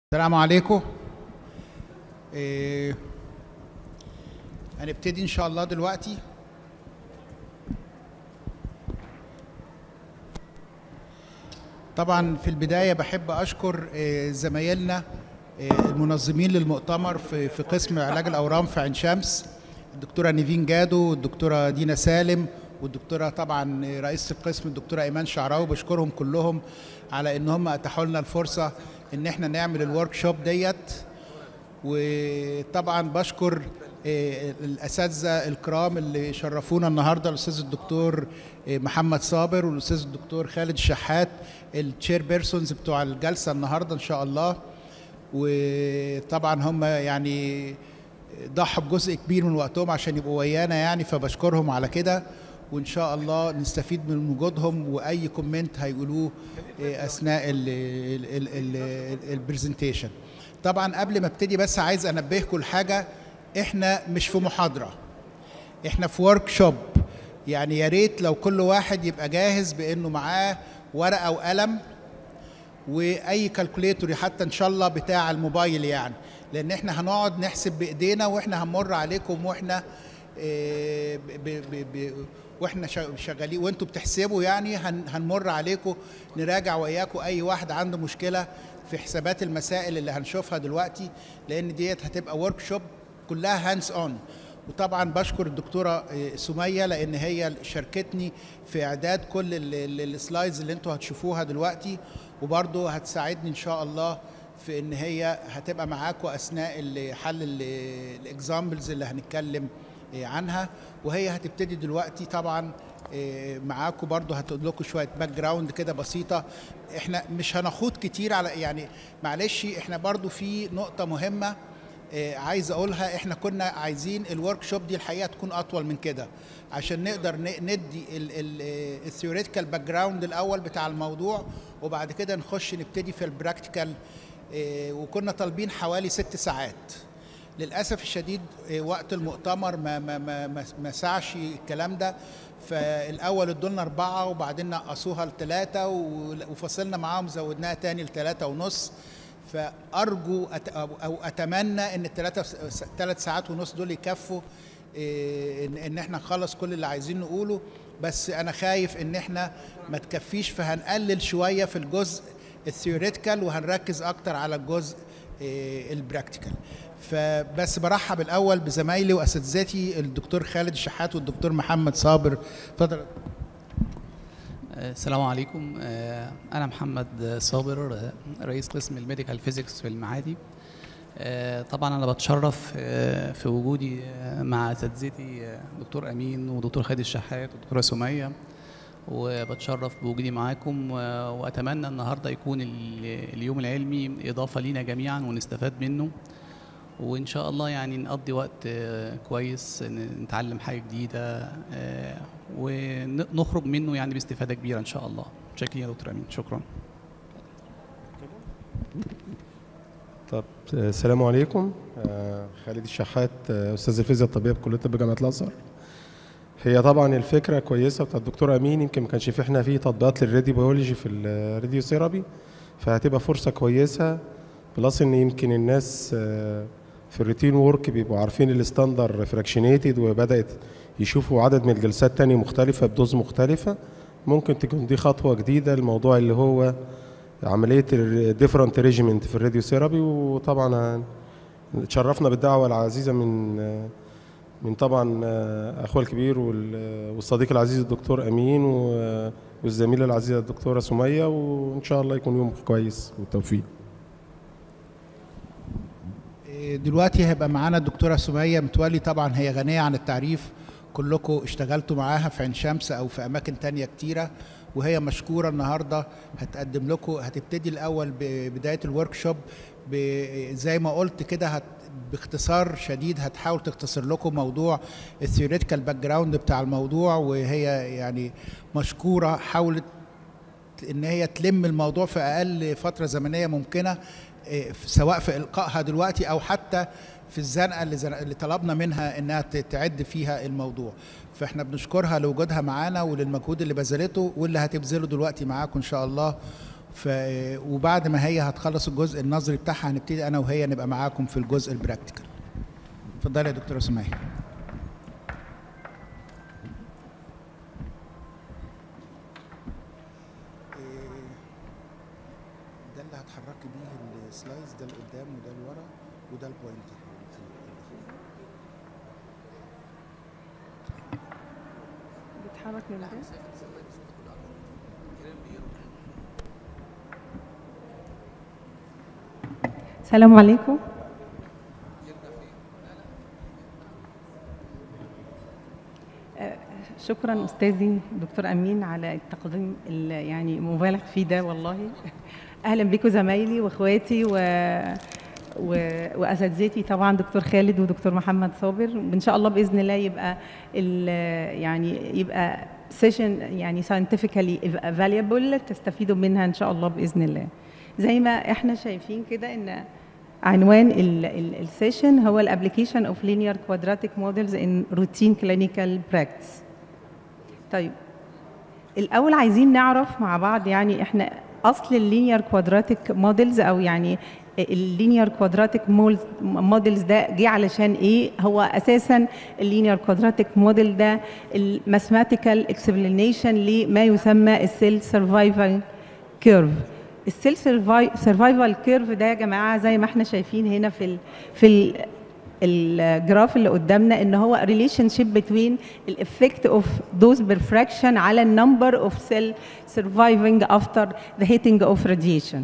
السلام عليكم إيه، هنبتدي ان شاء الله دلوقتي طبعا في البدايه بحب اشكر إيه، زمايلنا إيه، المنظمين للمؤتمر في في قسم علاج الاورام في عين شمس الدكتوره نيفين جادو والدكتوره دينا سالم والدكتوره طبعا رئيسه القسم الدكتوره ايمان شعراوي بشكرهم كلهم على ان هم اتاحوا لنا الفرصه ان احنا نعمل الورك شوب ديت وطبعا بشكر آه، الاساتذه الكرام اللي شرفونا النهارده الاستاذ الدكتور آه، محمد صابر والاستاذ الدكتور خالد الشحات التشير بيرسونز بتوع الجلسه النهارده ان شاء الله وطبعا هم يعني ضحوا بجزء كبير من وقتهم عشان يبقوا ويانا يعني فبشكرهم على كده وان شاء الله نستفيد من وجودهم واي كومنت هيقولوه آه، اثناء البرزنتيشن طبعا قبل ما ابتدي بس عايز انبهكم لحاجه احنا مش في محاضره احنا في ورك شوب يعني يا ريت لو كل واحد يبقى جاهز بانه معاه ورقه وقلم واي كالكوليتور حتى ان شاء الله بتاع الموبايل يعني لان احنا هنقعد نحسب بايدينا واحنا هنمر عليكم واحنا آه، ب ب ب واحنا شا- شغالين وانتوا بتحسبوا يعني هن هنمر عليكم نراجع وياكم اي واحد عنده مشكله في حسابات المسائل اللي هنشوفها دلوقتي لان ديت هتبقى ورك شوب كلها هاندز اون وطبعا بشكر الدكتوره آه، سميه لان هي شاركتني في اعداد كل ال- ال- السلايدز اللي انتوا هتشوفوها دلوقتي وبرضه هتساعدني ان شاء الله في ان هي هتبقى معاكم اثناء ال- حل الاكزامبلز اللي هنتكلم آه، عنها وهي هتبتدي دلوقتي طبعا آه، معاكم برضو هتقول لكم شويه باك جراوند كده بسيطه احنا مش هنخوض كتير على يعني معلش احنا برضو في نقطه مهمه آه، عايز اقولها احنا كنا عايزين الورك شوب دي الحقيقه تكون اطول من كده عشان نقدر ن- ندي الثيوريتيكال باك جراوند الاول بتاع الموضوع وبعد كده نخش نبتدي في البراكتيكال وكنا طالبين حوالي ست ساعات للاسف الشديد آه، وقت المؤتمر ما ما ما ما, ما سعش الكلام ده فالاول ادولنا اربعه وبعدين نقصوها لثلاثه وفصلنا معاهم زودناها تاني لثلاثه ونص فارجو أت او أو اتمنى ان الثلاثه ثلاث ساعات ونص دول يكفوا إيه، ان ان احنا نخلص كل اللي عايزين نقوله بس انا خايف ان احنا ما تكفيش فهنقلل شويه في الجزء الثيوريتيكال وهنركز اكتر على الجزء إيه، البراكتيكال فبس برحب الاول بزمايلي واساتذتي الدكتور خالد الشحات والدكتور محمد صابر اتفضل السلام عليكم آه، أنا محمد صابر آه، رئيس قسم الميديكال فيزيكس في المعادي آه، طبعا أنا بتشرف آه، في وجودي آه، مع أساتذتي آه، دكتور أمين ودكتور خالد الشحات ودكتورة سمية وبتشرف بوجودي معاكم و- وأتمنى النهاردة يكون ال- اليوم العلمي إضافة لينا جميعا ونستفاد منه وإن شاء الله يعني نقضي وقت آه، كويس ن- نتعلم حاجة جديدة آه، ونخرج منه يعني باستفادة كبيرة إن شاء الله شكرا يا دكتور أمين شكرا طب آه، السلام عليكم آه، خالد الشحات آه، استاذ الفيزياء الطبيه بكليه طب جامعه الازهر هي طبعا الفكره كويسه بتاعت الدكتور امين يمكن ما كانش في احنا في تطبيقات للراديو بيولوجي في الراديو ثيرابي فهتبقى فرصه كويسه بلس ان يمكن الناس آه، في الروتين وورك بيبقوا عارفين الستاندر فراكشنيتد وبدات يشوفوا عدد من الجلسات تانية مختلفه بدوز مختلفه ممكن تكون دي خطوه جديده الموضوع اللي هو عمليه الديفرنت ريجيمنت في الراديو ثيرابي وطبعا تشرفنا بالدعوه العزيزه من من طبعا اخويا الكبير وال- والصديق العزيز الدكتور امين و- والزميله العزيزه الدكتوره سميه وان شاء الله يكون يوم كويس والتوفيق إيه، دلوقتي هيبقى معانا الدكتوره سميه متولي طبعا هي غنيه عن التعريف كلكم اشتغلتوا معاها في عين شمس او في اماكن تانية كتيره وهي مشكوره النهارده هتقدم لكم هتبتدي الاول ببدايه الورك شوب ب- زي ما قلت كده هت باختصار شديد هتحاول تختصر لكم موضوع الثيوريتيكال باك جراوند بتاع الموضوع وهي يعني مشكوره حاولت ان هي تلم الموضوع في اقل فتره زمنيه ممكنه إيه، سواء في القائها دلوقتي او حتى في الزنقه اللي, زن... اللي طلبنا منها انها ت- تعد فيها الموضوع فاحنا بنشكرها لوجودها معانا وللمجهود اللي بذلته واللي هتبذله دلوقتي معاكم ان شاء الله ف وبعد ما هي هتخلص الجزء النظري بتاعها هنبتدي انا وهي نبقى معاكم في الجزء البراكتيكال اتفضلي يا دكتوره سمية ده اللي هتحركي بيه السلايدز ده لقدام وده لورا وده البوينتر بيتحرك من ده السلام عليكم آه، شكرا استاذي دكتور امين على التقديم ال- يعني مبالغ فيه ده والله اهلا بكم زمايلي واخواتي و و... واساتذتي طبعا دكتور خالد ودكتور محمد صابر وان شاء الله باذن الله يبقى ال... يعني يبقى سيشن يعني scientifically valuable تستفيدوا منها ان شاء الله باذن الله زي ما احنا شايفين كده ان عنوان السيشن هو الابلكيشن اوف linear quadratic models in routine clinical practice طيب الاول عايزين نعرف مع بعض يعني احنا اصل اللينير كوادراتيك موديلز او يعني اللينير كوادراتيك موديلز ده جه علشان ايه هو اساسا اللينير كوادراتيك موديل ده الماثماتيكال اكسبلانيشن لما يسمى السيل سرفايفل كيرف السيل سرفايفل كيرف ده يا جماعه زي ما احنا شايفين هنا في ال في ال الجراف اللي قدامنا ان هو ريليشن شيب بتوين الافكت اوف دوز برفراكشن على النمبر اوف سيل سرفايفنج افتر ذا هيتنج اوف راديشن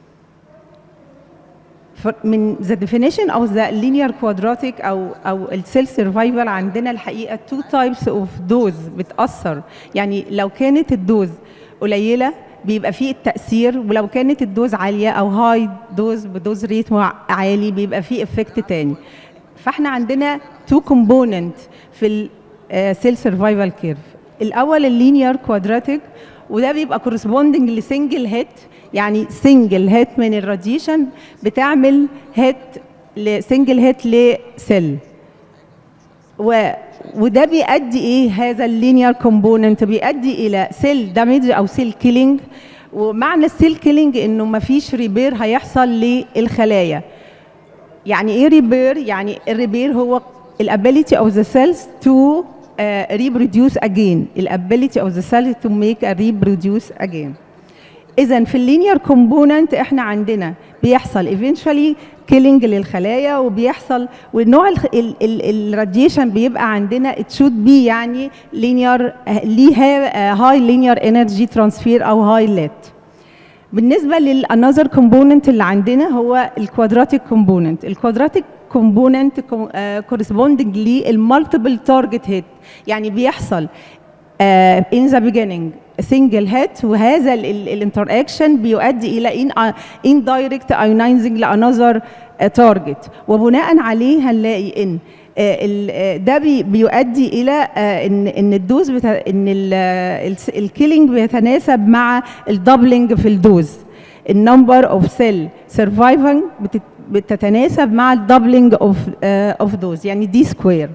من the definition of the linear quadratic او او السيل سرفايفل عندنا الحقيقه two types of dose بتاثر يعني لو كانت الدوز قليله بيبقى فيه التاثير ولو كانت الدوز عاليه او هاي دوز بدوز ريت عالي بيبقى فيه افكت تاني فاحنا عندنا تو كومبوننت في السيل سرفايفل كيرف الاول اللينير كوادراتيك وده بيبقى كورسبوندنج لسنجل هيت يعني سنجل هيت من الراديشن بتعمل هيت لسنجل هيت لسيل و وده بيؤدي ايه هذا اللينير كومبوننت بيؤدي الى سيل دامج او سيل كيلينج ومعنى السيل كيلينج انه ما فيش ريبير هيحصل للخلايا يعني ايه ريبير يعني الريبير هو الابيليتي اوف ذا سيلز تو reproduce again الابيليتي اوف ذا سيلز تو ميك ا reproduce again اذا في اللينير كومبوننت احنا عندنا بيحصل eventually كيلينج للخلايا وبيحصل والنوع الراديشن بيبقى عندنا it should be يعني لينير ليها هاي لينير انرجي ترانسفير او هاي ليت بالنسبه للانذر كومبوننت اللي عندنا هو الكوادراتيك كومبوننت الكوادراتيك كومبوننت كورسبوندنج للمالتيبل تارجت هيت يعني بيحصل ان ذا بيجيننج سنجل هيت وهذا الانتراكشن بيؤدي الى ان ان دايركت ايونايزنج لانذر تارجت وبناء عليه هنلاقي ان ده بيؤدي الى ان ان الدوز بتا ان الكيلينج بيتناسب مع الدبلنج في الدوز النمبر اوف سيل سرفايفنج بتتناسب مع الدبلنج اوف اوف دوز يعني دي سكوير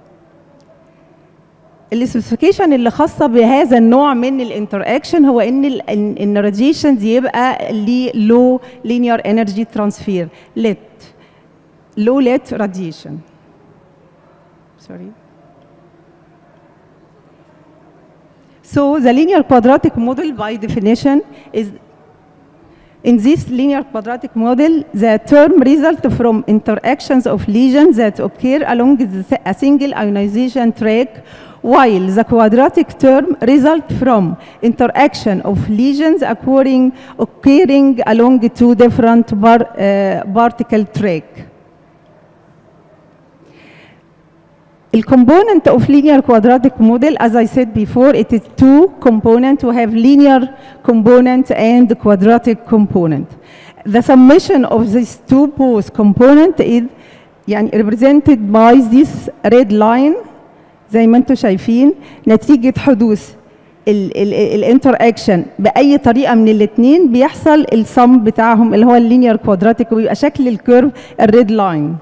السبيسيفيكيشن اللي خاصه بهذا النوع من الانتراكشن هو ان ال ان الراديشنز يبقى ليه لو لينير انرجي ترانسفير ليت لو ليت راديشن sorry so the linear quadratic model by definition is In this linear quadratic model, the term result from interactions of lesions that occur along the, a single ionization track, while the quadratic term result from interaction of lesions occurring, occurring along two different bar, uh, particle track. The component of linear quadratic model, as I said before, it is two component. We have linear component and quadratic component. The summation of these two both component is يعني represented by this red line زي ما انتم شايفين نتيجة حدوث الانتر اكشن باي طريقه من الاثنين بيحصل السم بتاعهم اللي هو اللينير كوادراتيك وبيبقى شكل الكيرف الريد لاين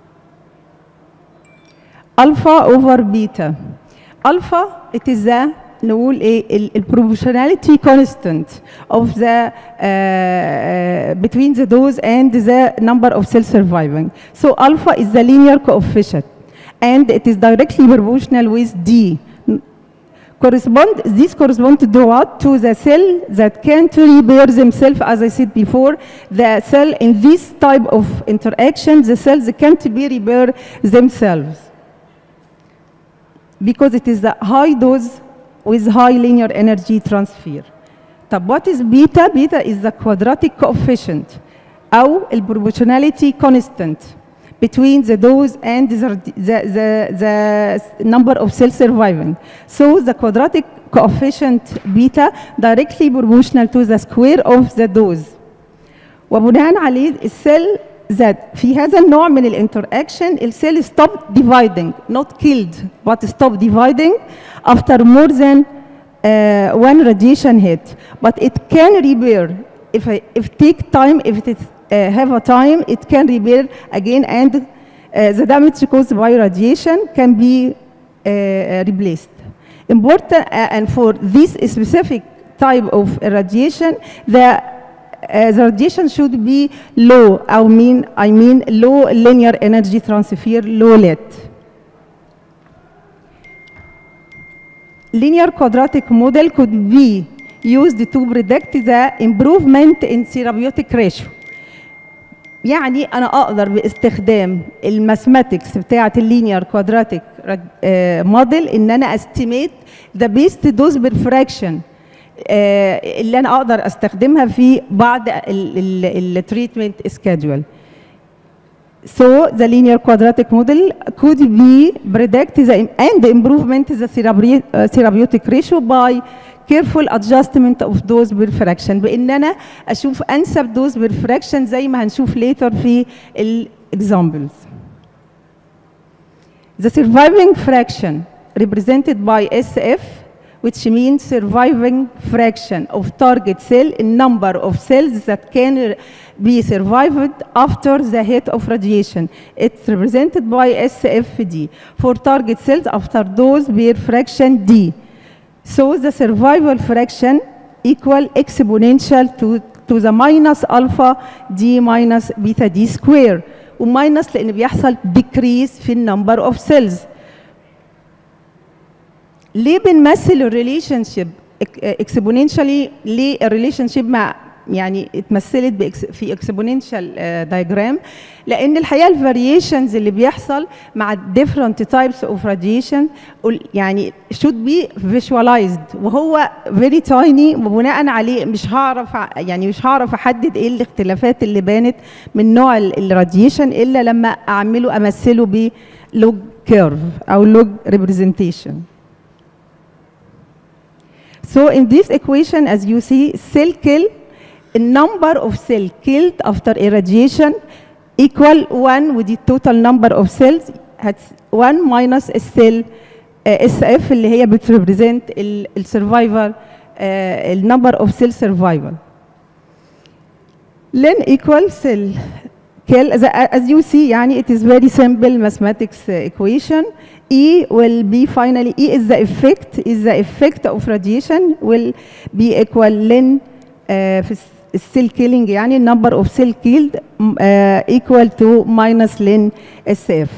alpha over beta. Alpha, it is the نقول ايه البروبوشناليتي كونستانت of the uh, uh, between the dose and the number of cells surviving. So alpha is the linear coefficient and it is directly proportional with D. Correspond, this correspond to what? To the cell that can't repair themselves, as I said before. The cell in this type of interaction, the cells can't be repair themselves because it is the high dose with high linear energy transfer. طب what is beta? Beta is the quadratic coefficient أو ال proportionality constant between the dose and the, the, the, the number of cells surviving. So the quadratic coefficient beta directly proportional to the square of the dose. وبناء عليه السيل that في هذا النوع من الانتراكشن السيل stop dividing not killed but stop dividing after more than uh, one radiation hit but it can repair if I, if take time if it is, uh, have a time it can repair again and uh, the damage caused by radiation can be uh, replaced important uh, and for this specific type of radiation the uh, the radiation should be low I mean I mean low linear energy transfer low lit linear quadratic model could be used to predict the improvement in therapeutic ratio يعني انا اقدر باستخدام الماثماتكس بتاعه اللينير كوادراتيك موديل ان انا استيميت ذا بيست دوز بالفراكشن اللي انا اقدر استخدمها في بعض التريتمنت سكادول So the linear quadratic model could be predict the and improvement the therapeutic ratio by careful adjustment of dose per fraction بان انا اشوف انسب دوز per fraction زي ما هنشوف later في الاكزامبلز. The surviving fraction represented by SF which means surviving fraction of target cell in number of cells that can be survived after the hit of radiation. It's represented by SFD for target cells after dose per fraction D. So the survival fraction equal exponential to, to the minus alpha D minus beta D square. وماينس لان بيحصل decrease في النمبر اوف سيلز ليه بنمثل الريليشن شيب اكسبوننشالي ليه الريليشن شيب مع يعني اتمثلت بإكس في اكسبوننشال دايجرام لان الحقيقه الفاريشنز اللي بيحصل مع different types of radiation يعني should be visualized وهو very tiny وبناء عليه مش هعرف يعني مش هعرف احدد ايه الاختلافات اللي بانت من نوع الراديشن الا لما اعمله امثله بلوج كيرف او لوج representation So in this equation, as you see, cell kill, the number of cell killed after irradiation equal 1 with the total number of cells has 1 minus السيل اس اف اللي هي بتريبريزنت السرفايفل النمبر اوف سيل سرفايفل لن equal cell kill as, as you see يعني it is very simple mathematics equation E will be finally E is the effect is the effect of radiation will be equal ln uh, في السيل كيلينج يعني number of cell killed uh, equal to minus ln SF.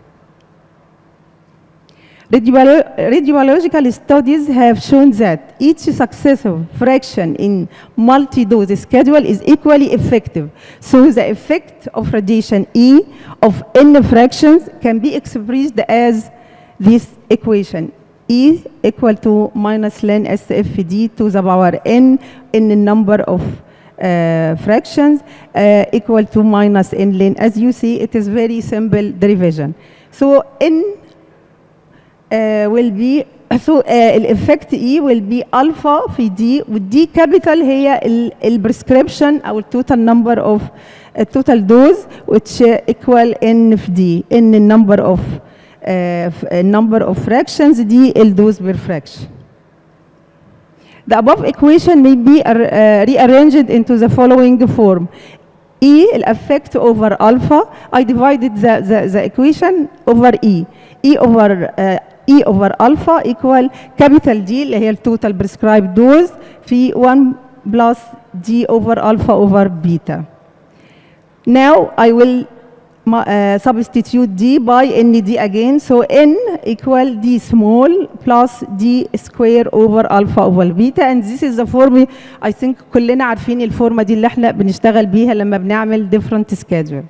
Radiological studies have shown that each successive fraction in multi-dose schedule is equally effective. So the effect of radiation E of n fractions can be expressed as this equation. E equal to minus ln SFD to the power n in the number of uh, fractions uh, equal to minus n ln. As you see, it is very simple derivation. So n uh, will be so uh, الافكت E will be alpha في D والدي كابيتال هي البريسكريبشن او التوتال نمبر اوف التوتال دوز which equal N في D N number of uh, number of fractions D الدوز per fraction. The above equation may be uh, rearranged into the following form. E effect over alpha I divided the, the, the equation over E E over uh, E over alpha equal capital D اللي هي التوتال prescribed dose في 1 plus D over alpha over beta. Now I will uh, substitute D by ND again. So N equal D small plus D square over alpha over beta. And this is the form I think كلنا عارفين الفورمة دي اللي احنا بنشتغل بيها لما بنعمل different schedule.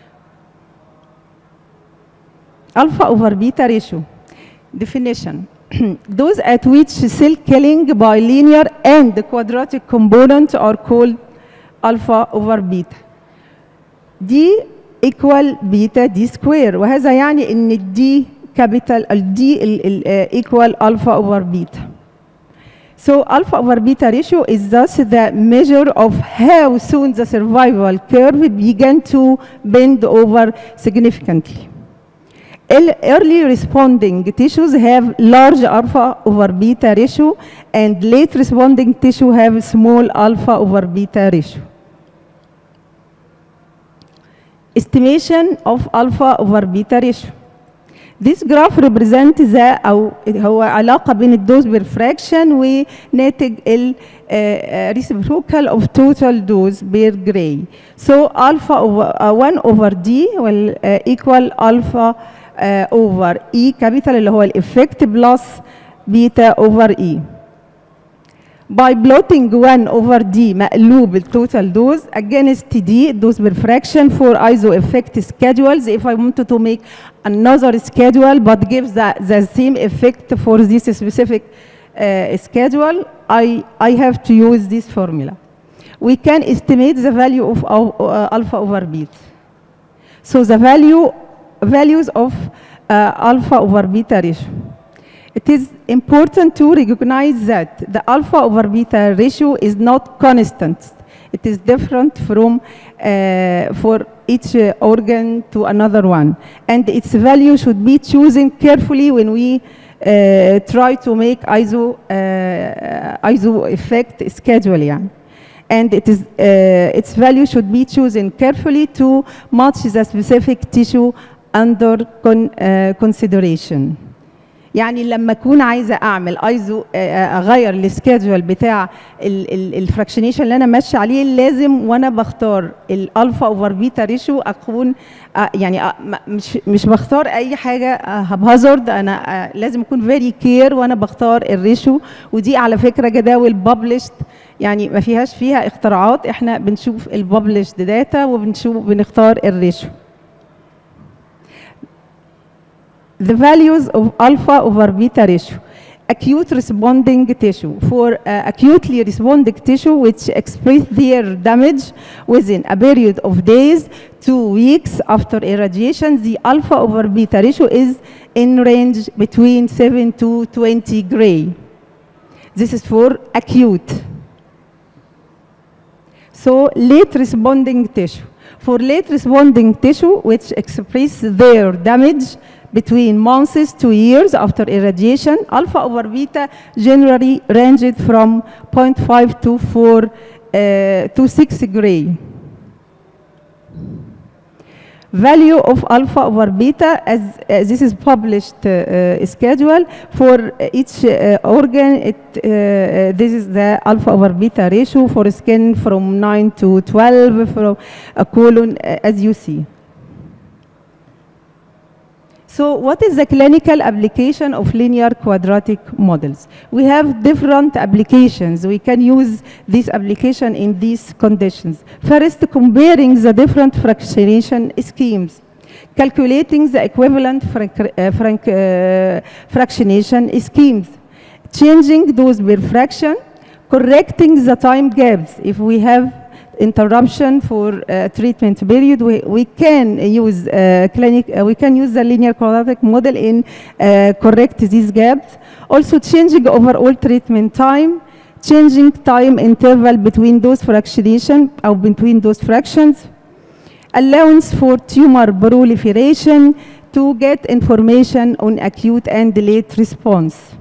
Alpha over beta ratio. Definition. Those at which cell killing by linear and quadratic component are called alpha over beta. دي equal beta d square وهذا يعني ان الدي capital الدي equal alpha over beta. So alpha over beta ratio is thus the measure of how soon the survival curve began to bend over significantly. Early responding tissues have large alpha over beta ratio and late responding tissue have small alpha over beta ratio. estimation of alpha over beta ratio. This graph represents the أو هو علاقة بين الدوز بالفراكشن وناتج ال uh, reciprocal of total dose per gray. So alpha over uh, 1 over D will uh, equal alpha uh, over E capital اللي هو الإفكت plus beta over E. by plotting 1 over D مقلوب التوتال دوز against D dose per fraction for iso effect schedules if I wanted to make another schedule but gives the, the same effect for this specific uh, schedule I, I have to use this formula. We can estimate the value of uh, alpha over beta. So the value values of uh, alpha over beta ratio. It is important to recognize that the alpha over beta ratio is not constant. It is different from uh, for each uh, organ to another one. And its value should be chosen carefully when we uh, try to make ISO, ISO effect schedule. Yeah. And it is, its value should be chosen carefully to match the specific tissue under con, consideration. يعني لما اكون عايزه اعمل ايزو اغير السكيدجول بتاع الفراكشنيشن اللي انا ماشيه عليه لازم وانا بختار الالفا اوفر بيتا ريشيو اكون يعني مش مش بختار اي حاجه هبهازارد انا لازم اكون فيري كير وانا بختار الريشيو ودي على فكره جداول ببلشت يعني ما فيهاش فيها اختراعات احنا بنشوف الببلشد داتا وبنشوف بنختار الريشيو the values of alpha over beta ratio. Acute responding tissue. For uh, acutely responding tissue which express their damage within a period of days, two weeks after irradiation, the alpha over beta ratio is in range between 7 to 20 gray. This is for acute. So late responding tissue. For late responding tissue which express their damage between months to years after irradiation, alpha over beta generally ranged from 0.5 to 4 uh, to 6 gray. Value of alpha over beta, as uh, this is published uh, schedule for each organ, it, this is the alpha over beta ratio for skin from 9 to 12 from a colon, as you see. So what is the clinical application of linear quadratic models? We have different applications. We can use this application in these conditions. First, comparing the different fractionation schemes. Calculating the equivalent frank, uh, frank, uh, fractionation schemes. Changing those per fraction. Correcting the time gaps. If we have interruption for uh, treatment period, we, we can use uh, clinic, uh, we can use the linear quadratic model in correct these gaps. Also changing overall treatment time, changing time interval between those fractionation or between those fractions, allowance for tumor proliferation to get information on acute and late response.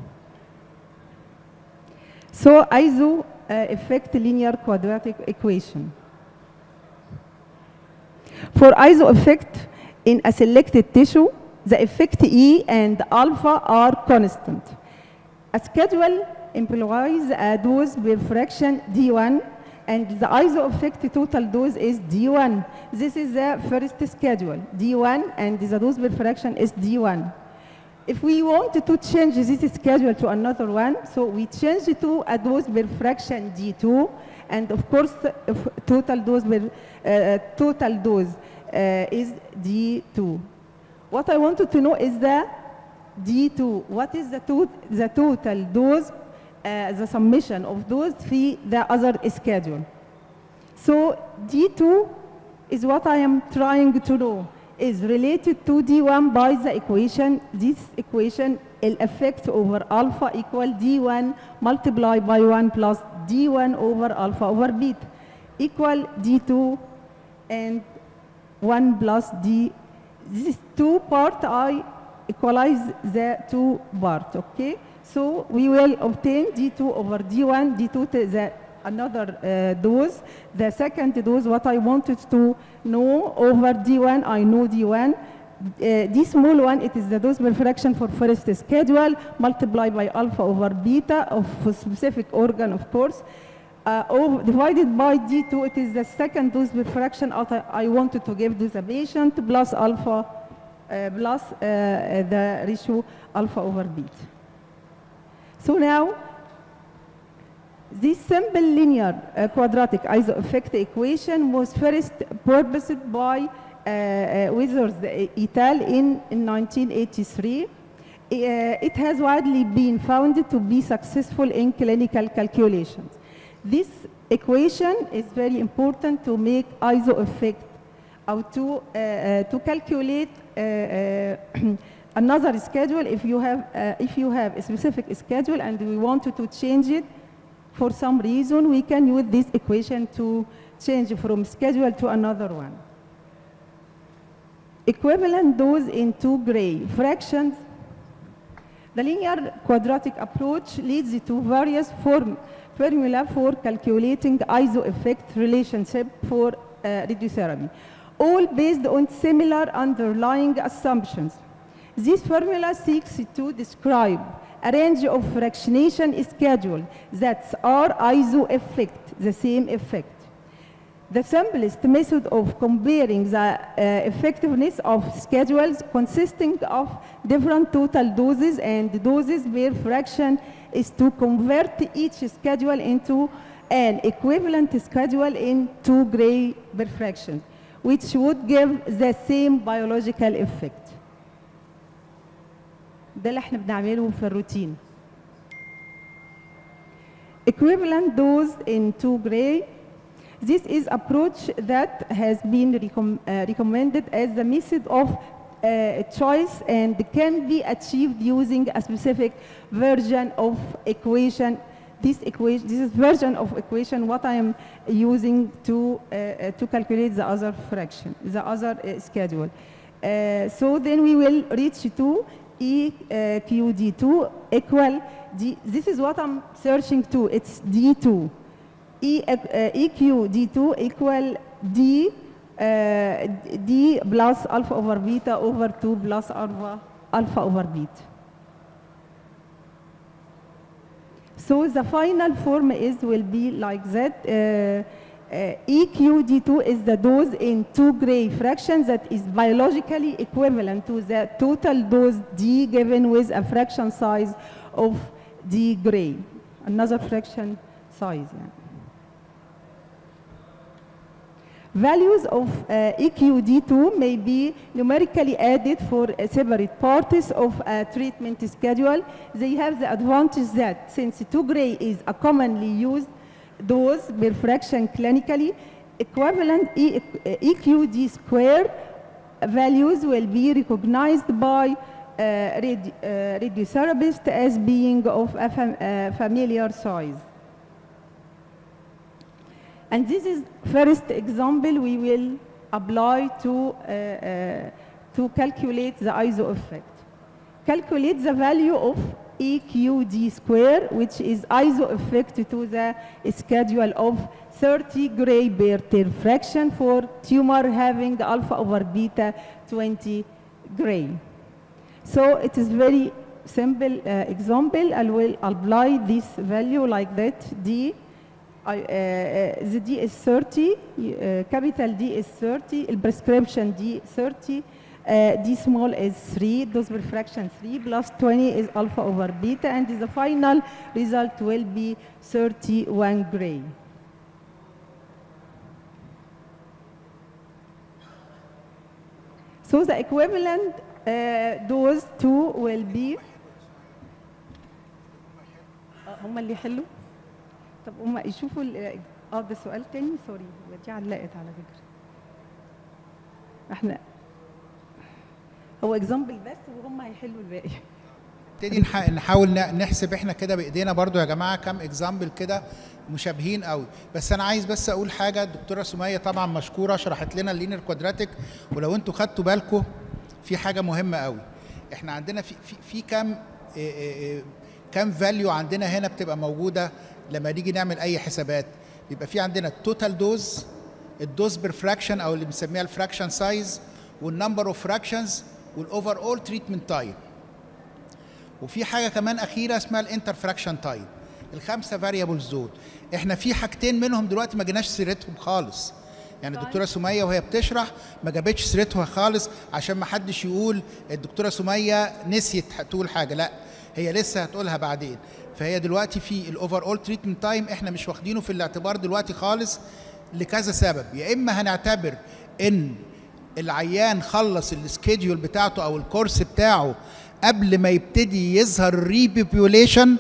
So ISO uh, effect linear quadratic equation. For ISO effect in a selected tissue, the effect E and alpha are constant. A schedule implies a dose per fraction D1 and the iso effect total dose is D1. This is the first schedule, D1 and the dose per fraction is D1. If we want to change this schedule to another one, so we change it to a dose per fraction D2 and of course if total dose per, uh, total dose uh, is D2. What I wanted to know is the D2. What is the, to the total dose, uh, the summation of those three, the other schedule? So D2 is what I am trying to know, is related to D1 by the equation. This equation, will effect over alpha equal D1 multiplied by 1 plus D1 over alpha over beta equal D2 and 1 plus D. This two part I equalize the two part, okay? So we will obtain D2 over D1, D2 to the another uh, dose. The second dose, what I wanted to know over D1, I know D1. Uh, this small one, it is the dose per fraction for first schedule, multiplied by alpha over beta of a specific organ, of course. Uh, over, divided by D2, it is the second dose per fraction I, I wanted to give to the patient, plus alpha, uh, plus uh, the ratio alpha over beta. So now, this simple linear uh, quadratic iso effect equation was first purposed by uh, uh, Withers et al. in, in 1983. Uh, it has widely been found to be successful in clinical calculations. This equation is very important to make iso effect or to, uh, uh, to calculate uh, uh, another schedule if you have uh, if you have a specific schedule and we wanted to change it for some reason we can use this equation to change from schedule to another one equivalent dose in two gray fractions the linear quadratic approach leads to various form, formula for calculating iso effect relationship for uh, radiotherapy all based on similar underlying assumptions this formula seeks to describe a range of fractionation schedule that are iso effect, the same effect. The simplest method of comparing the uh, effectiveness of schedules consisting of different total doses and doses per fraction is to convert each schedule into an equivalent schedule in two gray per fraction, which would give the same biological effect. ده اللي احنا بنعمله في الروتين equivalent dose in 2 gray this is approach that has been recom uh, recommended as the method of uh, choice and can be achieved using a specific version of equation this equation this is version of equation what i am using to uh, uh, to calculate the other fraction the other uh, schedule uh, so then we will reach to E uh, QD2 equal D. This is what I'm searching to. It's D2. E, uh, EQ D2 equal D, uh, D plus alpha over beta over 2 plus alpha, alpha over beta. So the final form is will be like that. Uh, uh, EQD2 is the dose in two gray fractions that is biologically equivalent to the total dose D given with a fraction size of D gray, another fraction size. yeah. Values of uh, EQD2 may be numerically added for uh, separate parts of a treatment schedule. They have the advantage that since 2 gray is a commonly used dose per fraction clinically, equivalent e EQD square values will be recognized by uh, radi uh, radiotherapist as being of a fam uh, familiar size. And this is first example we will apply to, uh, uh, to calculate the ISO effect. Calculate the value of EQD square, which is ISO effect to the schedule of 30 gray per term fraction for tumor having alpha over beta 20 gray. So it is very simple uh, example. I will apply this value like that. D, I, uh, uh, the D is 30, uh, capital D is 30, the prescription D 30, uh, D small is 3, dose per fraction 3, plus 20 is alpha over beta, and the final result will be 31 gray. So the equivalent uh, dose 2 will be آه، هم اللي يحلوا طب هم يشوفوا ال- اه ده سؤال تاني سوري هو دي علقت على فكره احنا هو اكزامبل بس وهم هيحلوا الباقي نبتدي نح- نحاول ن- نحسب احنا كده بايدينا برضو يا جماعه كام اكزامبل كده مشابهين قوي بس انا عايز بس اقول حاجه الدكتوره سميه طبعا مشكوره شرحت لنا اللينير كوادراتيك ولو انتوا خدتوا بالكم في حاجه مهمه قوي احنا عندنا في في, في كام إيه إيه إيه كام فاليو عندنا هنا بتبقى موجوده لما نيجي نعمل اي حسابات بيبقى في عندنا التوتال دوز الدوز بير فراكشن او اللي بنسميها الفراكشن سايز والنمبر اوف فراكشنز والاوفر اول تريتمنت تايم وفي حاجه كمان اخيره اسمها الانترفراكشن تايم الخمسه فاريبلز دول احنا في حاجتين منهم دلوقتي ما جيناش سيرتهم خالص يعني الدكتوره سميه وهي بتشرح ما جابتش سيرتها خالص عشان ما حدش يقول الدكتوره سميه نسيت تقول حاجه لا هي لسه هتقولها بعدين فهي دلوقتي في الاوفر اول تريتمنت تايم احنا مش واخدينه في الاعتبار دلوقتي خالص لكذا سبب يا اما هنعتبر ان العيان خلص السكيدول بتاعته او الكورس بتاعه قبل ما يبتدي يظهر الريبيبيوليشن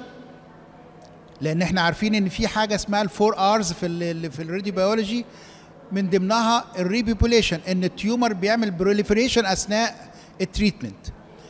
لان احنا عارفين ان في حاجه اسمها الفور ارز في ال في الريدي بيولوجي من ضمنها الريبيبيوليشن ان التيومر بيعمل بروليفريشن اثناء التريتمنت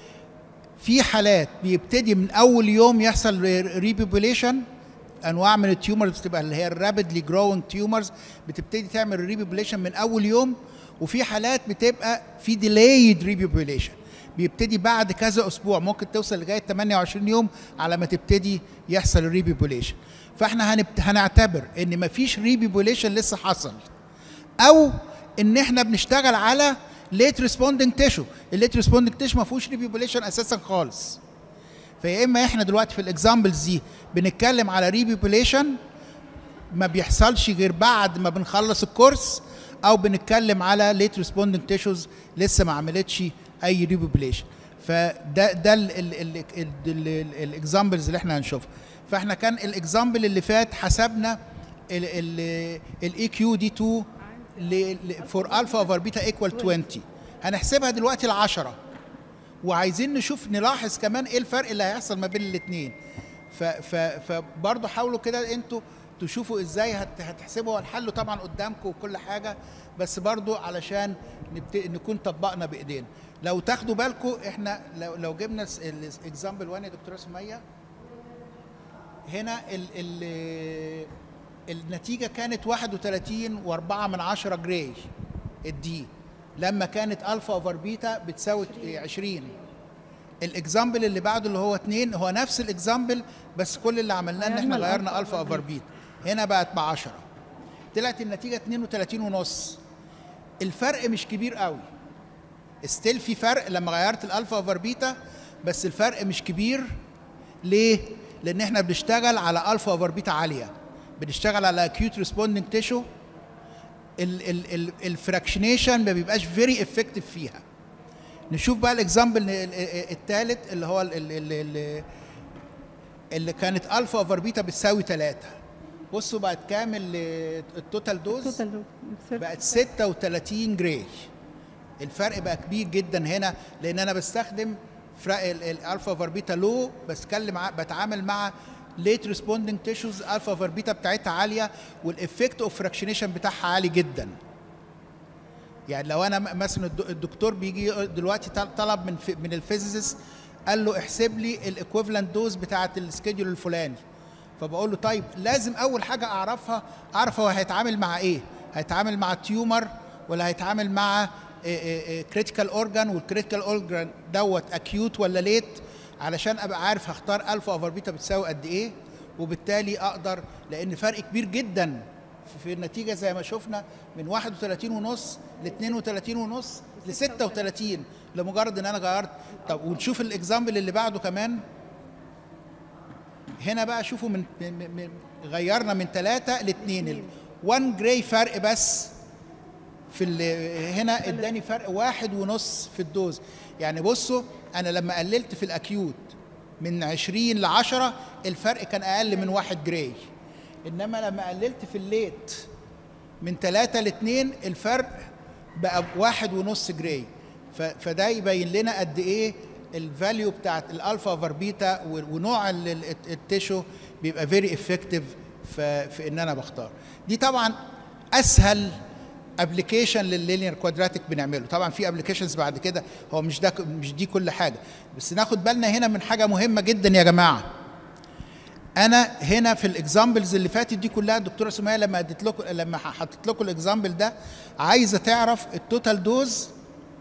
في حالات بيبتدي من اول يوم يحصل ريبيبيوليشن انواع من التيومرز بتبقى اللي هي الرابيدلي جروينج تيومرز بتبتدي تعمل ريبيبيوليشن من اول يوم وفي حالات بتبقى في ديلايد ريبيبيوليشن بيبتدي بعد كذا اسبوع ممكن توصل لغايه 28 يوم على ما تبتدي يحصل الريبيبيوليشن فاحنا هنبت... هنعتبر ان مفيش ريبيبيوليشن لسه حصل او ان احنا بنشتغل على ليت ريسبوندنج تيشو الليت ريسبوندنج تيشو ما فيهوش ريبيبيوليشن اساسا خالص فيا اما احنا دلوقتي في الاكزامبلز دي بنتكلم على ريبيبيوليشن ما بيحصلش غير بعد ما بنخلص الكورس او بنتكلم على ليت ريسبوندنج تيشوز لسه ما عملتش اي ريبيبيوليشن فده ده الاكزامبلز اللي احنا هنشوفها فاحنا كان الاكزامبل اللي فات حسبنا الاي كيو دي 2 فور الفا اوفر بيتا ايكوال 20 هنحسبها دلوقتي ل 10 وعايزين نشوف نلاحظ كمان ايه الفرق اللي هيحصل ما بين الاثنين فبرضه حاولوا كده انتوا تشوفوا ازاي هت هتحسبوا الحل طبعا قدامكم وكل حاجه بس برضه علشان نبت... نكون طبقنا بايدينا لو تاخدوا بالكم احنا لو, لو جبنا الاكزامبل 1 يا دكتوره سميه هنا ال ال النتيجه كانت 31 و4 من 10 جراي الدي لما كانت الفا اوفر بيتا بتساوي 20 الاكزامبل اللي بعده اللي هو 2 هو نفس الاكزامبل بس كل اللي عملناه ان احنا غيرنا الفا اوفر بيتا هنا بقت ب 10 طلعت النتيجه 32 ونص الفرق مش كبير قوي ستيل في فرق لما غيرت الالفا اوفر بيتا بس الفرق مش كبير ليه؟ لان احنا بنشتغل على الفا اوفر بيتا عاليه بنشتغل على اكيوت ريسبوندنج تيشو الفراكشنيشن ما بيبقاش فيري افكتيف فيها نشوف بقى الاكزامبل الثالث اللي هو اللي, اللي كانت الفا اوفر بيتا بتساوي 3 بصوا بقت كام التوتال دوز بقت 36 جراي الفرق بقى كبير جدا هنا لان انا بستخدم الالفا اوفر بيتا لو بتكلم بتعامل مع ليت ريسبوندنج تيشوز الفا اوفر بيتا بتاعتها عاليه والافكت اوف فراكشنيشن بتاعها عالي جدا يعني لو انا مثلا الدكتور بيجي دلوقتي طلب من من الفيزيست قال له احسب لي الايكويفالنت دوز بتاعه السكيدول الفلاني فبقول له طيب لازم اول حاجه اعرفها اعرف هو هيتعامل مع ايه هيتعامل مع تيومر ولا هيتعامل مع كريتيكال اورجان والكريتيكال اورجان دوت اكيوت ولا ليت علشان ابقى عارف هختار الفا اوفر بيتا بتساوي قد ايه وبالتالي اقدر لان فرق كبير جدا في النتيجه زي ما شفنا من 31 ونص ل 32 ونص ل 36 لمجرد ان انا غيرت طب ونشوف الاكزامبل اللي بعده كمان هنا بقى شوفوا من, من, من غيرنا من ثلاثة لاثنين 1 جراي فرق بس في ال- هنا اداني فرق واحد ونص في الدوز يعني بصوا انا لما قللت في الاكيوت من 20 ل 10 الفرق كان اقل من واحد جراي انما لما قللت في الليت من 3 ل 2 الفرق بقى واحد ونص جراي ف- فده يبين لنا قد ايه الفاليو بتاعت الالفا اوفر بيتا و- ونوع ال- ال- التيشو بيبقى فيري افكتيف في ان انا بختار دي طبعا اسهل ابلكيشن لللينير كوادراتيك بنعمله طبعا في ابلكيشنز بعد كده هو مش ده مش دي كل حاجه بس ناخد بالنا هنا من حاجه مهمه جدا يا جماعه انا هنا في الاكزامبلز اللي فاتت دي كلها الدكتوره سميه لما اديت لكم لما حطيت لكم الاكزامبل ده عايزه تعرف التوتال دوز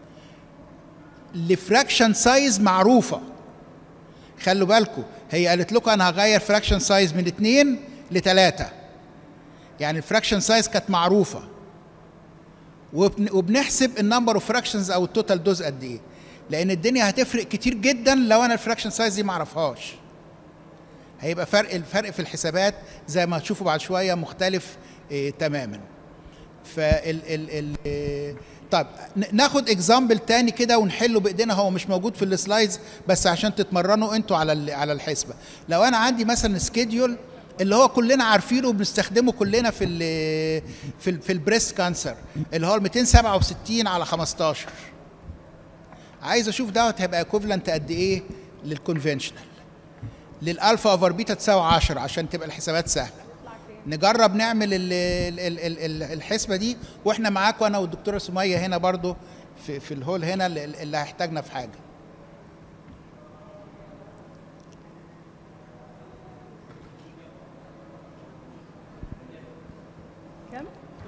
لفراكشن سايز معروفه خلوا بالكم هي قالت لكم انا هغير فراكشن سايز من اتنين لتلاته يعني الفراكشن سايز كانت معروفه وبن- وبنحسب النمبر اوف فراكشنز او التوتال دوز قد ايه لان الدنيا هتفرق كتير جدا لو انا الفراكشن سايز دي ما اعرفهاش هيبقى فرق الفرق في الحسابات زي ما هتشوفوا بعد شويه مختلف إيه تماما فال ال ال إيه طيب ن- ناخد اكزامبل تاني كده ونحله بايدينا هو مش موجود في السلايدز بس عشان تتمرنوا انتوا على ال- على الحسبه لو انا عندي مثلا سكيدول اللي هو كلنا عارفينه وبنستخدمه كلنا في ال في ال في البريست كانسر اللي هو ال 267 على 15 عايز اشوف دوت هيبقى ايكوفلنت قد ايه للكونفنشنال للالفا اوفر بيتا تساوي 10 عشان تبقى الحسابات سهله نجرب نعمل ال ال ال ال ال الحسبه دي واحنا معاكم انا والدكتوره سميه هنا برضو في, في الهول هنا اللي, اللي هيحتاجنا في حاجه كم؟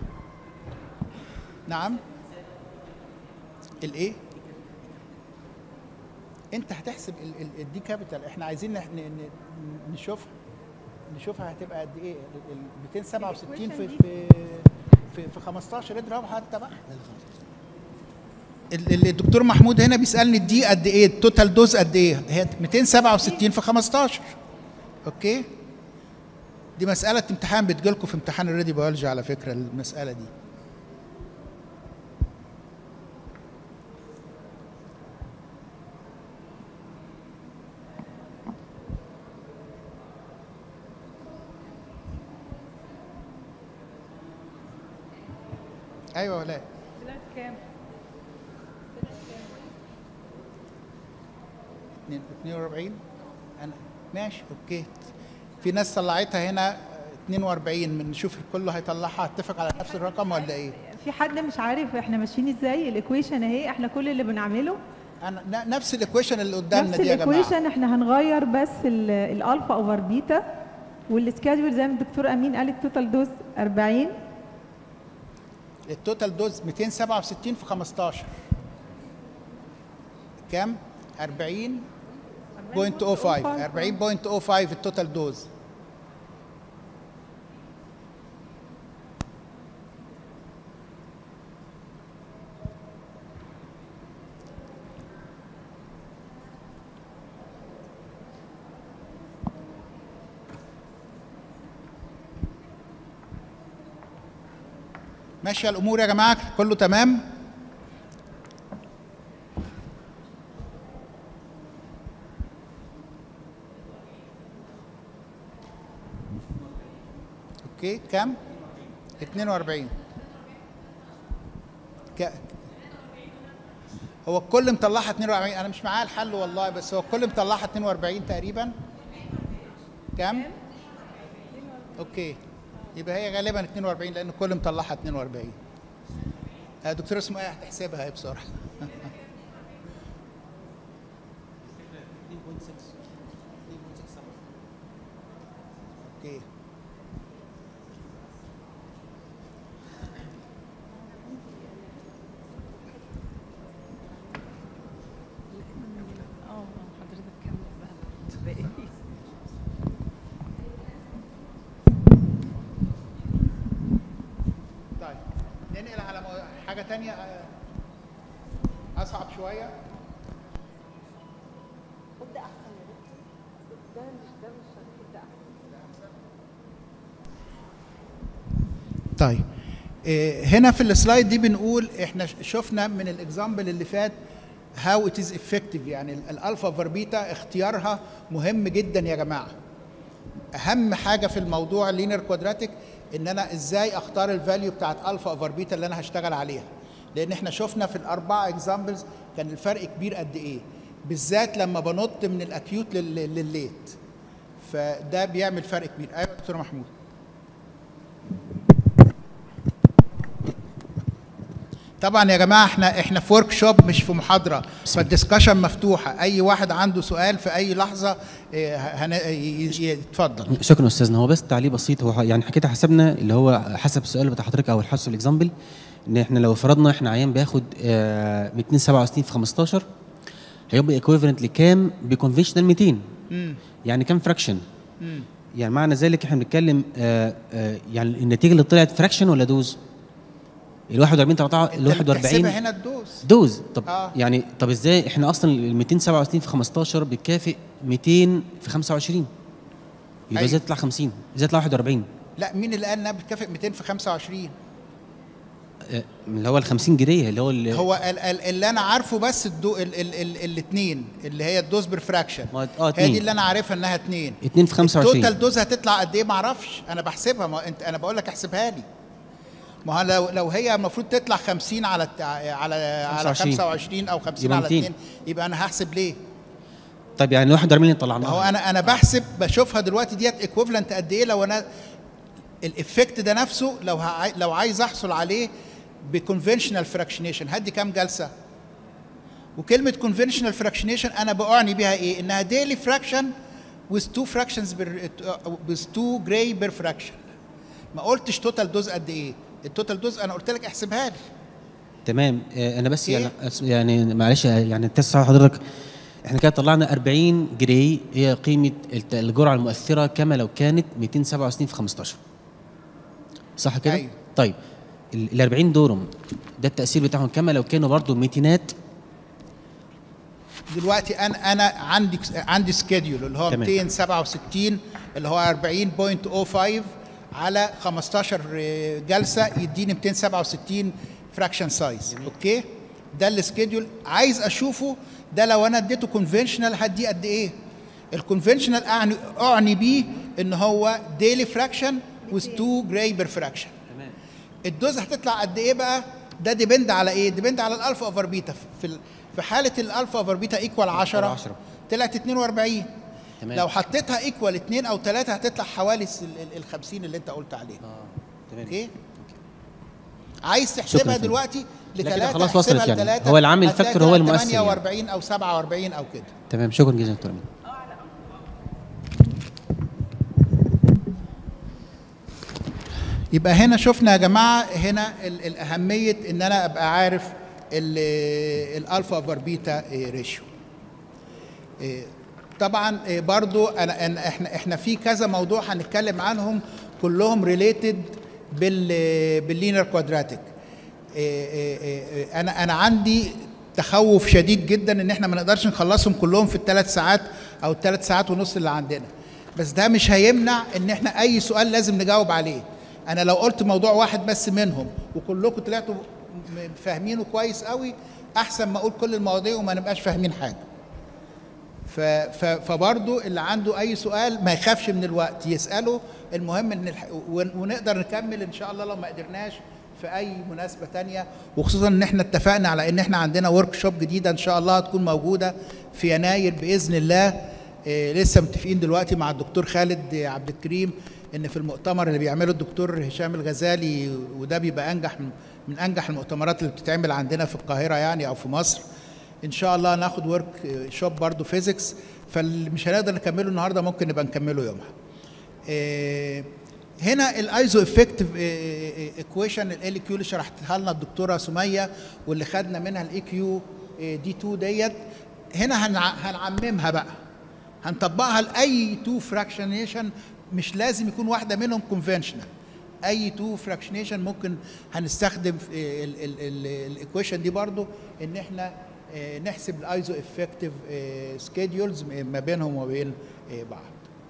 نعم الايه انت هتحسب ال- ال- الدي كابيتال احنا عايزين نح- ن- ن- نشوف نشوفها هتبقى قد ايه ال- ال 267 في في في, في 15 اضرب حتى بقى ال- ال- الدكتور محمود هنا بيسالني الدي قد ايه التوتال دوز قد ايه هي 267 في 15 اوكي دي مساله امتحان بتجيلكم في امتحان الريدي بيولوجي على فكره المساله دي ايوه ولا طلعت كام؟ 42 انا ماشي اوكي في ناس طلعتها هنا 42 من نشوف كله هيطلعها اتفق على نفس الرقم ولا ايه في حد مش عارف احنا ماشيين ازاي الايكويشن اهي احنا كل اللي بنعمله انا ن- نفس الايكويشن اللي قدامنا نفس دي يا جماعه الايكويشن احنا هنغير بس ال- الالفا اوفر بيتا والسكادول زي ما الدكتور امين قال التوتال دوز 40 التوتال دوز 267 في 15 كام 40 بوينت 05 40.05 التوتال دوز ماشيه الامور يا جماعه كله تمام اوكي كام 42 ك... هو الكل مطلعها 42 انا مش معايا الحل والله بس هو الكل مطلعها 42 تقريبا كام اوكي يبقى هي غالبا 42 لان الكل مطلعها 42 آه، دكتور اسمه ايه هتحسبها هي بسرعه اوكي اه حضرتك كمل بقى حاجه تانية آه، اصعب شويه طيب إيه، هنا في السلايد دي بنقول احنا ش- شفنا من الاكزامبل اللي فات هاو ات از افكتيف يعني ال- الالفا فاربيتا اختيارها مهم جدا يا جماعه اهم حاجه في الموضوع اللينير كوادراتيك ان انا ازاي اختار الفاليو بتاعت الفا اوفر بيتا اللي انا هشتغل عليها لان احنا شفنا في الاربعه اكزامبلز كان الفرق كبير قد ايه بالذات لما بنط من الاكيوت لل- للليت فده بيعمل فرق كبير ايوه يا دكتور محمود طبعا يا جماعه احنا احنا في ورك شوب مش في محاضره فالدسكشن مفتوحه اي واحد عنده سؤال في اي لحظه اه، هن- ي- ي- يتفضل شكرا استاذنا هو بس تعليق بسيط هو يعني حكيت حسبنا اللي هو حسب السؤال بتاع حضرتك او حسب الاكزامبل ان احنا لو فرضنا احنا عيان بياخد آه 267 في 15 هيبقى ايكويفالنت لكام بكونفشنال 200 مم. يعني كام فراكشن مم. يعني معنى ذلك احنا بنتكلم آه آه يعني النتيجه اللي طلعت فراكشن ولا دوز ال 41 طلعت ال انت اللي 41 بتحسبها هنا الدوز دوز طب آه. آه. يعني طب ازاي احنا اصلا ال 267 في 15 بتكافئ 200 في 25 يبقى أيوة. ازاي تطلع 50 ازاي تطلع 41 لا مين اللي قال انها بتكافئ 200 في 25 آه، اللي هو ال 50 جنيه اللي هو اللي هو ال- ال- اللي انا عارفه بس الدو ال ال ال الاثنين اللي هي الدوز برفراكشن ما- اه هي اتنين. دي اللي انا عارفها انها اثنين 2 في 25 التوتال دوز هتطلع قد ايه ما اعرفش انا بحسبها ما انت انا بقول لك احسبها لي ما هو لو لو هي المفروض تطلع 50 على الت- على على 25. 25 او 50 يبقى على 200. 2 يبقى انا هحسب ليه؟ طيب يعني ال 41 اللي ما طلعناها هو انا انا بحسب بشوفها دلوقتي ديت ايكويفالنت قد ايه لو انا الافكت ده نفسه لو هع- لو عايز احصل عليه بكونفنشنال فراكشنيشن هدي كام جلسه؟ وكلمه كونفنشنال فراكشنيشن انا بأعني بيها ايه؟ انها ديلي فراكشن with two fractions per with two gray per fraction ما قلتش توتال دوز قد ايه؟ التوتال دوز انا قلت لك احسبها لي تمام آه، انا بس إيه؟ يعني أس- يعني معلش آه، يعني تسع حضرتك احنا كده طلعنا 40 جنيه هي قيمه الت- الجرعه المؤثره كما لو كانت 267 في 15 صح كده؟ أيوة. طيب ال 40 دورهم ده التاثير بتاعهم كما لو كانوا برضو ميتينات دلوقتي انا انا عندي عندي سكيدول اللي هو تمام. 267 اللي هو 40.05 على 15 جلسه يديني 267 فراكشن سايز اوكي ده السكيدول عايز اشوفه ده لو انا اديته كونفنشنال هدي قد ايه الكونفنشنال اعني اعني بيه ان هو ديلي فراكشن with 2 جراي بير فراكشن الدوز هتطلع قد ايه بقى ده ديبند على ايه ديبند على الالفا اوفر بيتا في ال- في حاله الالفا اوفر بيتا ايكوال 10 10. طلعت 42 تمام. لو حطيتها ايكوال 2 او 3 هتطلع حوالي ال 50 اللي انت قلت عليه اه تمام اوكي عايز شكراً تحسبها فندم. دلوقتي لا كده لثلاثة خلاص وصلت يعني. لثلاثة هو العامل هتلاقي فاكتور هو طلعت المؤثر يعني. 48 او 47 او كده تمام شكرا جزيلا دكتور امين يبقى هنا شفنا يا جماعه هنا ال- الاهميه ان انا ابقى عارف ال- الالفا اوفر بيتا ريشيو طبعا إيه، برضو انا أنا- احنا احنا في كذا موضوع هنتكلم عنهم كلهم ريليتد بال باللينير كوادراتيك انا انا عندي تخوف شديد جدا ان احنا ما نقدرش نخلصهم كلهم في الثلاث ساعات او الثلاث ساعات ونص اللي عندنا بس ده مش هيمنع ان احنا اي سؤال لازم نجاوب عليه انا لو قلت موضوع واحد بس منهم وكلكم طلعتوا م- فاهمينه كويس قوي احسن ما اقول كل المواضيع وما نبقاش فاهمين حاجه ف ف فبرضه اللي عنده اي سؤال ما يخافش من الوقت يساله المهم ان الح... ون- ونقدر نكمل ان شاء الله لو ما قدرناش في اي مناسبه تانية وخصوصا ان احنا اتفقنا على ان احنا عندنا ورك شوب جديده ان شاء الله هتكون موجوده في يناير باذن الله إيه لسه متفقين دلوقتي مع الدكتور خالد عبد الكريم ان في المؤتمر اللي بيعمله الدكتور هشام الغزالي وده بيبقى انجح من, من انجح المؤتمرات اللي بتتعمل عندنا في القاهره يعني او في مصر ان شاء الله ناخد ورك شوب برضو فيزيكس فاللي مش هنقدر نكمله النهارده ممكن نبقى نكمله يومها آه، هنا الايزو افكتيف ايكويشن ال كيو اللي شرحتها لنا الدكتوره سميه واللي خدنا منها الاي كيو دي 2 ديت هنا هنع- هنعممها بقى هنطبقها لاي تو فراكشنيشن مش لازم يكون واحده منهم كونفنشنال اي تو فراكشنيشن ممكن هنستخدم الايكويشن دي برضو ان احنا آه، نحسب الايزو افكتيف سكيدولز ما بينهم وما بين آه، بعض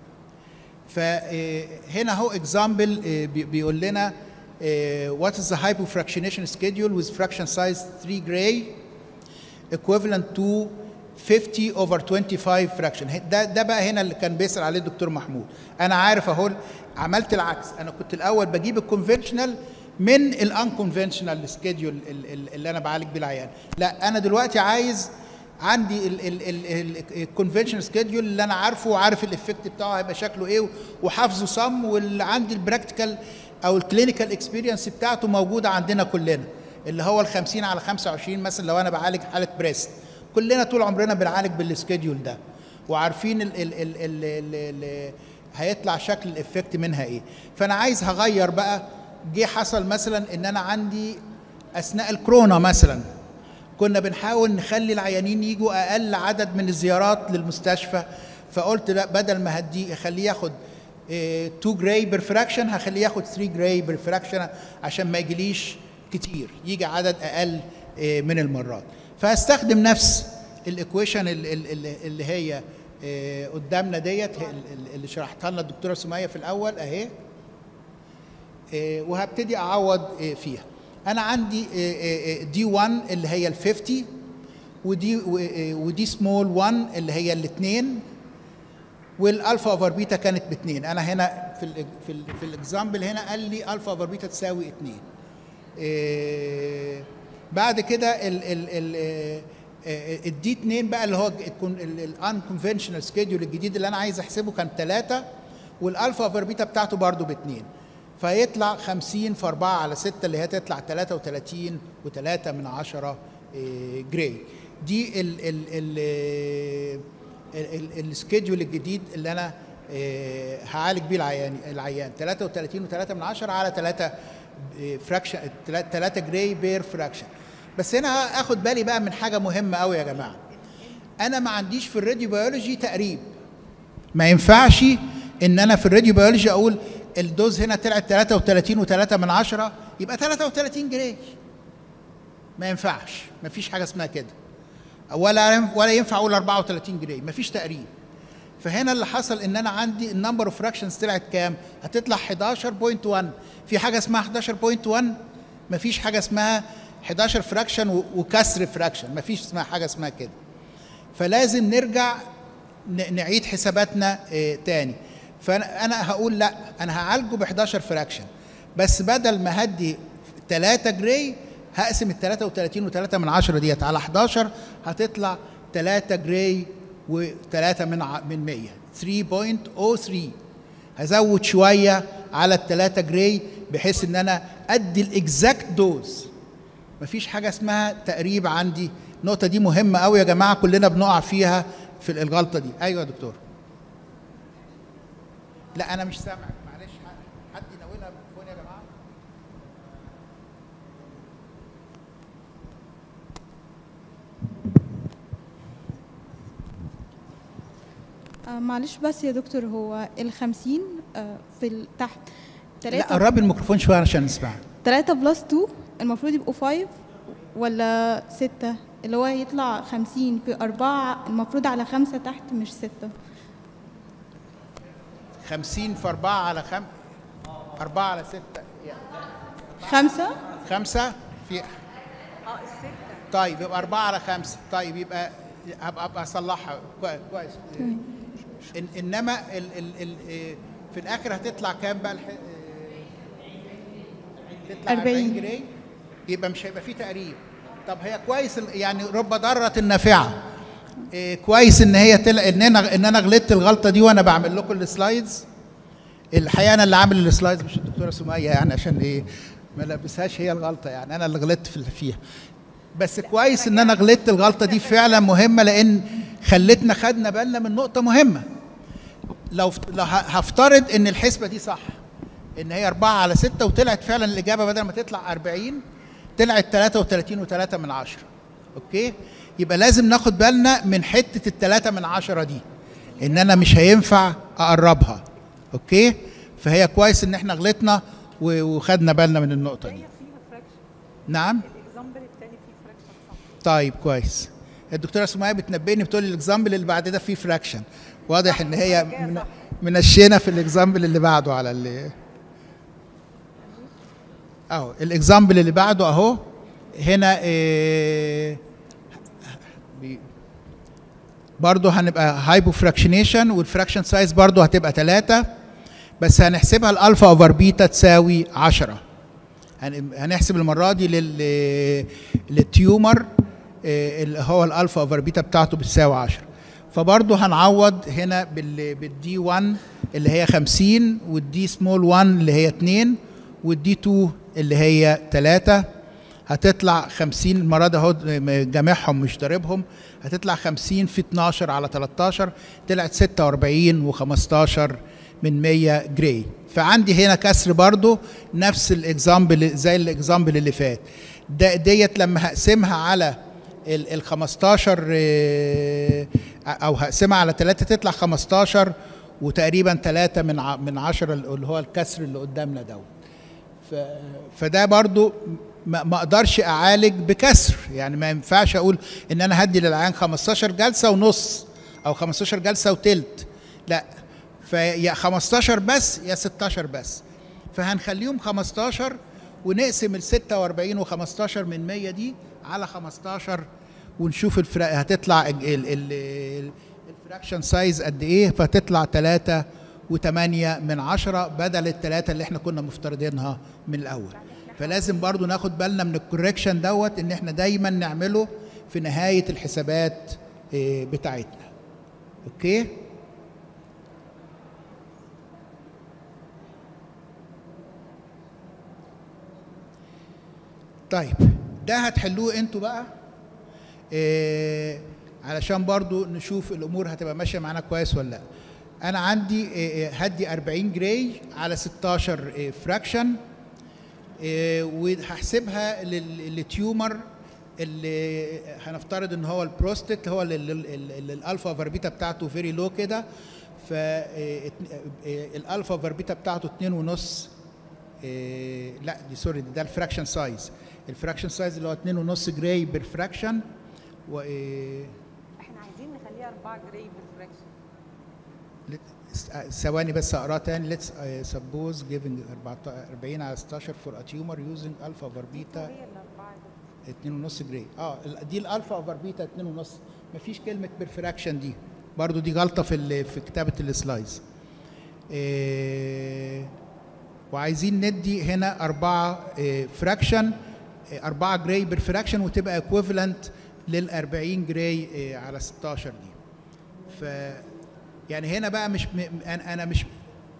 فهنا هو اكزامبل بيقول لنا what is the hypofractionation schedule with fraction size 3 gray equivalent to 50 over 25 fraction ده ده بقى هنا اللي كان بيسأل عليه الدكتور محمود انا عارف اهو عملت العكس انا كنت الاول بجيب الكونفنشنال من الانكونفنشنال سكيدول اللي انا بعالج بيه العيان لا انا دلوقتي عايز عندي الكونفنشنال سكيدول اللي انا عارفه وعارف الافكت بتاعه هيبقى شكله ايه وحافظه صم واللي عندي البراكتيكال او الكلينيكال اكسبيرينس بتاعته موجوده عندنا كلنا اللي هو ال 50 على 25 مثلا لو انا بعالج حاله بريست كلنا طول عمرنا بنعالج بالسكيدول ده وعارفين ال ال ال ال ال ال هيطلع شكل الافكت منها ايه فانا عايز هغير بقى جه حصل مثلا ان انا عندي اثناء الكورونا مثلا كنا بنحاول نخلي العيانين يجوا اقل عدد من الزيارات للمستشفى فقلت لا بدل ما هدي اخليه ياخد 2 جراي بير فراكشن هخليه ياخد 3 جراي بير فراكشن عشان ما يجيليش كتير يجي عدد اقل آه، من المرات فهستخدم نفس الايكويشن اللي هي آه، قدامنا ديت هي ال- اللي شرحتها لنا الدكتوره سميه في الاول اهي آه، وهبتدي اعوض آه، فيها انا عندي دي 1 اللي هي ال 50 ودي و- آه، ودي سمول 1 اللي هي الاثنين والالفا اوفر بيتا كانت باثنين انا هنا في ال في ال في الاكزامبل هنا قال لي الفا اوفر بيتا تساوي اثنين إيه بعد كده ال ال ال الدي 2 بقى اللي هو الان كونفنشنال سكيدول الجديد اللي انا عايز احسبه كان 3 والالفا اوفر بيتا بتاعته برضه باثنين فيطلع 50 في 4 على 6 اللي هي تطلع 33 و3 من 10 إيه، جراي دي ال ال ال ال- السكيدول الجديد اللي انا آه، هعالج بيه العيان العيان 33 و3 من 10 على 3 فراكشن 3 جراي بير فراكشن بس هنا اخد بالي بقى من حاجه مهمه قوي يا جماعه انا ما عنديش في الراديو بيولوجي تقريب ما ينفعش ان انا في الراديو بيولوجي اقول الدوز هنا طلعت 33 و3 من 10 يبقى 33 جراي ما ينفعش ما فيش حاجه اسمها كده ولا ولا ينفع اقول 34 جنيه مفيش تقريب فهنا اللي حصل ان انا عندي النمبر اوف فراكشنز طلعت كام هتطلع 11.1 في حاجه اسمها 11.1 مفيش حاجه اسمها 11 فراكشن و- وكسر فراكشن مفيش اسمها حاجه اسمها كده فلازم نرجع ن- نعيد حساباتنا آه، تاني فانا أنا هقول لا انا هعالجه ب 11 فراكشن بس بدل ما هدي 3 جراي هقسم ال 33 و3 من 10 ديت على 11 هتطلع 3 جراي و3 من ع- من 100 3.03 هزود شويه على ال 3 جراي بحيث ان انا ادي الاكزاكت دوز مفيش حاجه اسمها تقريب عندي النقطه دي مهمه قوي يا جماعه كلنا بنقع فيها في الغلطه دي ايوه يا دكتور لا انا مش سامع معلش حد- حد يناولها بالتليفون يا جماعه آه، معلش بس يا دكتور هو ال 50 آه، في ال- تحت لا 3 قربي الميكروفون شويه عشان نسمع 3 بلس 2 المفروض يبقوا 5 ولا 6 اللي هو يطلع 50 في 4 المفروض على 5 تحت مش 6 50 في 4 على 5 4 على 6 يعني 5 5 في طيب يبقى 4 على 5 طيب يبقى هبقى ابقى اصلحها كويس كويس إن انما ال ال ال إيه، في الاخر هتطلع كام بقى الح... إيه، تطلع 40 40 جنيه يبقى مش هيبقى فيه تقريب طب هي كويس ال- يعني رب ضاره نافعه إيه كويس ان هي تل... ان انا ان انا غلطت الغلطه دي وانا بعمل لكم السلايدز الحقيقه انا اللي عامل السلايدز مش الدكتوره سميه يعني عشان ايه ما لبسهاش هي الغلطه يعني انا اللي غلطت في فيها بس كويس ان انا غلطت الغلطه دي فعلا مهمه لان خلتنا خدنا بالنا من نقطه مهمه لو لو ه- هفترض ان الحسبه دي صح ان هي 4 على 6 وطلعت فعلا الاجابه بدل ما تطلع 40 طلعت 33 و3 من 10 اوكي يبقى لازم ناخد بالنا من حته الثلاثة من عشرة دي ان انا مش هينفع اقربها اوكي فهي كويس ان احنا غلطنا و- وخدنا بالنا من النقطه دي نعم طيب كويس الدكتوره سمية بتنبهني بتقول لي الاكزامبل اللي بعد ده فيه فراكشن واضح ان هي من- منشنه في الاكزامبل اللي بعده على اللي اهو الاكزامبل اللي بعده اهو هنا إيه بي- برضو هنبقى هايبو فراكشنيشن والفراكشن سايز برضو هتبقى 3 بس هنحسبها الالفا اوفر بيتا تساوي 10 هن- هنحسب المره دي لل للتيومر آه، اللي هو الالفا اوفر بيتا بتاعته بتساوي 10 فبرضه هنعوض هنا بال بالدي 1 اللي هي 50 والدي سمول 1 اللي هي 2 والدي 2 اللي هي 3 هتطلع 50 المره دي اهو جامعهم مش ضاربهم هتطلع 50 في 12 على 13 طلعت 46 و15 من 100 جراي فعندي هنا كسر برضو نفس الاكزامبل زي الاكزامبل اللي فات ده ديت لما هقسمها على ال ال 15 آه، او هقسمها على 3 تطلع 15 وتقريبا 3 من ع- من 10 اللي هو الكسر اللي قدامنا دوت ف- فده برضو ما ما اقدرش اعالج بكسر يعني ما ينفعش اقول ان انا هدي للعيان 15 جلسه ونص او 15 جلسه وتلت لا فيا 15 بس يا 16 بس فهنخليهم 15 ونقسم ال 46 و15 من 100 دي على 15 ونشوف الفرق هتطلع ال- ال- ال- الفراكشن سايز قد ايه فتطلع 3 و8 من 10 بدل الثلاثه اللي احنا كنا مفترضينها من الاول فلازم برضو ناخد بالنا من الكوريكشن دوت ان احنا دايما نعمله في نهايه الحسابات إيه، بتاعتنا اوكي طيب ده هتحلوه انتوا بقى إيه علشان برضو نشوف الامور هتبقى ماشيه معانا كويس ولا لا انا عندي إيه إيه، هدي 40 جراي على 16 إيه فراكشن إيه وهحسبها لل- للتيومر اللي هنفترض ان هو البروستات هو اللي اللي- اللي اللي الالفا فاربيتا بتاعته فيري لو كده فالالفا فاربيتا بتاعته 2 ونص إيه لا دي سوري ده الفراكشن سايز الفراكشن سايز اللي هو 2 ونص جراي بير فراكشن و إيه احنا عايزين نخليها 4 جراي بالفراكشن Let- آه، ثواني بس اقراه تاني let's uh, suppose giving 14 40 على 16 for a tumor using alpha over beta هي الاربعه دي 2 ونص جراي اه ال- دي الالفا اوفر بيتا 2 ونص مفيش كلمه بالفراكشن دي برضو دي غلطه في ال- في كتابه السلايدز إيه وعايزين ندي هنا أربعة إيه فراكشن إيه أربعة جراي بالفراكشن وتبقى ايكويفالنت لل 40 جراي إيه على 16 دي ف يعني هنا بقى مش م- انا أنا مش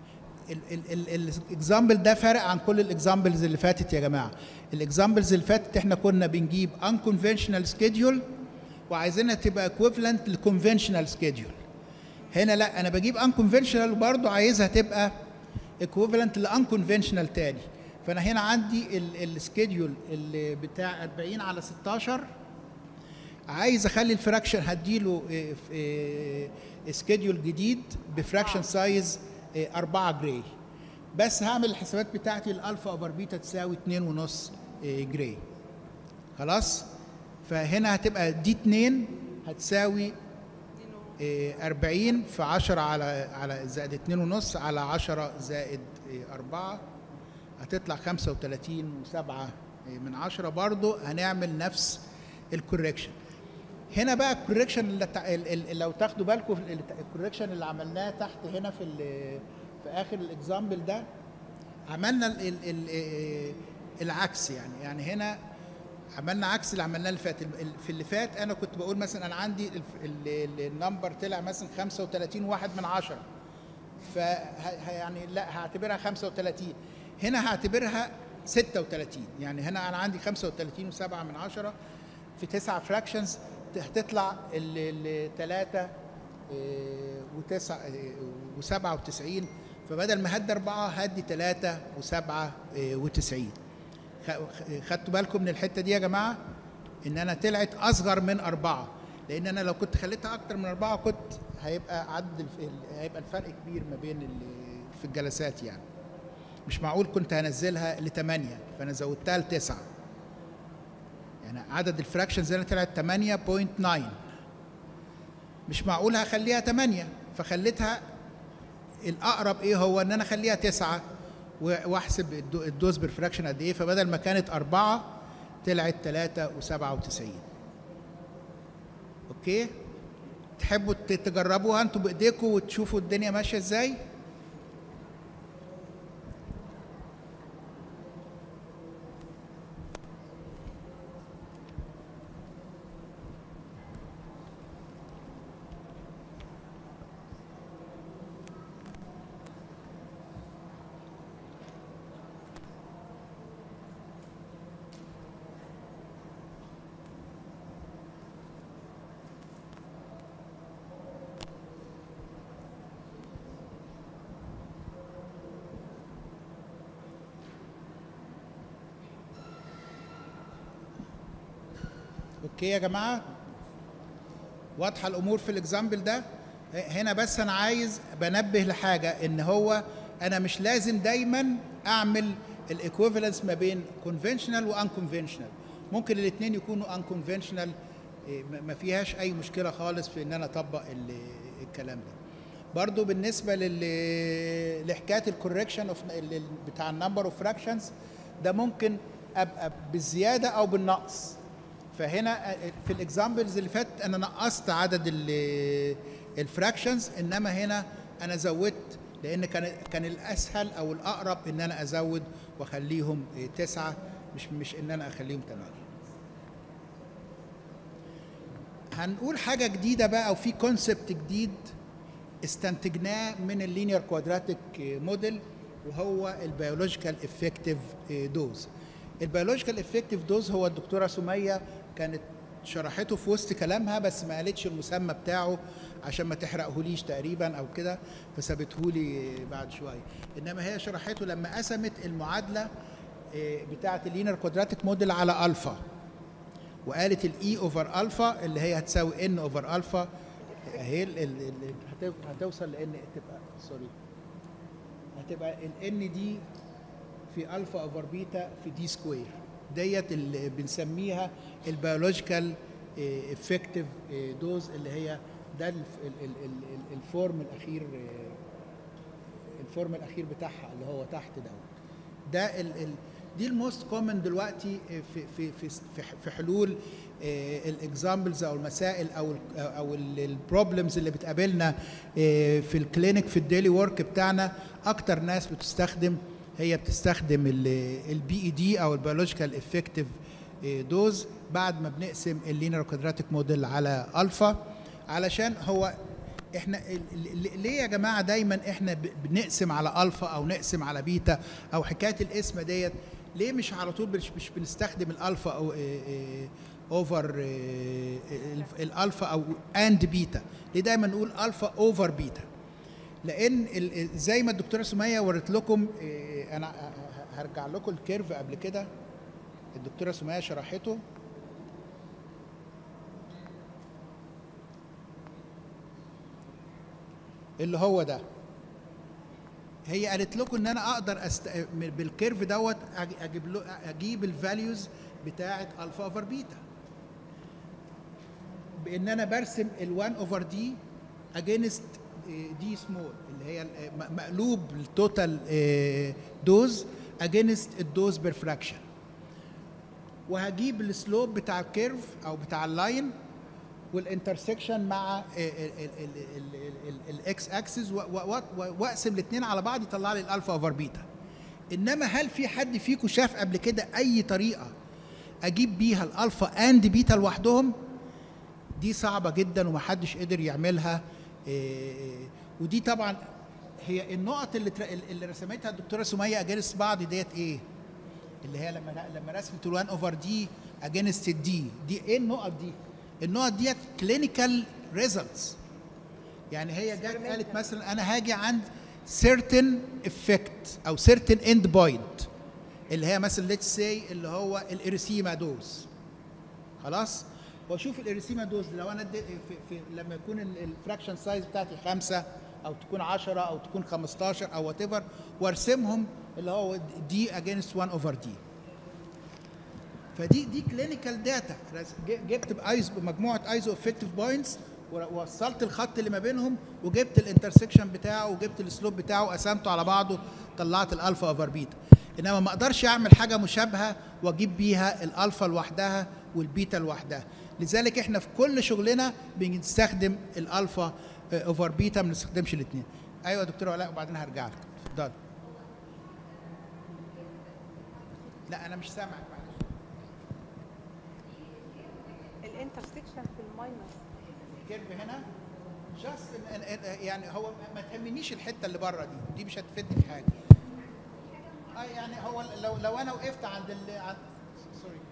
الاكزامبل ده فارق عن كل الاكزامبلز اللي فاتت يا جماعه الاكزامبلز اللي فاتت احنا كنا بنجيب unconventional schedule وعايزينها تبقى equivalent للconventional schedule هنا لا انا بجيب unconventional وبرضه عايزها تبقى equivalent لunconventional تاني فانا هنا عندي السكيدول اللي بتاع 40 على 16 عايز اخلي الفراكشن هديله سكيدول جديد بفراكشن سايز 4 جراي بس هعمل الحسابات بتاعتي الالفا اوفر بيتا تساوي 2.5 جراي خلاص فهنا هتبقى دي 2 هتساوي إيه، 40 في 10 على على زائد 2 ونص على 10 زائد 4 هتطلع 35 و7 من 10 برضو هنعمل نفس الكوريكشن هنا بقى الكوريكشن اللي تع- ال- ال- لو تاخدوا بالكم في ال- الكوريكشن اللي عملناه تحت هنا في ال- في اخر الاكزامبل ده عملنا ال ال ال العكس يعني يعني هنا عملنا عكس اللي عملناه اللي فات ال- ال- في اللي فات انا كنت بقول مثلا انا عندي ال- ال- ال- النمبر طلع مثلا 35 واحد من عشرة ف يعني لا هعتبرها 35 هنا هعتبرها 36 يعني هنا انا عندي 35 و7 من عشرة في 9 فراكشنز هتطلع ال 3 و9 و97 فبدل ما هدي أربعة هدي 3 و97 خدتوا بالكم من الحتة دي يا جماعة إن أنا طلعت أصغر من أربعة لأن أنا لو كنت خليتها أكتر من أربعة كنت هيبقى عدد الف- هيبقى الفرق كبير ما بين ال- في الجلسات يعني مش معقول كنت هنزلها ل 8 فانا زودتها ل 9 يعني عدد الفراكشنز هنا طلعت 8.9 مش معقول هخليها 8 فخليتها الاقرب ايه هو ان انا اخليها 9 و- واحسب الدو- الدوز بالفراكشن قد ايه فبدل ما كانت 4 طلعت 3 و97 اوكي تحبوا ت- تجربوها انتوا بايديكم وتشوفوا الدنيا ماشيه ازاي اوكي يا جماعه واضحه الامور في الاكزامبل ده هنا بس انا عايز بنبه لحاجه ان هو انا مش لازم دايما اعمل الايكويفالنس ما بين كونفنشنال وان كونفنشنال ممكن الاثنين يكونوا ان كونفنشنال ما فيهاش اي مشكله خالص في ان انا اطبق ال- الكلام ده برضو بالنسبه لل لحكايه الكوركشن اوف بتاع النمبر اوف فراكشنز ده ممكن ابقى بالزياده او بالنقص فهنا في الاكزامبلز اللي فاتت انا نقصت عدد الفراكشنز انما هنا انا زودت لان كان كان الاسهل او الاقرب ان انا ازود واخليهم إيه، تسعه مش مش ان انا اخليهم ثمانيه. هنقول حاجه جديده بقى او في كونسبت جديد استنتجناه من اللينير كوادراتيك موديل وهو البيولوجيكال افكتيف دوز البيولوجيكال افكتيف دوز هو الدكتوره سميه كانت شرحته في وسط كلامها بس ما قالتش المسمى بتاعه عشان ما تحرقهوليش تقريبا او كده فسابتهولي بعد شويه انما هي شرحته لما قسمت المعادله آه، بتاعه اللينير كوادراتيك موديل على الفا وقالت الاي اوفر الفا اللي هي هتساوي ان اوفر الفا اهي ال- ال- ال- هتو- هتوصل لان تبقى سوري هتبقى الان دي في الفا اوفر بيتا في دي سكوير ديت اللي بنسميها البيولوجيكال افكتيف دوز اللي هي ده الف- ال- ال- ال- ال- الفورم الاخير آه، الفورم الاخير بتاعها اللي هو تحت دوت ده ال ال دي الموست كومن دلوقتي في في في في, في حلول الاكزامبلز او المسائل او ال او البروبلمز اللي بتقابلنا آه، في الكلينيك في الديلي ورك بتاعنا اكتر ناس بتستخدم هي بتستخدم البي اي دي او البيولوجيكال افكتيف دوز بعد ما بنقسم اللينير كوادراتيك موديل على الفا علشان هو احنا ال- ال- ليه يا جماعه دايما احنا ب- بنقسم على الفا او نقسم على بيتا او حكايه القسمه ديت ليه مش على طول مش, مش بنستخدم الالفا او اوفر الالفا او اند بيتا ليه دايما نقول الفا اوفر بيتا لان ال- ال- زي ما الدكتوره سميه ورت لكم إيه، انا ه- ه- هرجع لكم الكيرف قبل كده الدكتوره سميه شرحته اللي هو ده هي قالت لكم ان انا اقدر أست... بالكيرف دوت أج- اجيب له اجيب الفاليوز بتاعه الفا اوفر بيتا بان انا برسم ال1 اوفر دي اجينست دي سمول اللي هي ال- م- مقلوب التوتال دوز اجينست الدوز بير فراكشن وهجيب السلوب بتاع الكيرف او بتاع اللاين والانترسكشن مع الاكس اكسس واقسم الاثنين على بعض يطلع لي الالفا اوفر بيتا انما هل في حد فيكم شاف قبل كده اي طريقه اجيب بيها الالفا اند بيتا لوحدهم دي صعبه جدا ومحدش قدر يعملها إيه، ودي طبعا هي النقط اللي تر- اللي رسمتها الدكتوره سميه اجانس بعض ديت ايه اللي هي لما لما رسمت ال1 اوفر دي اجينست الدي دي ايه النقط دي النقط ديت كلينيكال ريزلتس يعني هي جت قالت مثلا انا هاجي عند certain effect او certain end point اللي هي مثلا let's say اللي هو الاريسيما دوز خلاص واشوف الاريسيما دوز لو انا ادي في, في لما يكون الفراكشن سايز بتاعتي خمسة او تكون 10 او تكون 15 او وات ايفر وارسمهم اللي هو دي اجينست 1 اوفر دي فدي دي كلينيكال داتا جبت بايز بمجموعه ايزو افكتيف بوينتس ووصلت الخط اللي ما بينهم وجبت الانترسكشن بتاعه وجبت السلوب بتاعه وقسمته على بعضه طلعت الالفا اوفر بيتا انما ما اقدرش اعمل حاجه مشابهه واجيب بيها الالفا لوحدها والبيتا لوحدها لذلك احنا في كل شغلنا بنستخدم الالفا اوفر بيتا ما بنستخدمش الاثنين ايوه يا دكتور علاء وبعدين هرجع لك اتفضل لا انا مش سامعك معلش الانترسكشن في الماينس كيرف هنا جاست يعني هو ما تهمنيش الحته اللي بره دي دي مش هتفيدني في حاجه اه يعني هو لو لو انا وقفت عند ال عند سوري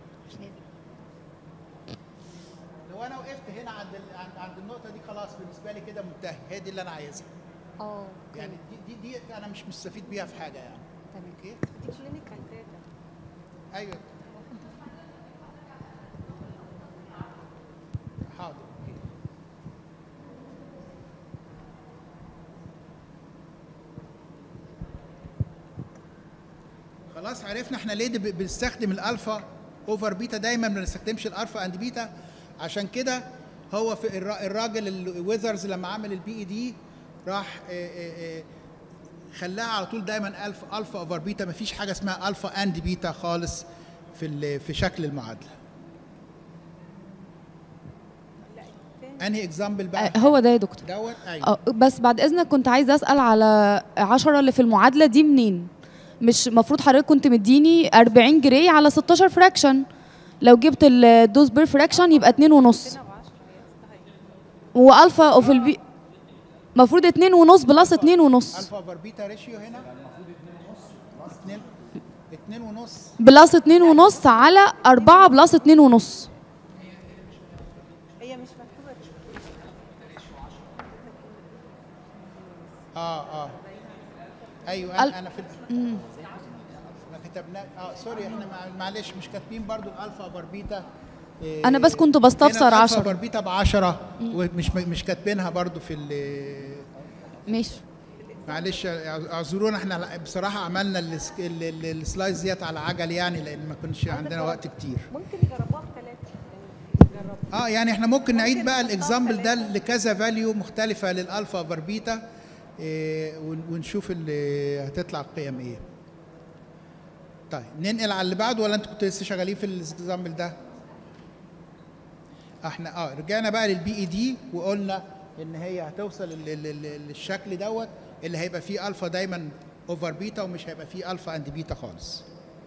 لو انا وقفت هنا عند ال... عند, عند النقطه دي خلاص بالنسبه لي كده منتهي هي دي اللي انا عايزها اه يعني دي دي, دي انا مش مستفيد بيها في حاجه يعني تمام اوكي دي كلينيكال داتا ايوه حاضر اوكي خلاص عرفنا احنا ليه دي ب- بنستخدم الالفا اوفر بيتا دايما ما بنستخدمش الالفا اند بيتا عشان كده هو في الرا- الراجل الويذرز لما عمل البي اي دي راح آه، آه، آه، خلاها على طول دايما الفا الفا اوفر بيتا ما فيش حاجه اسمها الفا اند بيتا خالص في ال- في شكل المعادله انهي اكزامبل بقى آه، هو ده يا دكتور دوت ايوه اه بس بعد اذنك كنت عايزه اسال على 10 اللي في المعادله دي منين مش المفروض حضرتك كنت مديني 40 جري على 16 فراكشن لو جبت الدوز بير فراكشن يبقى 2 ونص والفا اوف البي المفروض 2 ونص بلس 2 ونص الفا اوفر بيتا ريشيو هنا اتنين اتنين ونص بلس 2 ونص على 4 بلس 2 ونص هي مش مكتوبه اه اه ايوه ال- انا انا في ما كتبنا اه سوري احنا مع- معلش مش كاتبين برضو الالفا اوفر بيتا إيه، أنا بس كنت بستفسر هنا الألفا 10. اوفر بيتا ب 10 ومش مش كاتبينها برضو في ال- ماشي معلش اعذرونا احنا بصراحه عملنا الس- ال- ال- السلايدز ديت على عجل يعني لان ما كنش عندنا وقت كتير ممكن يجربوها بثلاثه اه يعني احنا ممكن نعيد ممكن بقى نحطها الاكزامبل ده ثلاثة. لكذا فاليو مختلفه للالفا اوفر بيتا إيه ون- ونشوف اللي هتطلع القيم ايه طيب ننقل على اللي بعده ولا انتوا كنتوا لسه شغالين في الاكزامبل ده احنا اه رجعنا بقى للبي اي دي وقلنا ان هي هتوصل لل- لل- للشكل دوت اللي هيبقى فيه الفا دايما اوفر بيتا ومش هيبقى فيه الفا اند بيتا خالص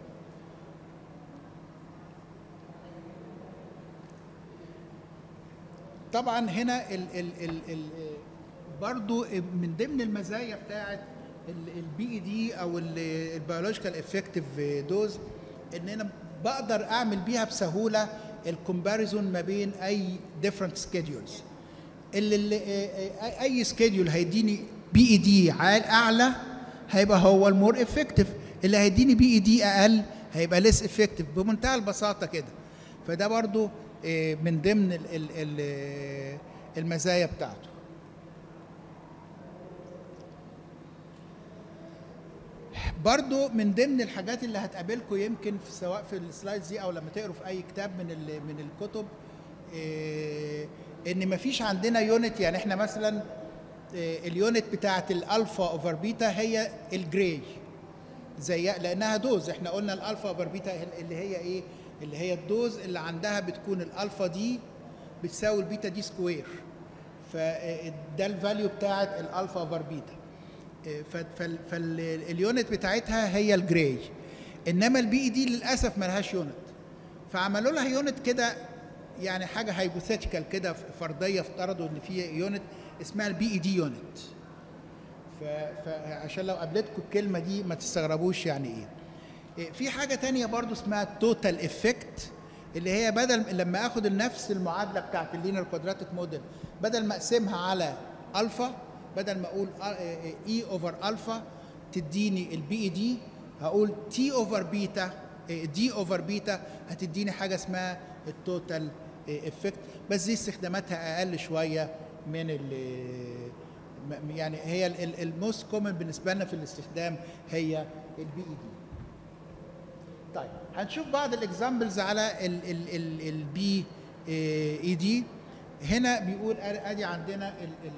طبعا هنا ال ال ال ال برضو من ضمن المزايا بتاعت البي اي دي او البيولوجيكال افكتيف دوز ان انا بقدر اعمل بيها بسهوله الكومباريزون ما بين اي ديفرنت سكيدولز اللي اللي اي- اي سكيدول هيديني بي اي دي اعلى هيبقى هو المور افكتيف اللي هيديني بي اي دي اقل هيبقى ليس افكتيف بمنتهى البساطه كده فده برضو آه، من ضمن ال- ال- ال- المزايا بتاعته برضو من ضمن الحاجات اللي هتقابلكم يمكن في سواء في السلايدز دي او لما تقروا في اي كتاب من ال- من الكتب إيه ان مفيش عندنا يونت يعني احنا مثلا إيه اليونت بتاعت الالفا اوفر بيتا هي الجراي زي لانها دوز احنا قلنا الالفا اوفر بيتا اللي هي ايه اللي هي الدوز اللي عندها بتكون الالفا دي بتساوي البيتا دي سكوير فده الفاليو بتاعت الالفا اوفر بيتا فاليونت بتاعتها هي الجراي انما البي اي دي للاسف ملهاش يونت فعملوا لها يونت كده يعني حاجه هايبوثيتيكال كده فرضيه افترضوا ان في يونت اسمها البي اي دي يونت ف- فعشان لو قابلتكم الكلمه دي ما تستغربوش يعني ايه إيه، في حاجه تانية برضو اسمها توتال افكت اللي هي بدل لما اخد نفس المعادله بتاعت اللينير كوادراتيك موديل بدل ما اقسمها على الفا بدل ما اقول اي اوفر الفا تديني البي اي دي هقول تي اوفر بيتا دي اوفر بيتا هتديني حاجه اسمها التوتال افكت بس دي استخداماتها اقل شويه من ال م- يعني هي الموست كومن بالنسبه لنا في الاستخدام هي البي اي دي طيب هنشوف بعض الاكزامبلز على البي اي دي هنا بيقول أ- ادي عندنا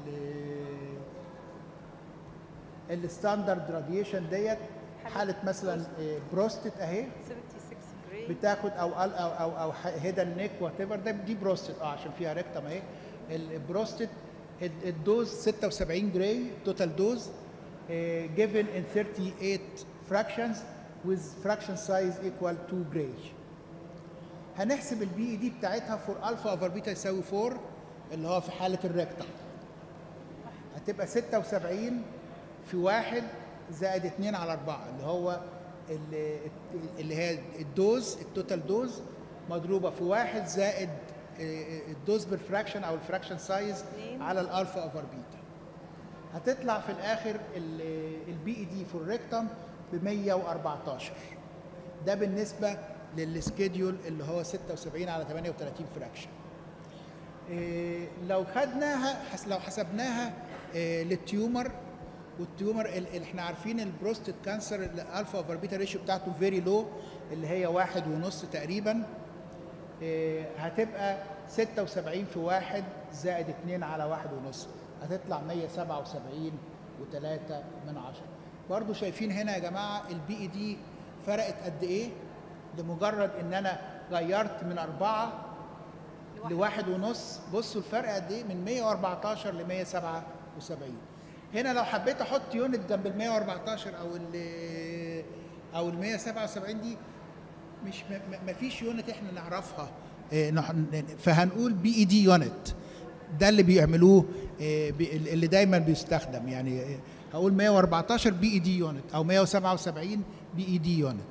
الستاندرد راديشن ديت حاله مثلا بروستت اهي 76 جري بتاخد او او او او هيدن نيك وات ايفر ده دي بروستت اه عشان فيها ريكتم اهي البروستت الدوز 76 جراي توتال دوز given in 38 fractions with fraction size equal 2 gray هنحسب البي اي دي بتاعتها فور الفا اوفر بيتا يساوي 4 اللي هو في حاله الريكتم هتبقى 76 في واحد زائد 2 على 4 اللي هو اللي, اللي هي الدوز التوتال دوز مضروبه في واحد زائد آه، الدوز بالفراكشن او الفراكشن سايز على الالفا اوفر بيتا هتطلع في الاخر البي اي دي فور ريكتم ب 114 ده بالنسبه للسكيدول اللي هو 76 على 38 فراكشن إيه، لو خدناها حس- لو حسبناها إيه، للتيومر والتيومر ال- اللي احنا عارفين البروستات كانسر الالفا اوفر بيتا ريشيو بتاعته فيري لو اللي هي واحد ونص تقريبا إيه، هتبقى 76 في واحد زائد 2 على واحد ونص هتطلع 177 و3 من عشرة برضو شايفين هنا يا جماعة البي اي دي فرقت قد ايه لمجرد ان انا غيرت من أربعة لواحد ونص بصوا الفرق قد ايه من 114 ل 177 هنا لو حبيت احط يونت جنب ال 114 او ال او ال 177 دي مش ما فيش يونت احنا نعرفها إيه، نح- فهنقول بي اي دي يونت ده اللي بيعملوه إيه، بي- اللي دايما بيستخدم يعني إيه، هقول 114 بي اي دي يونت او 177 بي اي دي يونت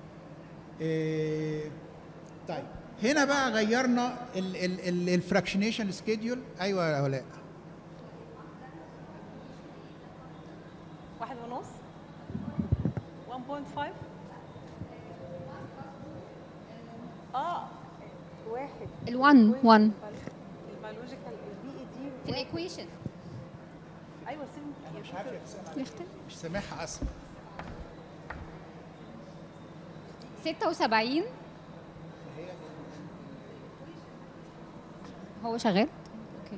إيه، طيب هنا بقى غيرنا الفراكشنيشن سكيدول ايوه يا ولاء واحد ونص 1.5 اه واحد ال 1 1 البيولوجيكال البي اي دي الايكويشن ايوه انا مش عارف يا حسام يختلف مش سامعها اصلا 76 هو شغال اوكي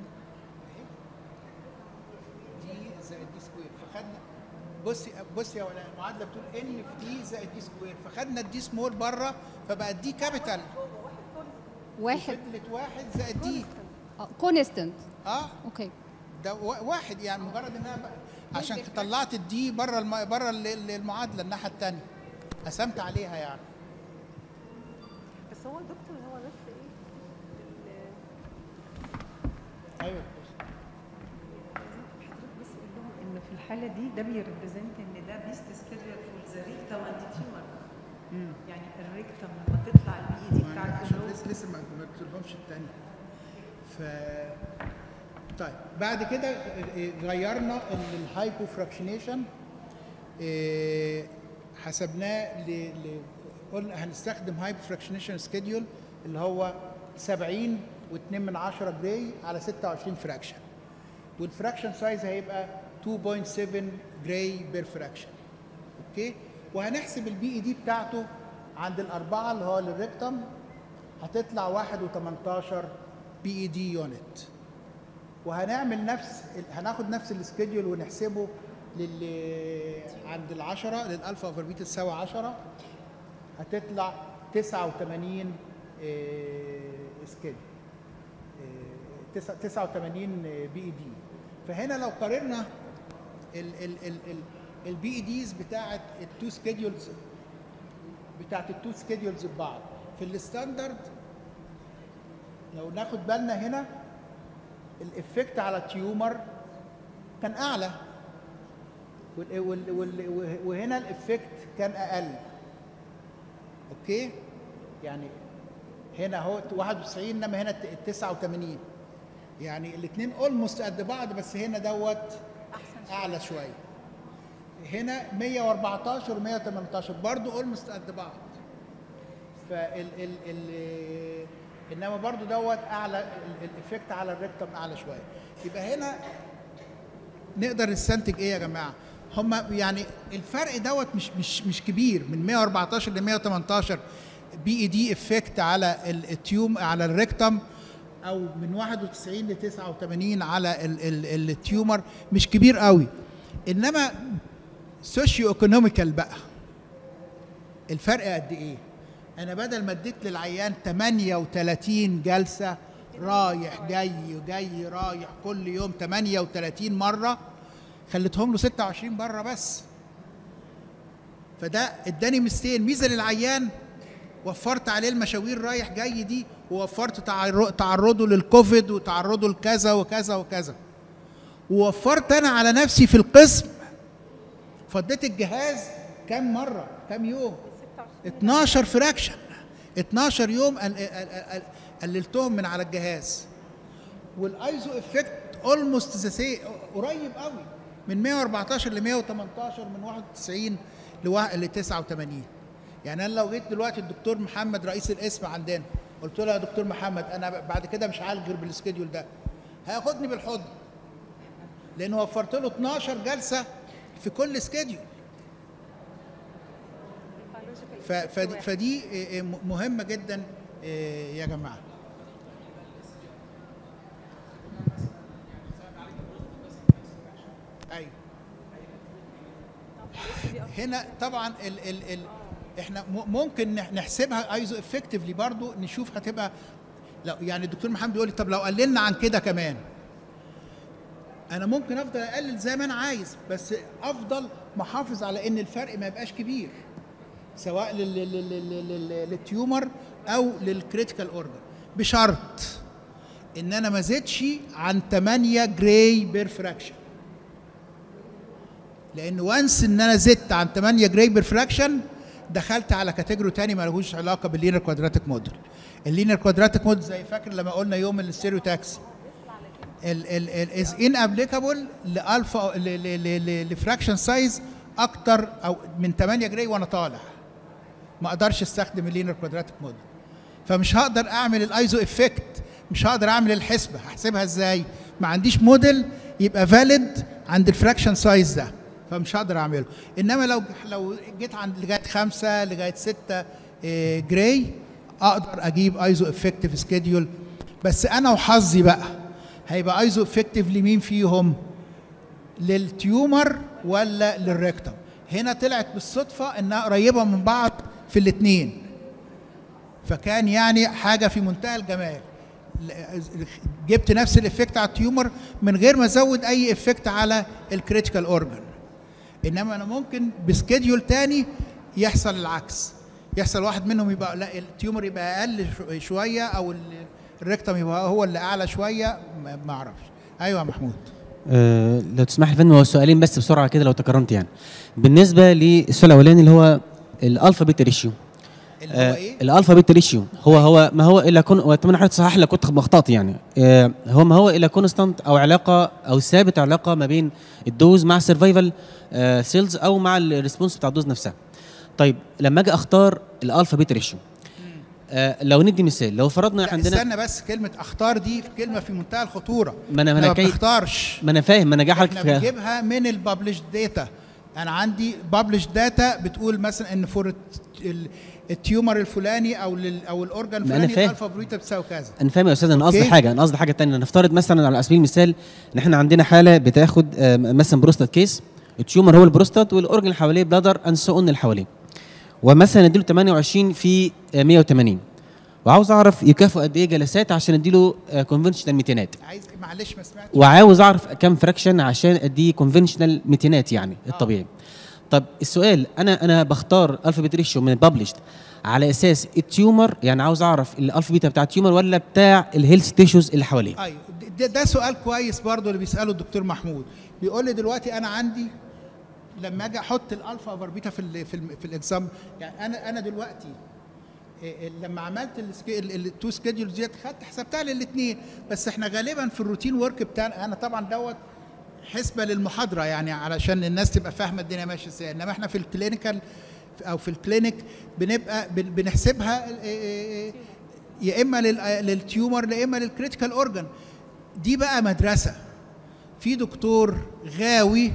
دي زائد دي سكوير فخدنا بصي بصي يا ولاء المعادله بتقول ان في دي زائد دي سكوير فخدنا الدي سمول بره فبقت دي كابيتال واحد فضلت واحد زائد دي كونستنت اه اوكي ده وا- واحد يعني مجرد انها بقى عشان طلعت الدي بره الم... بره ال- ال- المعادله الناحيه الثانيه قسمت عليها يعني بس هو دكتور هو بس ايه ال- ايوه حضرتك بس قول لهم ان في الحاله دي ده بيريبريزنت ان ده بيست سكيدول فور ذا ريكتم اند تيومر يعني الريكتم لما تطلع البي دي بتاعت عشان اللوب لسه لسه ما ما قلتلهمش الثانيه ف طيب بعد كده إيه، غيرنا الهايبو فراكشنيشن حسبناه ل... ل... قلنا هنستخدم هايبو فراكشنيشن سكيدول اللي هو 70 و2 من 10 جراي على 26 فراكشن والفراكشن سايز هيبقى 2.7 جراي بير فراكشن اوكي وهنحسب البي اي دي بتاعته عند الاربعه اللي هو للريكتم هتطلع 1 و18 بي اي دي يونت وهنعمل نفس هناخد نفس السكيدول ونحسبه لل عند العشرة للالفا اوفر بيتا تساوي 10 هتطلع 89 سكيدول 89 بي اي دي فهنا لو قارنا البي اي ديز بتاعت التو سكيدولز بتاعت التو سكيدولز ببعض في الستاندرد لو ناخد بالنا هنا الافكت على التيومر كان اعلى وال وال وال وهنا الافكت كان اقل اوكي يعني هنا هو 91 انما هنا 89 يعني الاثنين اولموست قد بعض بس هنا دوت اعلى شويه هنا 114 و 118 برضه اولموست قد بعض فال ال ال انما برضه دوت اعلى الايفكت على الريكتم اعلى شويه يبقى هنا نقدر نستنتج ايه يا جماعه هم يعني الفرق دوت مش مش مش كبير من 114 ل 118 بي اي دي افكت على ال- التيوم على الريكتم او من 91 ل 89 على ال- ال- التيومر مش كبير قوي انما سوشيو ايكونوميكال بقى الفرق قد ايه انا بدل ما اديت للعيان 38 جلسه رايح جاي جاي رايح كل يوم 38 مره خليتهم له 26 مره بس فده اداني ميزتين ميزه للعيان وفرت عليه المشاوير رايح جاي دي ووفرت تعر- تعرضه للكوفيد وتعرضه لكذا وكذا وكذا ووفرت انا على نفسي في القسم فضيت الجهاز كام مره كام يوم 12 فراكشن 12 يوم قل- قل- قل- قللتهم من على الجهاز والايزو افكت اولموست ذا سي قريب قوي من 114 ل 118 من 91 لوا- ل 89 يعني انا لو جيت دلوقتي الدكتور محمد رئيس القسم عندنا قلت له يا دكتور محمد انا بعد كده مش هعالج غير بالسكيدول ده هياخدني بالحضن لانه وفرت له 12 جلسه في كل سكيدول ف- فدي, فدي آه، آه، مهمه جدا آه، يا جماعه ايوه هنا طبعا ال ال ال احنا م- ممكن نح- نحسبها ايزو افكتفلي برضو نشوف هتبقى لو يعني الدكتور محمد بيقول لي طب لو قللنا عن كده كمان انا ممكن افضل اقلل زي ما انا عايز بس افضل محافظ على ان الفرق ما يبقاش كبير سواء لل- لل- لل- لل- لل- للتيومر او للكريتيكال اورجن بشرط ان انا ما زدش عن 8 جراي بير فراكشن لان وانس ان انا زدت عن 8 جراي بير فراكشن دخلت على كاتيجوري تاني ما لهوش علاقه باللينر كوادراتيك موديل اللينر كوادراتيك موديل زي فاكر لما قلنا يوم الستيريوتاكسي ال ال ال از ان ابليكابل لالفا لفراكشن سايز اكتر او من 8 جراي وانا طالع ما اقدرش استخدم اللينر كوادراتيك موديل فمش هقدر اعمل الايزو افكت مش هقدر اعمل الحسبه هحسبها ازاي ما عنديش موديل يبقى فاليد عند الفراكشن سايز ده فمش هقدر اعمله انما لو لو جيت عند لغايه خمسه لغايه سته إيه، جراي اقدر اجيب ايزو افكتيف سكيدول بس انا وحظي بقى هيبقى ايزو افكتيف لمين فيهم للتيومر ولا للريكتم هنا طلعت بالصدفه انها قريبه من بعض في الاثنين فكان يعني حاجه في منتهى الجمال ل- جبت نفس الافكت على التيومر من غير ما ازود اي افكت على الكريتيكال اورجان انما انا ممكن بسكيدول تاني يحصل العكس يحصل واحد منهم يبقى لا التيومر يبقى اقل شو- شويه او ال- الريكتم يبقى هو اللي اعلى شويه ما ما اعرفش ايوه يا محمود آه، لو تسمح لي يا فندم هو سؤالين بس بسرعه كده لو تكرمت يعني بالنسبه للسؤال الاولاني اللي هو الالفا بيتا ريشيو اللي هو آه، ايه الالفا بيتا ريشيو هو هو ما هو الا كون واتمنى حضرتك تصحح لي كنت مخطط يعني آه، هو ما هو الا كونستانت او علاقه او ثابت علاقه ما بين الدوز مع السرفايفل سيلز او مع الريسبونس بتاع الدوز نفسها طيب لما اجي اختار الالفا بيتا ريشيو آه، لو ندي مثال لو فرضنا لا عندنا استنى بس كلمه اختار دي كلمه في منتهى الخطوره ما أنا- ما أنا إحنا ما كي- بنختارش ما انا فاهم ما انا جاي احنا حضرتك بنجيبها من الببلش داتا انا عندي ببلش داتا بتقول مثلا ان فور التيومر الفلاني او لل او الاورجان ما أنا الفلاني فاهم. الالفا برويتا بتساوي كذا انا فاهم يا استاذ انا قصدي أوكي. حاجه انا قصدي حاجه تانية نفترض مثلا على سبيل المثال ان احنا عندنا حاله بتاخد آه، مثلا بروستات كيس التيومر هو البروستات والاورجن اللي حواليه بلادر اند سو اللي حواليه ومثلا اديله 28 في آه، 180 وعاوز اعرف يكافئ قد ايه جلسات عشان اديله كونفنشنال ميتينات عايز معلش ما سمعتش وعاوز اعرف كم فراكشن عشان اديه كونفنشنال ميتينات يعني الطبيعي طب السؤال انا انا بختار الفا بيتا ريشيو من الببلشد على اساس التيومر يعني عاوز اعرف الالفا بيتا بتاع التيومر ولا بتاع الهيلث تيشوز اللي حواليه ايوه ده, ده سؤال كويس برضو اللي بيساله الدكتور محمود بيقول لي دلوقتي انا عندي لما اجي احط الالفا اوفر بيتا في ال في, ال في الاكزام يعني انا انا دلوقتي إيه، إيه، لما عملت التو سكيدولز ديت خدت حسبتها للاثنين بس احنا غالبا في الروتين ورك بتاعنا انا طبعا دوت حسبه للمحاضره يعني علشان الناس تبقى فاهمه الدنيا ماشيه ازاي انما احنا في الكلينيكال او في الكلينيك بنبقى بن- بنحسبها إيه، إيه، يا اما لل- للتيومر يا اما للكريتيكال اورجان دي بقى مدرسه في دكتور غاوي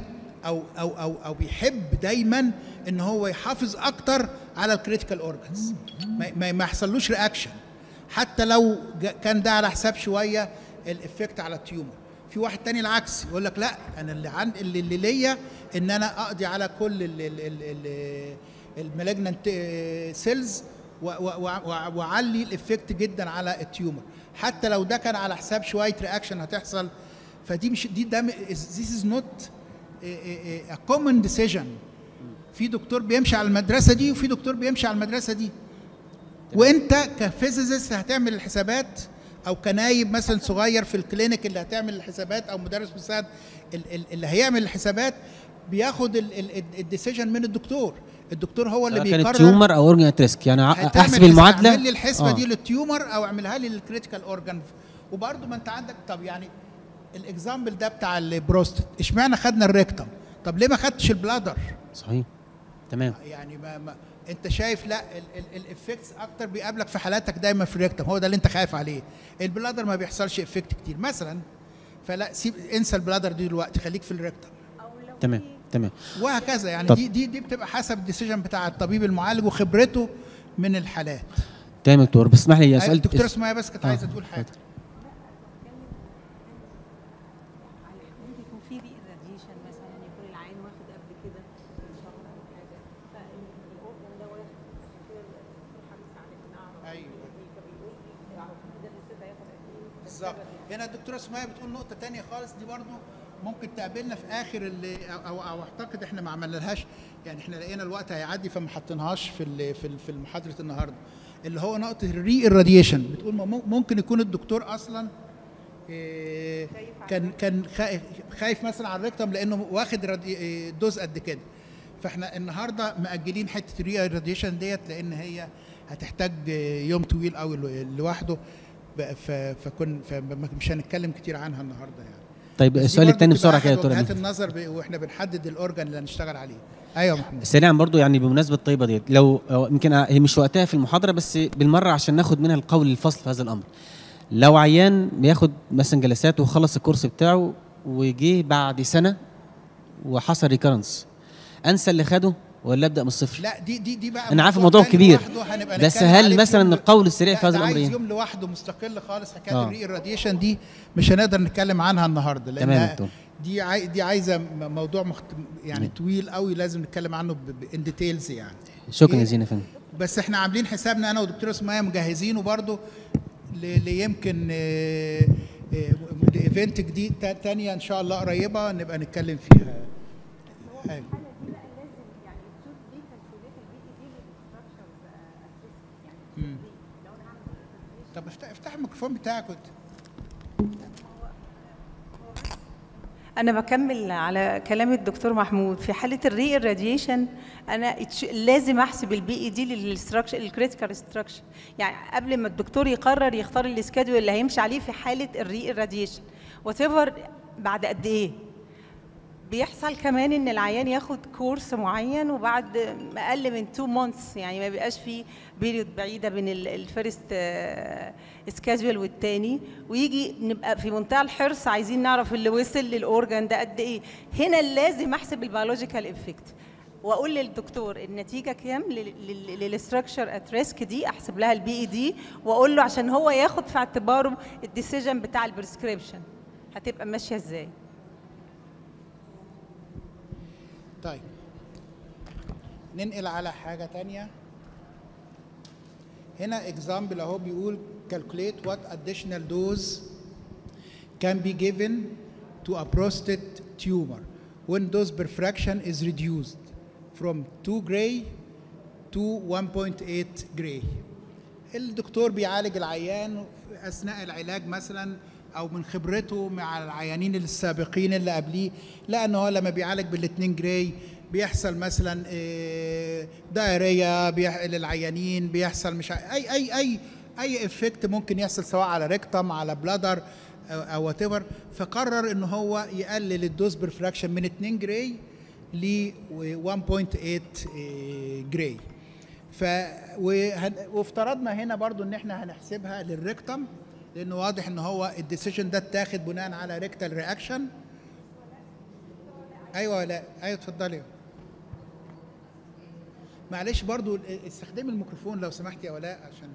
او او او او بيحب دايما ان هو يحافظ اكتر على الكريتيكال اورجانز ما, ما, ما يحصلوش رياكشن حتى لو جا- كان ده على حساب شويه الافكت على التيومر في واحد تاني العكس يقول لك لا انا اللي عند اللي, اللي ليا ان انا اقضي على كل ال- ال- ال- ال- المالجنانت سيلز واعلي الافكت جدا على التيومر حتى لو ده كان على حساب شويه رياكشن هتحصل فدي مش دي ده ذيس از نوت ا كومن ديسيجن في دكتور بيمشي على المدرسه دي وفي دكتور بيمشي على المدرسه دي وانت كفيزيست هتعمل الحسابات او كنايب مثلا صغير في الكلينيك اللي هتعمل الحسابات او مدرس مساعد ال- ال- اللي هيعمل الحسابات بياخد الديسيجن من الدكتور الدكتور هو اللي سواء كانت بيقرر تيومر او اورجن ريسك يعني ع- هتعمل احسب حساب- المعادله اعمل لي الحسبه آه. دي للتيومر او اعملها لي للكريتيكال اورجان وبرده ما انت عندك طب يعني الاكزامبل ده بتاع البروستات اشمعنى خدنا الريكتم طب ليه ما خدتش البلادر صحيح تمام يعني ما, ما انت شايف لا الافكتس اكتر بيقابلك في حالاتك دايما في الريكتم هو ده اللي انت خايف عليه البلادر ما بيحصلش افكت كتير مثلا فلا سيب انسى البلادر دي دلوقتي خليك في الريكتم تمام تمام وهكذا يعني طب. دي دي دي بتبقى حسب الديسيجن بتاع الطبيب المعالج وخبرته من الحالات تمام يا دكتور بس اسمح لي يا سؤال الدكتوره اسمها بس كانت آه، عايزه تقول حاجه يكون في ري راديشن مثلا يكون العين واخد قبل كده شهر او حاجه فالاورجن ده واخد حريص على اقناعه ايوه فبيقول لي اعرف كده الاستاذ هياخد قد ايه بالظبط هنا الدكتوره سمية بتقول نقطه تانية خالص دي برضو ممكن تقابلنا في اخر اللي او او, أو اعتقد احنا ما عملناهاش يعني احنا لقينا الوقت هيعدي فما حطيناهاش في ال- في ال- في محاضره النهارده اللي هو نقطه الري الراديشن بتقول ما مم- ممكن يكون الدكتور اصلا إيه، كان كان خايف, خايف مثلا على الريكتم لانه واخد رادي- إيه، دوز قد كده فاحنا النهارده مأجلين حته الري الراديشن ديت لان هي هتحتاج يوم طويل قوي لوحده ب- ف- فكن فمش هنتكلم كتير عنها النهارده يعني طيب بس دي السؤال برضو الثاني بتبقى بسرعه كده يا أحد دكتور وجهات أمين. النظر ب- واحنا بنحدد الاورجن اللي هنشتغل عليه ايوه يا محمود سريعا برضو يعني بمناسبه الطيبه ديت لو أو يمكن هي مش وقتها في المحاضره بس بالمره عشان ناخد منها القول الفصل في هذا الامر لو عيان بياخد مثلا جلسات وخلص الكورس بتاعه وجه بعد سنه وحصل ريكرنس انسى اللي خده ولا ابدا من الصفر لا دي دي دي بقى أنا عارف موضوع الموضوع تاني كبير، لوحده هنبقى بس نتكلم هل عليه في مثلاً يوم- القول السريع لا، في هذا ده الأمر عايز إيه؟ يوم لوحده مستقل خالص حكايه آه. الري الراديشن دي مش هنقدر نتكلم عنها النهارده تمام يا لان دكتور. دي عاي دي عايزه م- موضوع مخت... يعني طويل قوي لازم نتكلم عنه ان ديتيلز يعني شكرا إيه؟ جزيلا يا فندم بس احنا عاملين حسابنا انا ودكتوره سمية مجهزينه برضو ل- ليمكن لايفنت جديد تا- تانية ان شاء الله قريبه نبقى نتكلم فيها أيوة. مم. طب افتح افتح الميكروفون بتاعك وانت انا بكمل على كلام الدكتور محمود في حاله الري الراديشن انا اتش- لازم احسب البي اي دي للستراكشر الكريتيكال ستراكشر يعني قبل ما الدكتور يقرر يختار السكادول اللي هيمشي عليه في حاله الري الراديشن وات بعد قد ايه بيحصل كمان ان العيان ياخد كورس معين وبعد اقل من 2 مونثس يعني ما بيبقاش في بيريود بعيده بين الفيرست سكادجول والتاني ويجي نبقى في منتهى الحرص عايزين نعرف اللي وصل للاورجان ده قد ايه هنا لازم احسب البيولوجيكال افكت واقول للدكتور النتيجه كام للستراكشر ات ريسك دي احسب لها البي اي دي واقول له عشان هو ياخد في اعتباره الديسيجن بتاع البريسكريبشن هتبقى ماشيه ازاي طيب ننقل على حاجة تانية هنا example اهو بيقول calculate what additional dose can be given to a prostate tumor when dose per fraction is reduced from 2 gray to 1.8 gray الدكتور بيعالج العيان في اثناء العلاج مثلا او من خبرته مع العيانين السابقين اللي قبليه لقى ان هو لما بيعالج بالاتنين جراي بيحصل مثلا آه، دايريا بيح... للعيانين بيحصل مش ع- اي اي اي اي افكت ممكن يحصل سواء على ريكتم على بلادر او وات ايفر فقرر ان هو يقلل الدوز برفراكشن من 2 جراي ل 1.8 جراي ف وهن... وافترضنا هنا برضو ان احنا هنحسبها للريكتم لانه واضح ان هو الديسيجن ده اتاخد بناء على ريكتال رياكشن ايوه لا ايوه اتفضلي معلش برضو استخدمي الميكروفون لو سمحت يا ولاء عشان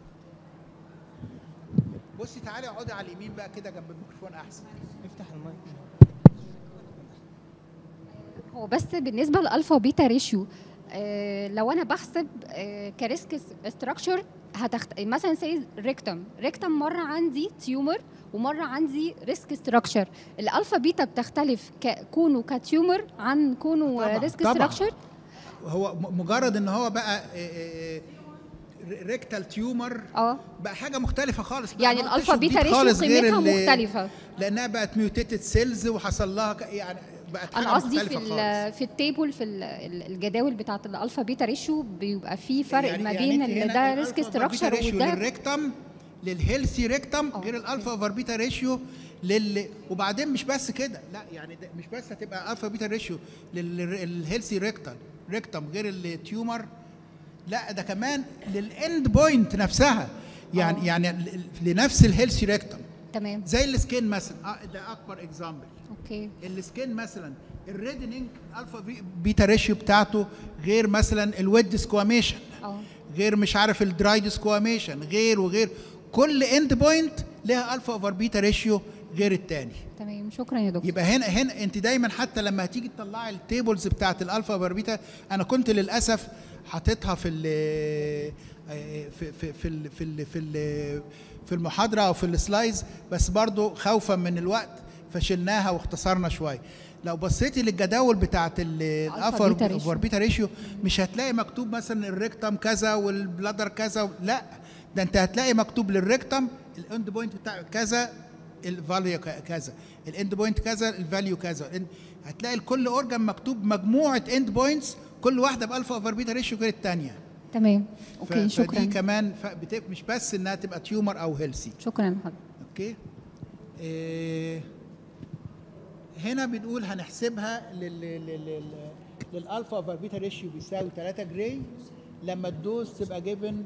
بصي تعالي اقعدي على اليمين بقى كده جنب الميكروفون احسن افتح المايك هو بس بالنسبه للالفا وبيتا ريشيو آه لو انا بحسب آه كريسك ستراكشر هتخت... مثلا سي ريكتم ريكتم مره عندي تيومر ومره عندي ريسك ستراكشر الالفا بيتا بتختلف ك... كونه كتيومر عن كونه طبعاً، ريسك طبعاً. ستراكشر هو م- مجرد ان هو بقى ريكتال تيومر اه بقى حاجه مختلفه خالص بقى يعني نوع الالفا tissue بيتا جديد ريشيو خالص غير قيمتها ال- مختلفه لانها بقت ميوتيتد سيلز وحصل لها ك- يعني بقت حاجه انا قصدي في مختلفه ال- خالص في التيبل في ال- ال- الجداول بتاعه الالفا بيتا ريشيو بيبقى في فرق يعني- ما يعني بين أنت اللي هنا ده الألفا ريسك أوفر بيتا ستراكشر ريشيو وده للريكتم للهيلثي ريكتم أه. غير الالفا اوفر بيتا ريشيو لل وبعدين مش بس كده لا يعني ده مش بس هتبقى الفا بيتا ريشيو للهيلثي ريكتم ريكتم غير التيومر لا ده كمان للاند بوينت نفسها يعني أه. يعني ل- لنفس الهيلثي ريكتم تمام زي السكين مثلا اه ده اكبر اكزامبل اوكي السكين مثلا الريدنينج الفا بي- بيتا ريشيو بتاعته غير مثلا الويد ديسكواميشن اه غير مش عارف الدراي ديسكواميشن غير وغير كل اند بوينت لها الفا اوفر بيتا ريشيو غير التاني تمام شكرا يا دكتور يبقى هنا هنا انت دايما حتى لما هتيجي تطلعي التيبلز بتاعت الالفا اوفر بيتا انا كنت للاسف حاططها في ال في في في ال في ال في, ال في المحاضره او في السلايدز بس برضو خوفا من الوقت فشلناها واختصرنا شويه لو بصيتي للجداول بتاعت الالفا بيتا ريشيو. اوفر بيتا ريشيو مش هتلاقي مكتوب مثلا الريكتم كذا والبلادر كذا لا ده انت هتلاقي مكتوب للريكتم الاند بوينت بتاعه كذا الفاليو كذا الاند بوينت كذا الفاليو كذا الإند- هتلاقي لكل اورجان مكتوب مجموعه اند بوينتس كل واحده بالفا اوفر بيتا ريشيو غير الثانيه تمام اوكي شكرا فدي كمان ف- بت- مش بس انها تبقى تيومر او هيلسي شكرا لحضرتك اوكي إيه هنا بنقول هنحسبها لل لل لل للالفا اوفر بيتا ريشيو بيساوي 3 جراي لما الدوز تبقى جيفن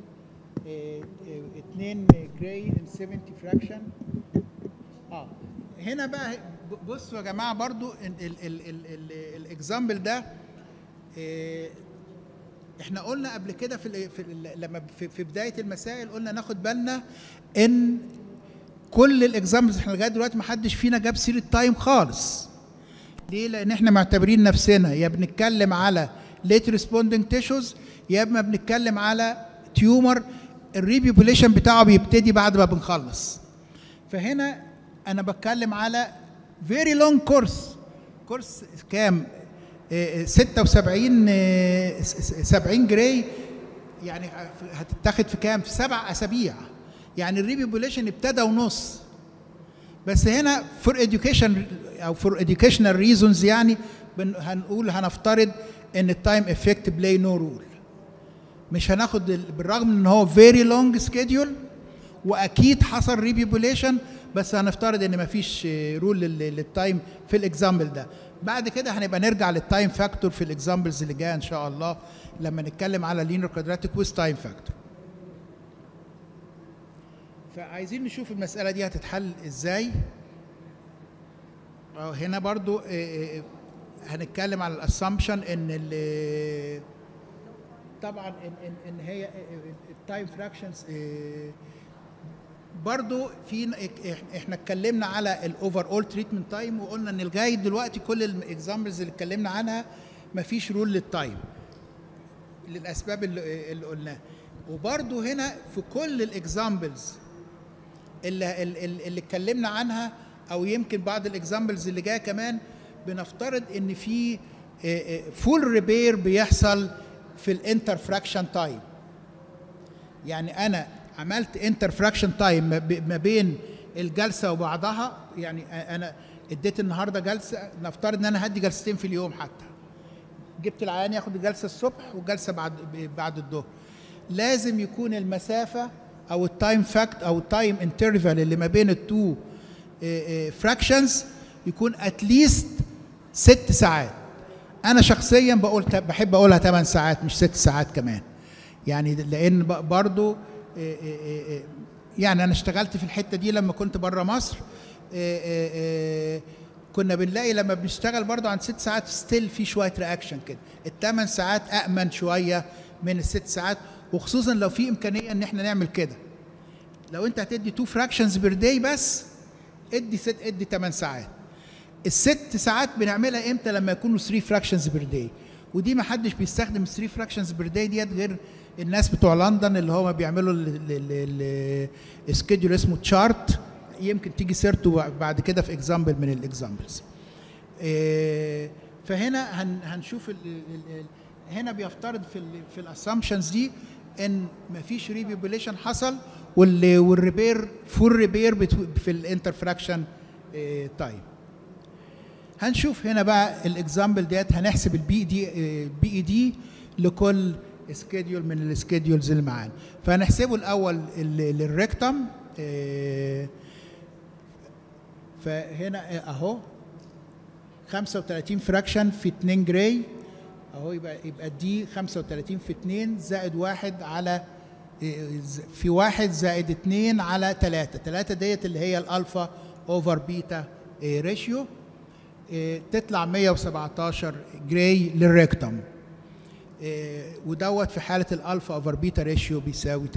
2 جراي ان 70 فراكشن اه هنا بقى ب- بصوا يا جماعه برضو الاكزامبل ده إيه، احنا قلنا قبل كده في, ال- في ال- لما في, في بدايه المسائل قلنا ناخد بالنا ان كل الاكزامبلز احنا لغايه دلوقتي ما حدش فينا جاب سيره تايم خالص ليه لان احنا معتبرين نفسنا يا بنتكلم على ليت ريسبوندنج تيشوز يا اما بنتكلم على تيومر الريبيبوليشن بتاعه بيبتدي بعد ما بنخلص فهنا انا بتكلم على فيري لونج كورس كورس كام آه، آه، 76 آه، س- س- 70 جراي يعني هتتاخد في كام في سبع اسابيع يعني الريبيبوليشن ابتدى ونص بس هنا فور education او فور educational reasons يعني بن هنقول هنفترض ان التايم افكت بلاي نو رول مش هناخد ال- بالرغم ان هو فيري لونج سكيدول واكيد حصل ريبيبوليشن بس هنفترض ان مفيش رول للتايم في الاكزامبل ده بعد كده هنبقى نرجع للتايم فاكتور في الاكزامبلز اللي جايه ان شاء الله لما نتكلم على لينير كوادراتيك ويز تايم فاكتور فعايزين نشوف المسألة دي هتتحل ازاي أو هنا برضو آه، آه، هنتكلم على الاسامبشن ان ال- طبعا ان ان ان هي التايم فراكشنز برضو في إح- احنا اتكلمنا على الاوفر اول تريتمنت تايم وقلنا ان لغايه دلوقتي كل الاكزامبلز اللي اتكلمنا عنها مفيش رول للتايم للاسباب اللي, اللي قلناها وبرضو هنا في كل الاكزامبلز اللي, اللي, اللي اتكلمنا عنها او يمكن بعض الاكزامبلز اللي جايه كمان بنفترض ان في فول ريبير بيحصل في الانتر فراكشن تايم يعني انا عملت انتر فراكشن تايم ما بين الجلسه وبعضها يعني انا اديت النهارده جلسه نفترض ان انا هدي جلستين في اليوم حتى جبت العيان ياخد الجلسه الصبح والجلسه بعد بعد الظهر لازم يكون المسافه او التايم فاكت او التايم انترفال اللي ما بين التو فراكشنز يكون اتليست ست ساعات انا شخصيا بقول بحب اقولها 8 ساعات مش ست ساعات كمان يعني لان ب- برضو إيه إيه إيه يعني انا اشتغلت في الحته دي لما كنت بره مصر إيه إيه إيه كنا بنلاقي لما بنشتغل برضو عن ست ساعات ستيل في شويه رياكشن كده الثمان ساعات امن شويه من الست ساعات وخصوصا لو في امكانيه ان احنا نعمل كده لو انت هتدي 2 فراكشنز بير داي بس ادي ست ادي 8 ساعات الست ساعات بنعملها امتى لما يكونوا 3 فراكشنز بير داي ودي ما حدش بيستخدم 3 فراكشنز بير داي ديت غير الناس بتوع لندن اللي هم بيعملوا السكيدول اسمه تشارت يمكن تيجي سيرته بعد كده في اكزامبل من الاكزامبلز فهنا هن هنشوف ال ال ال هنا بيفترض في ال في الاسامبشنز دي ان مفيش ريبيبوليشن حصل وال والريبير فول ريبير في الانترفراكشن تايم هنشوف هنا بقى الاكزامبل ديت هنحسب البي دي البي اي دي لكل سكيدول من السكيدولز اللي معانا فهنحسبه الاول للريكتم فهنا اهو 35 فراكشن في 2 جراي اهو يبقى يبقى دي 35 في 2 زائد واحد على في واحد زائد 2 على 3 3 ديت اللي هي الالفا اوفر بيتا ريشيو تطلع 117 جراي للريكتم ودوت في حاله الالفا اوفر بيتا ريشيو بيساوي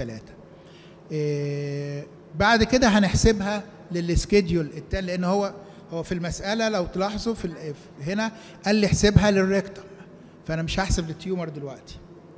3 بعد كده هنحسبها للسكيدول التاني لان هو هو في المساله لو تلاحظوا في هنا قال لي احسبها للريكتم فانا مش هحسب للتيومر دلوقتي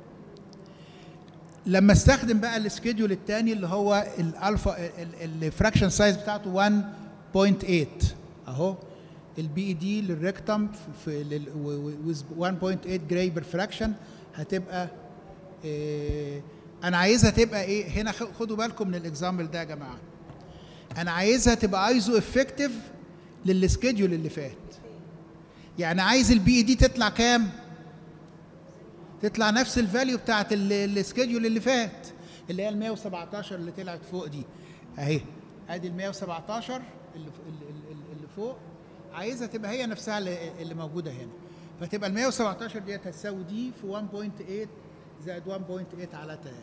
لما استخدم بقى السكيدول الثاني اللي هو الالفا الفراكشن سايز بتاعته 1.8 اهو البي اي دي للريكتم في 1.8 جراي بير فراكشن هتبقى إيه انا عايزها تبقى ايه هنا خدوا بالكم من الاكزامبل ده يا جماعه انا عايزها تبقى ايزو افكتيف للسكيدول اللي فات يعني عايز البي اي دي تطلع كام تطلع نفس الفاليو بتاعت السكيدول اللي فات اللي هي ال 117 اللي طلعت فوق دي اهي ادي ال 117 اللي اللي فوق عايزها تبقى هي نفسها اللي موجوده هنا فتبقى ال 117 ديت هتساوي دي في 1.8 زائد 1.8 على 3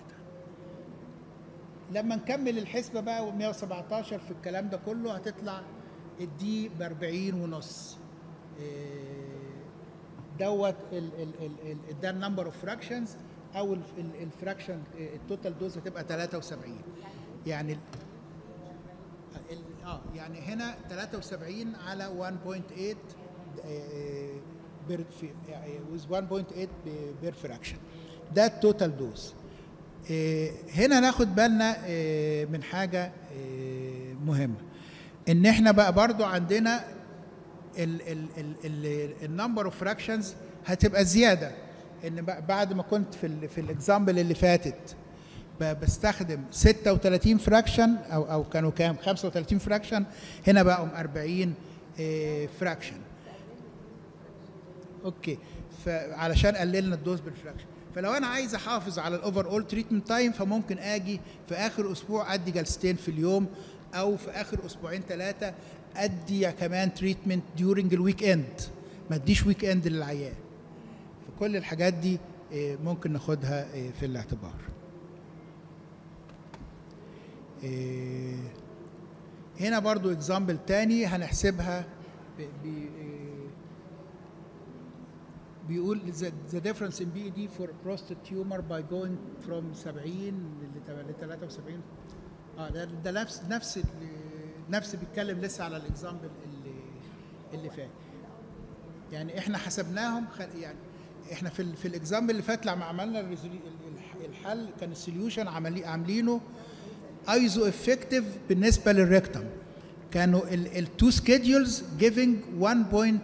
لما نكمل الحسبه بقى 117 في الكلام ده كله هتطلع الدي ب 40 ونص دوت ده النمبر اوف فراكشنز او الفراكشن التوتال دوز هتبقى 73 يعني اه يعني هنا 73 على 1.8 بير with 1.8 بير فراكشن ده التوتال دوز هنا ناخد بالنا من حاجه مهمه ان احنا بقى برضو عندنا النمبر اوف فراكشنز هتبقى زياده ان بعد ما كنت في ال في الاكزامبل اللي فاتت بستخدم 36 فراكشن او او كانوا كام 35 فراكشن هنا بقوا 40 فراكشن اوكي فعلشان قللنا الدوز بالفراكشن فلو انا عايز احافظ على الاوفر اول تريتمنت تايم فممكن اجي في اخر اسبوع ادي جلستين في اليوم او في اخر اسبوعين ثلاثه ادي كمان تريتمنت ديورنج الويك اند ما اديش ويك اند للعيان فكل الحاجات دي ممكن ناخدها في الاعتبار هنا برضو اكزامبل تاني هنحسبها بيقول the difference in BED for prostate tumor by going from 70 ل 73 اه ده ده نفس نفس نفس بيتكلم لسه على الاكزامبل اللي اللي فات يعني احنا حسبناهم يعني احنا في ال في الاكزامبل اللي فات لما عملنا الحل كان السوليوشن عاملينه ايزو افكتيف بالنسبه للريكتم كانوا التو سكيدولز جيفنج 1.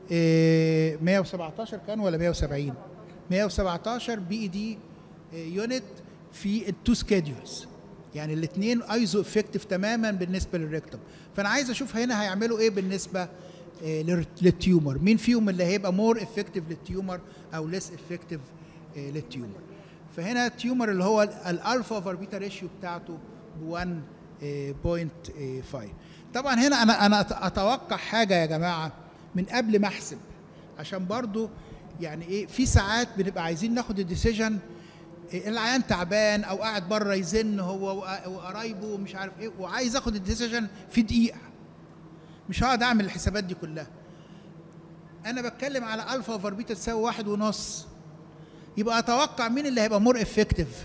117 كان ولا 170 117 بي اي دي يونت في التو سكيدولز يعني الاثنين ايزو افكتيف تماما بالنسبه للريكتوم فانا عايز اشوف هنا هيعملوا ايه بالنسبه للتيومر مين فيهم اللي هيبقى مور افكتيف للتيومر او ليس افكتيف للتيومر فهنا التيومر اللي هو الالفا اوفر بيتا ريشيو بتاعته ب 1.5 طبعا هنا انا انا اتوقع حاجه يا جماعه من قبل ما احسب عشان برضو يعني ايه في ساعات بنبقى عايزين ناخد الديسيجن العيان تعبان او قاعد بره يزن هو وقرايبه ومش عارف ايه وعايز اخد الديسيجن في دقيقه مش هقعد اعمل الحسابات دي كلها انا بتكلم على الفا اوفر بيتا تساوي واحد ونص يبقى اتوقع مين اللي هيبقى مور افكتيف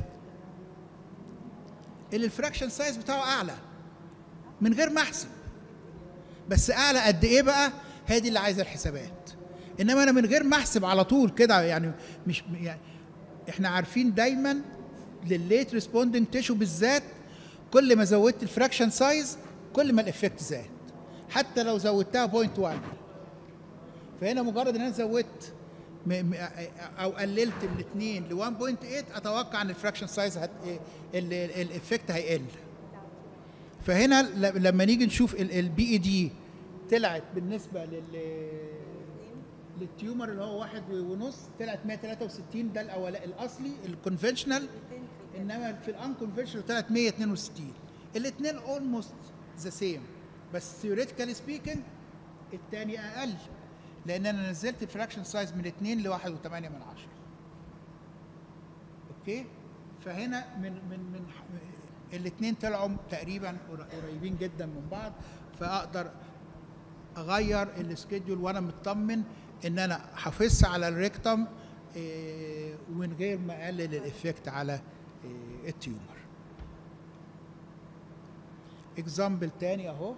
اللي الفراكشن سايز بتاعه اعلى من غير ما احسب بس اعلى قد ايه بقى هي دي اللي عايزه الحسابات انما انا من غير ما احسب على طول كده يعني مش يعني احنا عارفين دايما للليت ريسبوندنج تيشو بالذات كل ما زودت الفراكشن سايز كل ما الافكت زاد حتى لو زودتها 0.1 فهنا مجرد ان انا زودت م- م- او قللت من 2 ل 1.8 اتوقع ان الفراكشن سايز هت الافكت هيقل فهنا ل- لما نيجي نشوف البي اي دي طلعت بالنسبه لل للتيومر اللي هو واحد ونص طلعت 163 ده الاول الاصلي الكونفشنال انما في الانكونفشنال طلعت 162 الاثنين اولموست ذا سيم بس ثيوريتيكالي سبيكينج الثاني اقل لان انا نزلت الفراكشن سايز من 2 ل 1.8 من 10 اوكي فهنا من من من الاثنين طلعوا تقريبا قريبين جدا من بعض فاقدر اغير السكيدول وانا مطمن ان انا حافظت على الريكتم إيه، ومن غير ما اقلل الافكت على إيه، التيومر اكزامبل تاني اهو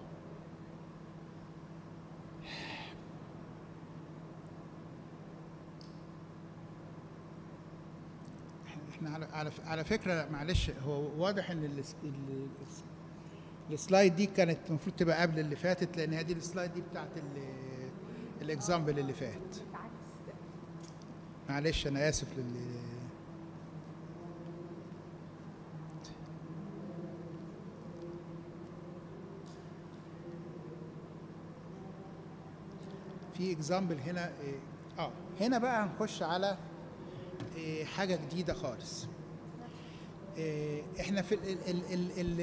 احنا على على على فكره معلش هو واضح ان ال- ال- السلايد دي كانت المفروض تبقى قبل اللي فاتت لان هذه السلايد دي بتاعت ال- الاكزامبل اللي فات معلش انا اسف لل في اكزامبل هنا إيه، اه هنا بقى هنخش على إيه، حاجه جديده خالص إيه، احنا في ال ال ال ال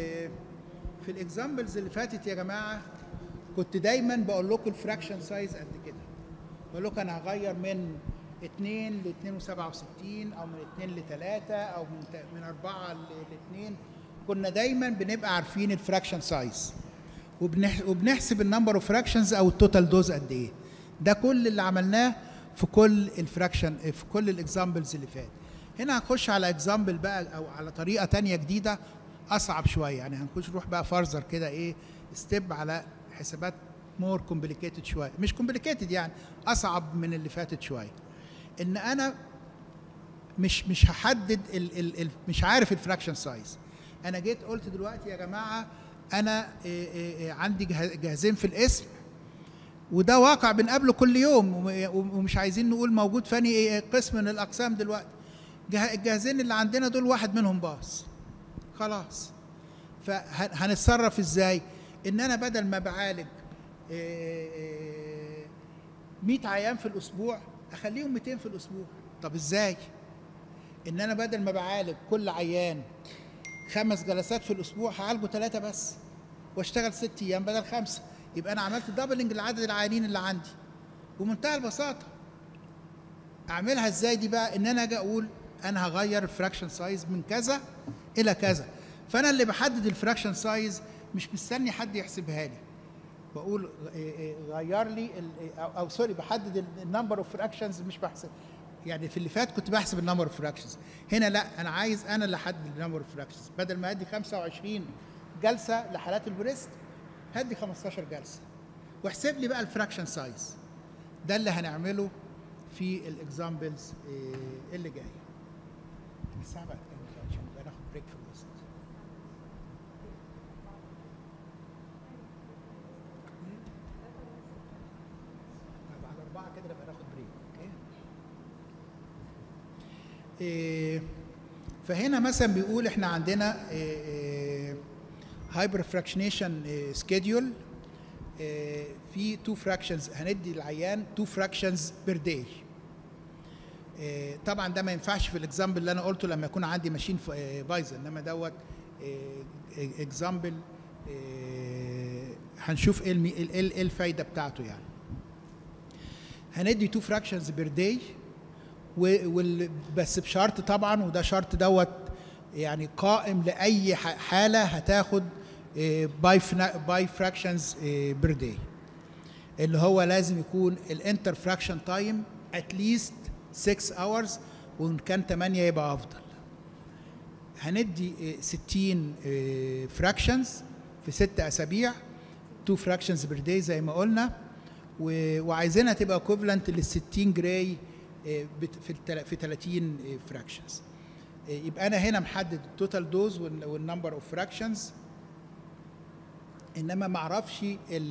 في الاكزامبلز اللي فاتت يا جماعه كنت دايما بقول لكم الفراكشن سايز قد كده بقول لكم انا هغير من 2 ل 267 او من 2 ل 3 او من ت- من 4 ل 2 كنا دايما بنبقى عارفين الفراكشن سايز وبنح وبنحسب النمبر اوف فراكشنز او التوتال دوز قد ايه ده كل اللي عملناه في كل الفراكشن في كل الاكزامبلز اللي فات هنا هنخش على اكزامبل بقى او على طريقه تانية جديده اصعب شويه يعني هنخش نروح بقى فرزر كده ايه ستيب على حسابات مور كومبليكيتد شويه مش كومبليكيتد يعني اصعب من اللي فاتت شويه ان انا مش مش هحدد ال ال ال مش عارف الفراكشن سايز انا جيت قلت دلوقتي يا جماعه انا إيه إيه إيه عندي جه- جهازين في الاسم وده واقع بنقابله كل يوم وم- ومش عايزين نقول موجود فاني إيه قسم من الاقسام دلوقتي جه- الجهازين اللي عندنا دول واحد منهم باص خلاص فهنتصرف ازاي ان انا بدل ما بعالج إيه، إيه، 100 عيان في الاسبوع اخليهم 200 في الاسبوع طب ازاي ان انا بدل ما بعالج كل عيان خمس جلسات في الاسبوع هعالجه ثلاثه بس واشتغل ست ايام بدل خمسه يبقى انا عملت دبلنج لعدد العيانين اللي عندي بمنتهى البساطه اعملها ازاي دي بقى ان انا اجي اقول انا هغير الفراكشن سايز من كذا الى كذا فانا اللي بحدد الفراكشن سايز مش مستني حد يحسبها لي بقول إيه إيه غير لي ال- او, أو سوري بحدد النمبر اوف فراكشنز مش بحسب يعني في اللي فات كنت بحسب النمبر اوف فراكشنز هنا لا انا عايز انا اللي احدد النمبر اوف فراكشنز بدل ما ادي 25 جلسه لحالات البريست هدي 15 جلسه واحسب لي بقى الفراكشن سايز ده اللي هنعمله في الاكزامبلز اللي جايه الساعه بقت كام عشان نبقى ناخد بريك في الوسط بعد أربعة كده نبقى ناخد بريك أوكي إيه فهنا مثلا بيقول احنا عندنا هايبر فراكشنيشن سكيدول في تو فراكشنز هندي العيان تو فراكشنز بير داي طبعا ده ما ينفعش في الاكزامبل اللي انا قلته لما يكون عندي ماشين ف- آه، بايظه انما دوت اكزامبل هنشوف ايه المي- ايه إيه الفايده بتاعته يعني هندي تو فراكشنز بير داي بس بشرط طبعا وده شرط دوت يعني قائم لاي ح- حاله هتاخد باي باي فراكشنز بير داي اللي هو لازم يكون الانتر فراكشن تايم اتليست 6 اورز وان كان 8 يبقى افضل هندي آه، 60 فراكشنز في 6 اسابيع 2 فراكشنز بير داي زي ما قلنا و- وعايزينها تبقى اكوفلنت لل 60 جراي آه، بت- في التل- في 30 فراكشنز يبقى انا هنا محدد التوتال دوز والنمبر اوف فراكشنز انما ما اعرفش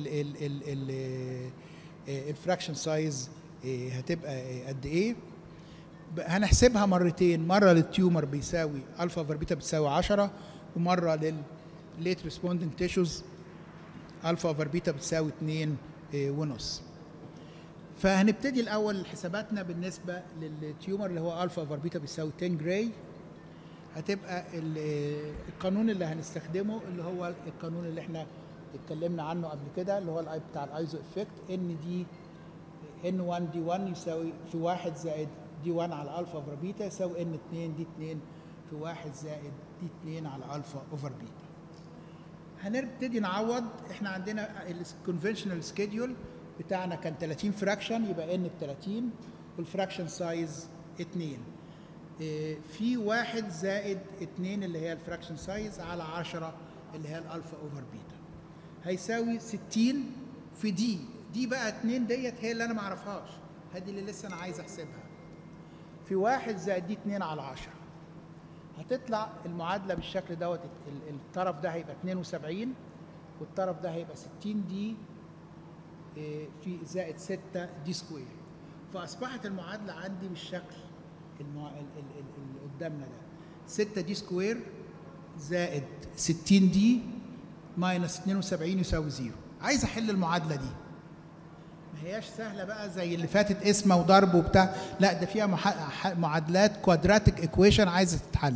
الفراكشن سايز هتبقى قد ايه ب- هنحسبها مرتين مره للتيومر بيساوي الفا اوفر بيتا بتساوي 10 ومره للليت ريسبوندنج تيشوز الفا اوفر بيتا بتساوي 2 آه، ونص فهنبتدي الاول حساباتنا بالنسبه للتيومر اللي هو الفا اوفر بيتا بيساوي 10 جراي هتبقى ال- القانون اللي هنستخدمه اللي هو القانون اللي احنا اتكلمنا عنه قبل كده اللي هو الاي بتاع الايزو افكت ان دي ان 1 دي 1 يساوي في 1 زائد دي 1 على الفا اوفر بيتا يساوي ان 2 دي 2 في 1 زائد دي 2 على الفا اوفر بيتا هنبتدي نعوض احنا عندنا الكونفشنال سكيدول بتاعنا كان 30 فراكشن يبقى ان ب 30 والفراكشن سايز 2 إيه، في واحد زائد 2 اللي هي الفراكشن سايز على 10 اللي هي الالفا اوفر بيتا هيساوي 60 في دي دي بقى 2 ديت هي اللي انا ما اعرفهاش هذه اللي لسه انا عايز احسبها في واحد زائد دي 2 على 10 هتطلع المعادله بالشكل دوت ال- الطرف ده هيبقى 72 والطرف ده هيبقى 60 دي إيه، في زائد 6 دي سكوير فاصبحت المعادله عندي بالشكل المع... ال... ال... ال... اللي قدامنا ده 6 دي سكوير زائد 60 دي ماينس 72 يساوي زيرو عايز احل المعادله دي ما هياش سهله بقى زي اللي فاتت اسمه وضرب وبتاع لا ده فيها مح... ح- معادلات كوادراتيك ايكويشن عايزه تتحل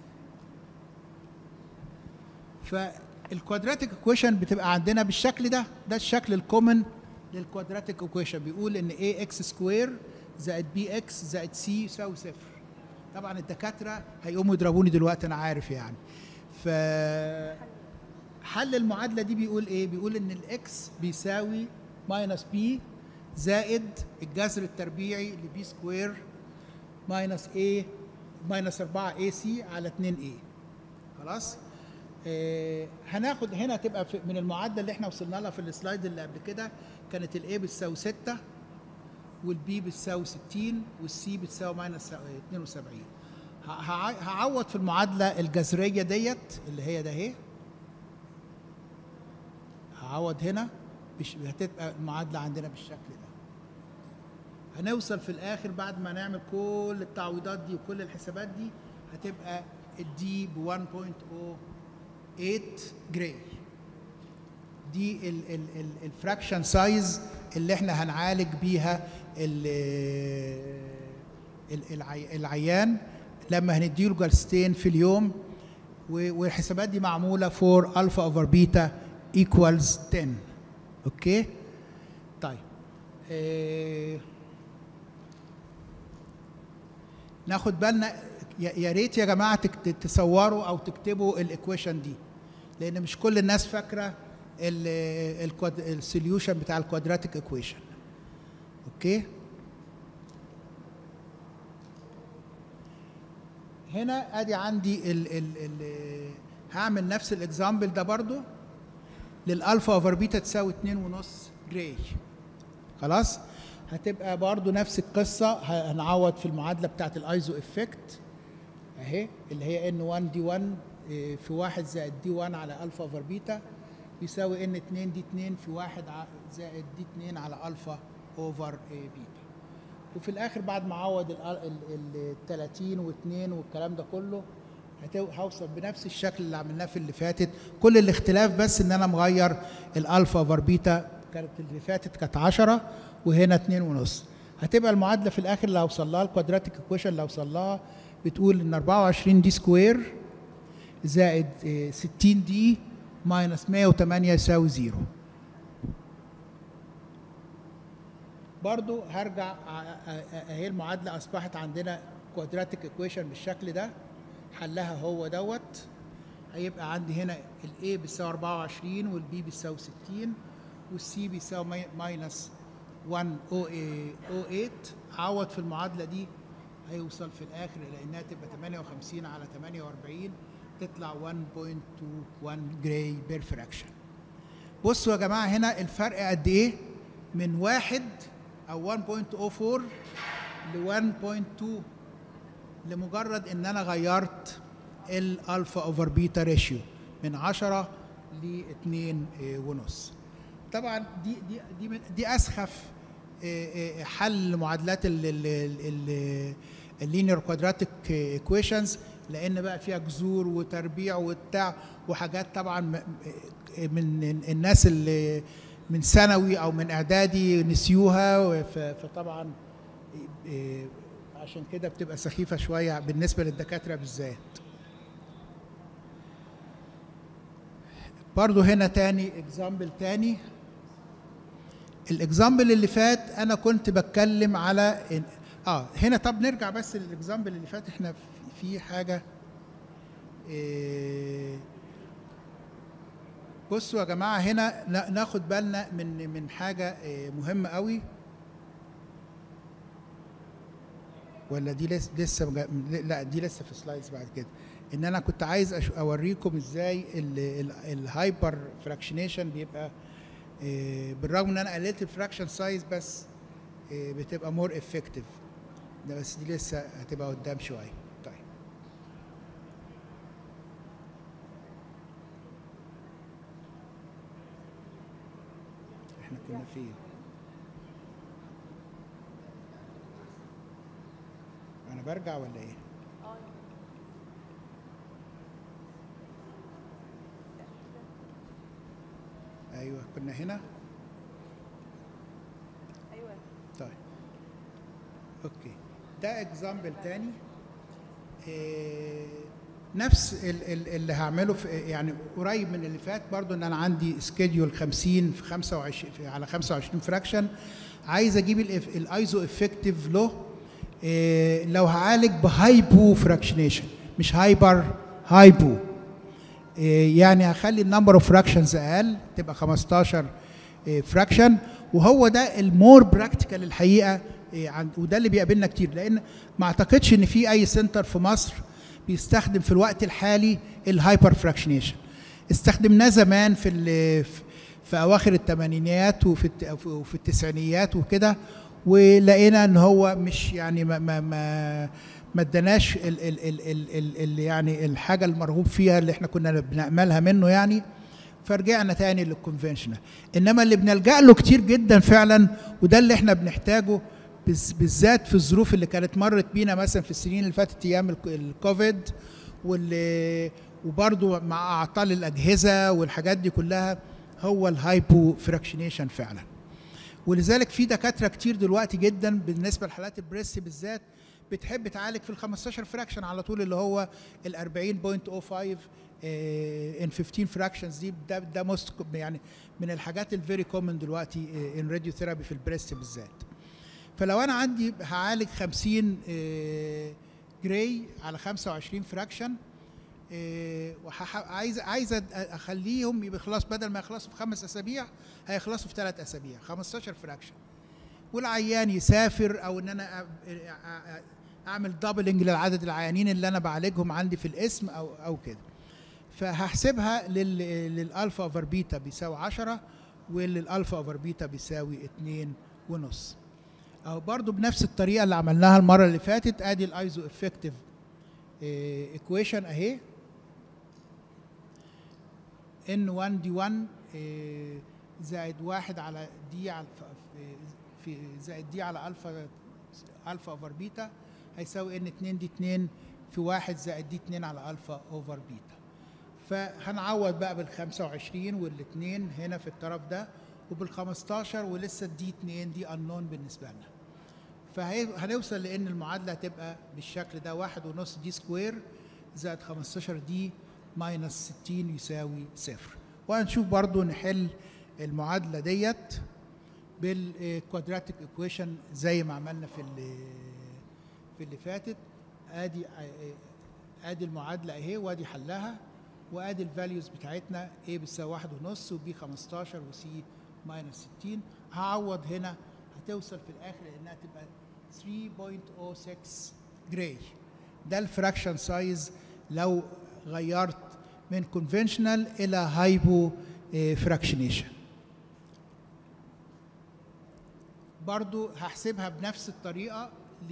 فالكوادراتيك ايكويشن بتبقى عندنا بالشكل ده ده الشكل الكومن للكوادراتيك ايكويشن بيقول ان a x سكوير زائد بي اكس زائد سي يساوي صفر طبعا الدكاتره هيقوموا يضربوني دلوقتي انا عارف يعني ف حل المعادله دي بيقول ايه بيقول ان الاكس بيساوي ماينس بي زائد الجذر التربيعي لبي سكوير ماينس ايه ماينس 4 اي سي على 2 اي خلاص آه هناخد هنا تبقى في من المعادله اللي احنا وصلنا لها في السلايد اللي قبل كده كانت الاي بتساوي 6 والبي بتساوي 60 والسي بتساوي ماينس 72 ه- هع- هعوض في المعادله الجذريه ديت اللي هي ده اهي هعوض هنا بش... هتبقى المعادله عندنا بالشكل ده هنوصل في الاخر بعد ما نعمل كل التعويضات دي وكل الحسابات دي هتبقى الدي ب 1.08 جراي دي ال- ال- ال- الفراكشن سايز اللي احنا هنعالج بيها ال- ال- العي- العيان لما هنديله جلستين في اليوم و- والحسابات دي معموله فور الفا اوفر بيتا ايكوالز 10 اوكي طيب إيه ناخد بالنا يا يا ريت يا جماعه تك- تصوروا او تكتبوا الايكويشن دي لان مش كل الناس فاكره السوليوشن بتاع الكوادراتيك ايكويشن اوكي هنا ادي عندي ال ال ال هعمل نفس الاكزامبل ده برضو للالفا اوفر بيتا تساوي 2.5 جراي خلاص هتبقى برضو نفس القصه ه- هنعوض في المعادله بتاعت الايزو افكت اهي اللي هي ان 1 دي 1 إيه، في 1 زائد دي 1 على الفا اوفر بيتا يساوي ان 2 دي 2 في 1 ع- زائد دي 2 على الفا اوفر إيه، بيتا وفي الاخر بعد ما اعوض ال ال- ال 30 و2 والكلام ده كله هتو- هوصل بنفس الشكل اللي عملناه في اللي فاتت كل الاختلاف بس ان انا مغير الالفا اوفر بيتا كانت اللي فاتت كانت 10 وهنا 2 ونص هتبقى المعادله في الاخر اللي هوصل لها الكوادراتيك ايكويشن اللي هوصل لها بتقول ان 24 دي سكوير زائد إيه، 60 دي ماينس 108 يساوي زيرو برضو هرجع ع- ع- اهي المعادله اصبحت عندنا كوادراتيك ايكويشن بالشكل ده حلها هو دوت هيبقى عندي هنا الاي بتساوي 24 والبي بتساوي 60 والسي بيساوي ماي- ماينس 1.08 عوض في المعادله دي هيوصل في الاخر الى انها تبقى 58 على 48 تطلع 1.21 جراي بير فراكشن بصوا يا جماعه هنا الفرق قد ايه من واحد او 1.04 ل 1.2 لمجرد ان انا غيرت الالفا اوفر بيتا ريشيو من 10 ل 2 ونص طبعا دي دي دي من- دي اسخف آه، آه، حل معادلات اللينير كوادراتيك ايكويشنز لان بقى فيها جذور وتربيع وبتاع وحاجات طبعا م- من الناس اللي من ثانوي او من اعدادي نسيوها ف- فطبعا آه، عشان كده بتبقى سخيفه شويه بالنسبه للدكاتره بالذات برضو هنا تاني اكزامبل تاني الاكزامبل اللي فات انا كنت بتكلم على إن- اه هنا طب نرجع بس للاكزامبل اللي فات احنا في- في حاجه إيه بصوا يا جماعه هنا نا- ناخد بالنا من من حاجه إيه مهمه قوي ولا دي لسه لسه مجا- لا دي لسه في سلايدز بعد كده ان انا كنت عايز أش- اوريكم ازاي الهايبر فراكشنيشن بيبقى إيه، بالرغم ان انا قللت الفراكشن سايز بس إيه، بتبقى مور افكتيف ده بس دي لسه هتبقى قدام شويه طيب احنا كنا فين انا برجع ولا ايه ايوه كنا هنا ايوه طيب اوكي ده اكزامبل تاني إيه نفس ال- ال- اللي هعمله في يعني قريب من اللي فات برضو ان انا عندي سكيدول 50 في 25 في على 25 فراكشن عايز اجيب الايزو افكتيف له إيه لو هعالج بهايبو فراكشنيشن مش هايبر هايبو إيه يعني هخلي النمبر اوف فراكشنز اقل تبقى 15 فراكشن وهو ده المور براكتيكال الحقيقه إيه عن وده اللي بيقابلنا كتير لان ما اعتقدش ان في اي سنتر في مصر بيستخدم في الوقت الحالي الهايبر فراكشنيشن استخدمناه زمان في ال- في اواخر الثمانينيات وفي الت- وفي التسعينيات وكده ولقينا ان هو مش يعني ما ما ما ما اداناش ال ال ال ال ال ال يعني الحاجه المرغوب فيها اللي احنا كنا بناملها منه يعني فرجعنا تاني للكونفنشنال انما اللي بنلجا له كتير جدا فعلا وده اللي احنا بنحتاجه بز- بالذات في الظروف اللي كانت مرت بينا مثلا في السنين اللي فاتت ايام الك- الكوفيد واللي وبرضو مع اعطال الاجهزه والحاجات دي كلها هو الهايبو فراكشنيشن فعلا ولذلك في دكاتره كتير دلوقتي جدا بالنسبه لحالات البريست بالذات بتحب تعالج في ال 15 فراكشن على طول اللي هو ال 40.05 ان 15 فراكشنز دي ده ده موست يعني من الحاجات الفيري كومن دلوقتي ان راديو ثيرابي في البريست بالذات فلو انا عندي هعالج 50 جراي على 25 فراكشن وعايز عايز أد- اخليهم يبقى خلاص بدل ما يخلصوا في خمس اسابيع هيخلصوا في ثلاث اسابيع 15 فراكشن والعيان يسافر او ان انا أ- أ- أ- اعمل دبلنج للعدد العيانين اللي انا بعالجهم عندي في الاسم او او كده فهحسبها لل للالفا اوفر بيتا بيساوي 10 وللالفا اوفر بيتا بيساوي 2 ونص او برضو بنفس الطريقه اللي عملناها المره اللي فاتت ادي الايزو افكتيف ايكويشن اهي ان 1 دي 1 إيه، زائد واحد على دي على في- في زائد دي على الفا الفا اوفر بيتا هيساوي ان 2 دي 2 في واحد زائد دي 2 على الفا اوفر بيتا فهنعوض بقى بال 25 والاثنين هنا في الطرف ده وبال 15 ولسه الدي 2 دي انون بالنسبه لنا فهنوصل لان المعادله هتبقى بالشكل ده واحد ونص دي سكوير زائد 15 دي ماينس 60 يساوي صفر وهنشوف برضو نحل المعادله ديت بالكوادراتيك ايكويشن زي ما عملنا في اللي في اللي فاتت ادي ادي المعادله اهي وادي حلها وادي الفاليوز بتاعتنا A بتساوي واحد ونص وB 15 وC ماينس 60 هعوض هنا هتوصل في الاخر انها تبقى 3.06 جراي ده الفراكشن سايز لو غيرت من كونفنشنال الى هايبو فراكشنيشن برضو هحسبها بنفس الطريقه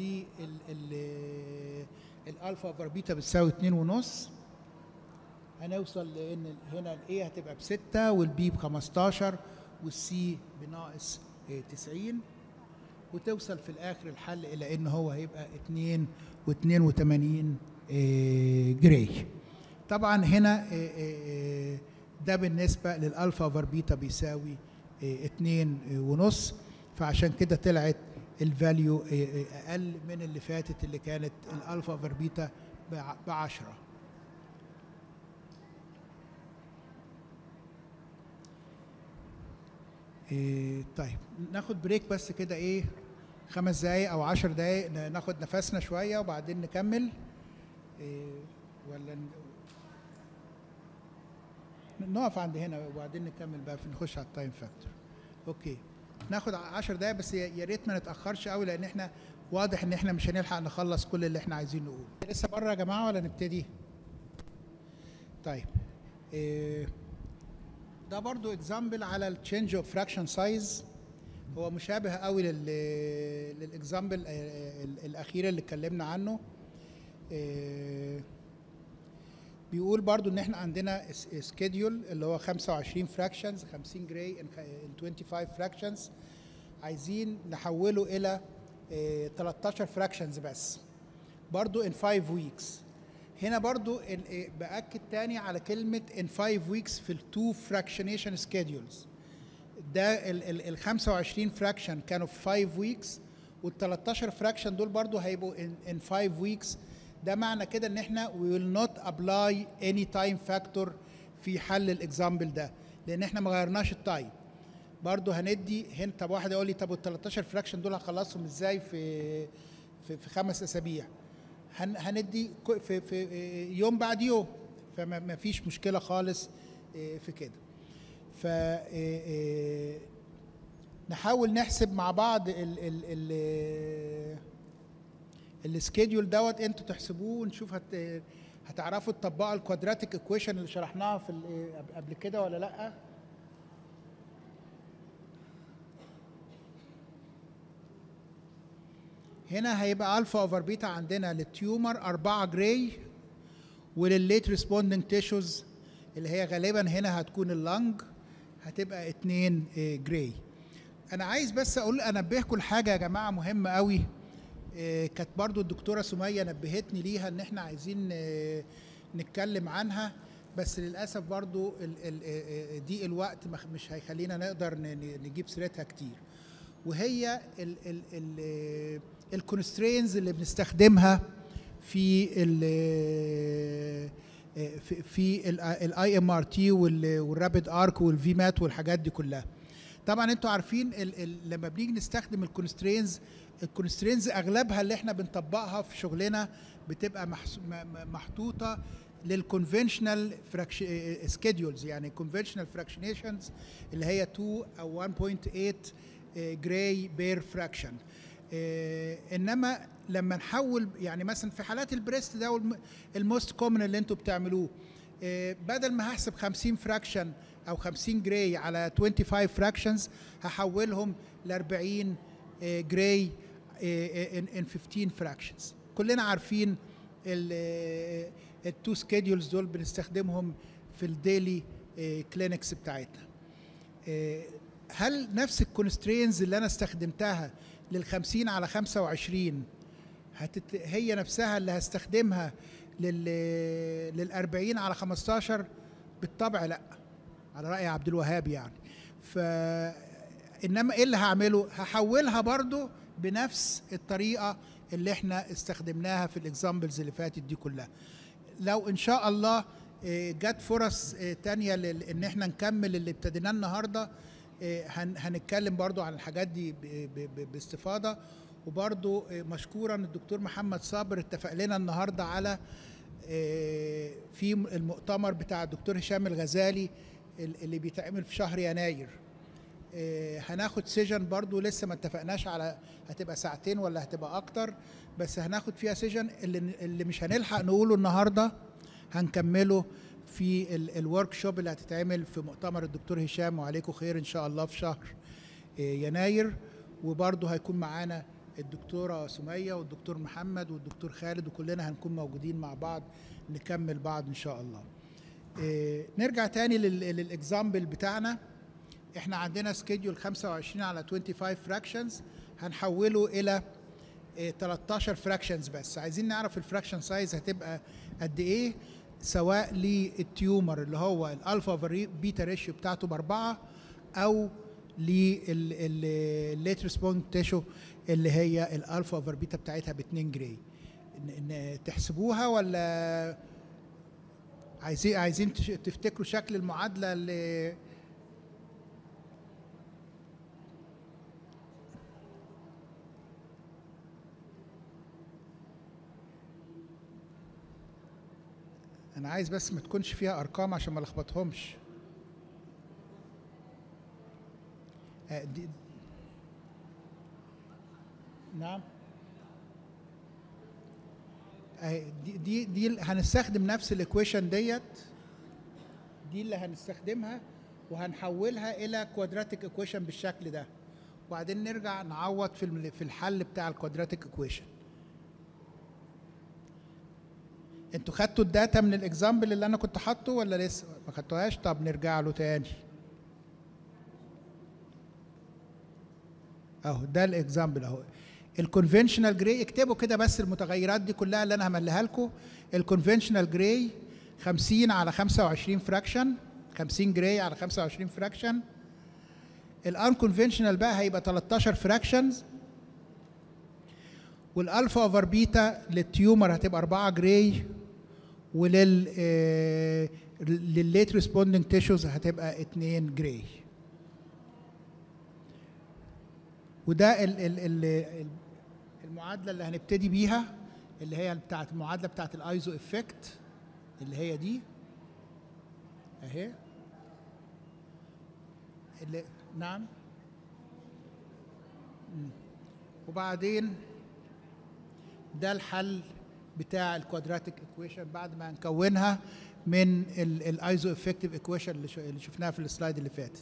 للالفا اوفر بيتا بتساوي 2 ونص هنوصل لان هنا الاي هتبقى بستة والبي ب 15 والسي بناقص آه، 90 وتوصل في الاخر الحل الى ان هو هيبقى 2 و82 جراي طبعا هنا آه، آه، آه، ده بالنسبه للالفا اوفر بيتا بيساوي 2 ونص فعشان كده طلعت الفاليو اقل من اللي فاتت اللي كانت الالفا اوفر بيتا ب 10 إيه طيب ناخد بريك بس كده ايه خمس دقايق او عشر دقايق ن- ناخد نفسنا شوية وبعدين نكمل إيه ولا ن- نقف عند هنا وبعدين نكمل بقى في نخش على التايم فاكتور اوكي ناخد ع- عشر دقايق بس يا يا ريت ما نتاخرش قوي لان احنا واضح ان احنا مش هنلحق نخلص كل اللي احنا عايزين نقوله لسه بره يا جماعه ولا نبتدي طيب إيه ده برضو اكزامبل على التشينج اوف فراكشن سايز هو مشابه قوي لل للاكزامبل آه، ال- الاخير اللي اتكلمنا عنه آه، بيقول برضو ان احنا عندنا سكيدول اللي هو 25 فراكشنز 50 جراي ان 25 فراكشنز عايزين نحوله الى آه، 13 فراكشنز بس برضو in 5 ويكس هنا برضو ال- إيه، باكد تاني على كلمه in 5 ويكس في التو فراكشنيشن سكيدولز ده ال ال ال 25 فراكشن كانوا في 5 ويكس وال 13 فراكشن دول برضو هيبقوا in, in 5 ويكس ده معنى كده ان احنا we will not apply any time factor في حل الاكزامبل ده لان احنا ما غيرناش التايم برضو هندي هنا طب واحد يقول لي طب وال 13 فراكشن دول هخلصهم ازاي في في, في خمس اسابيع هن هندي كو- في في يوم بعد يوم فما ما فيش مشكله خالص إيه، في كده ف إيه، إيه، نحاول نحسب مع بعض ال ال ال السكيدول دوت انتوا تحسبوه ونشوف هت هتعرفوا تطبقوا الكوادراتيك ايكويشن اللي شرحناها في ال- قبل كده ولا لا هنا هيبقى الفا اوفر بيتا عندنا للتيومر 4 جراي وللليت ريسبوندنج تيشوز اللي هي غالبا هنا هتكون اللنج هتبقى 2 جراي انا عايز بس اقول انبهكم لحاجه يا جماعه مهمه قوي آه، كانت برضو الدكتوره سميه نبهتني ليها ان احنا عايزين آه، نتكلم عنها بس للاسف برضو ال- ال- آه، آه، ضيق الوقت مخ- مش هيخلينا نقدر ن- ن- نجيب سيرتها كتير وهي الكونسترينز اللي بنستخدمها في ال في في الاي ام ار تي والرابid ارك والفي مات والحاجات دي كلها طبعا انتوا عارفين ال ال لما بنيجي نستخدم الكونسترينز الكونسترينز اغلبها اللي احنا بنطبقها في شغلنا بتبقى محس- م- م- محطوطه للكونفنشنال سكيدولز يعني كونفنشنال فراكشنيشنز اللي هي 2 او 1.8 جراي بير فراكشن انما لما نحول يعني مثلا في حالات البريست ده الموست كومن اللي انتوا بتعملوه آه، بدل ما هحسب 50 فراكشن او 50 جراي على 25 فراكشنز هحولهم ل 40 جراي ان 15 فراكشنز كلنا عارفين التو سكيدولز دول بنستخدمهم في الديلي كلينكس بتاعتنا آه، هل نفس الكونسترينز اللي انا استخدمتها لل 50 على 25 هتت... هي نفسها اللي هستخدمها لل لل 40 على 15 بالطبع لا على راي عبد الوهاب يعني ف انما ايه اللي هعمله هحولها برضو بنفس الطريقه اللي احنا استخدمناها في الاكزامبلز اللي فاتت دي كلها لو ان شاء الله آه، جت فرص آه، تانية لل- ان احنا نكمل اللي ابتديناه النهارده آه، هن- هنتكلم برضو عن الحاجات دي ب- ب- ب- باستفاضه وبرضو آه، مشكورا الدكتور محمد صابر اتفق لنا النهارده على آه، في المؤتمر بتاع الدكتور هشام الغزالي ال- اللي بيتعمل في شهر يناير آه، هناخد سيجن برضو لسه ما اتفقناش على هتبقى ساعتين ولا هتبقى اكتر بس هناخد فيها سيجن اللي اللي مش هنلحق نقوله النهارده هنكمله في الورك شوب اللي هتتعمل في مؤتمر الدكتور هشام وعليكم خير ان شاء الله في شهر آه، يناير وبرضه هيكون معانا الدكتورة سمية والدكتور محمد والدكتور خالد وكلنا هنكون موجودين مع بعض نكمل بعض ان شاء الله إيه، نرجع تاني للاكزامبل بتاعنا احنا عندنا سكيدول 25 على 25 فراكشنز هنحوله الى إيه، 13 فراكشنز بس عايزين نعرف الفراكشن سايز هتبقى قد ايه سواء للتيومر اللي هو الالفا اوفر بيتا ريشيو بتاعته باربعه او للليت ريسبوند تيشو اللي هي الالفا اوفر بيتا بتاعتها ب 2 جراي ن- ن- تحسبوها ولا عايزين عايزين تش- تفتكروا شكل المعادله اللي انا عايز بس ما تكونش فيها ارقام عشان ما لخبطهمش آه، دي نعم أهي دي دي دي ال- هنستخدم نفس الايكويشن ديت دي اللي هنستخدمها وهنحولها الى كوادراتيك ايكويشن بالشكل ده وبعدين نرجع نعوض في الم- في الحل بتاع الكوادراتيك ايكويشن انتوا خدتوا الداتا من الاكزامبل اللي انا كنت حاطه ولا لسه ما خدتوهاش طب نرجع له تاني اهو ده الاكزامبل اهو الكونفنشنال جراي اكتبوا كده بس المتغيرات دي كلها اللي انا همليها لكم الكونفنشنال جراي 50 على 25 فراكشن 50 جراي على 25 فراكشن الانكونفنشنال بقى هيبقى 13 فراكشنز والالفا اوفر بيتا للتيومر هتبقى 4 جراي ولل آه، للليت ريسبوندنج تيشوز هتبقى 2 جراي وده ال ال ال المعادله اللي هنبتدي بيها اللي هي بتاعت المعادله بتاعت الايزو افكت اللي هي دي اهي اللي نعم مم. وبعدين ده الحل بتاع الكوادراتيك ايكويشن بعد ما نكونها من الايزو افكتيف ايكويشن اللي شو- اللي شفناها في السلايد اللي فاتت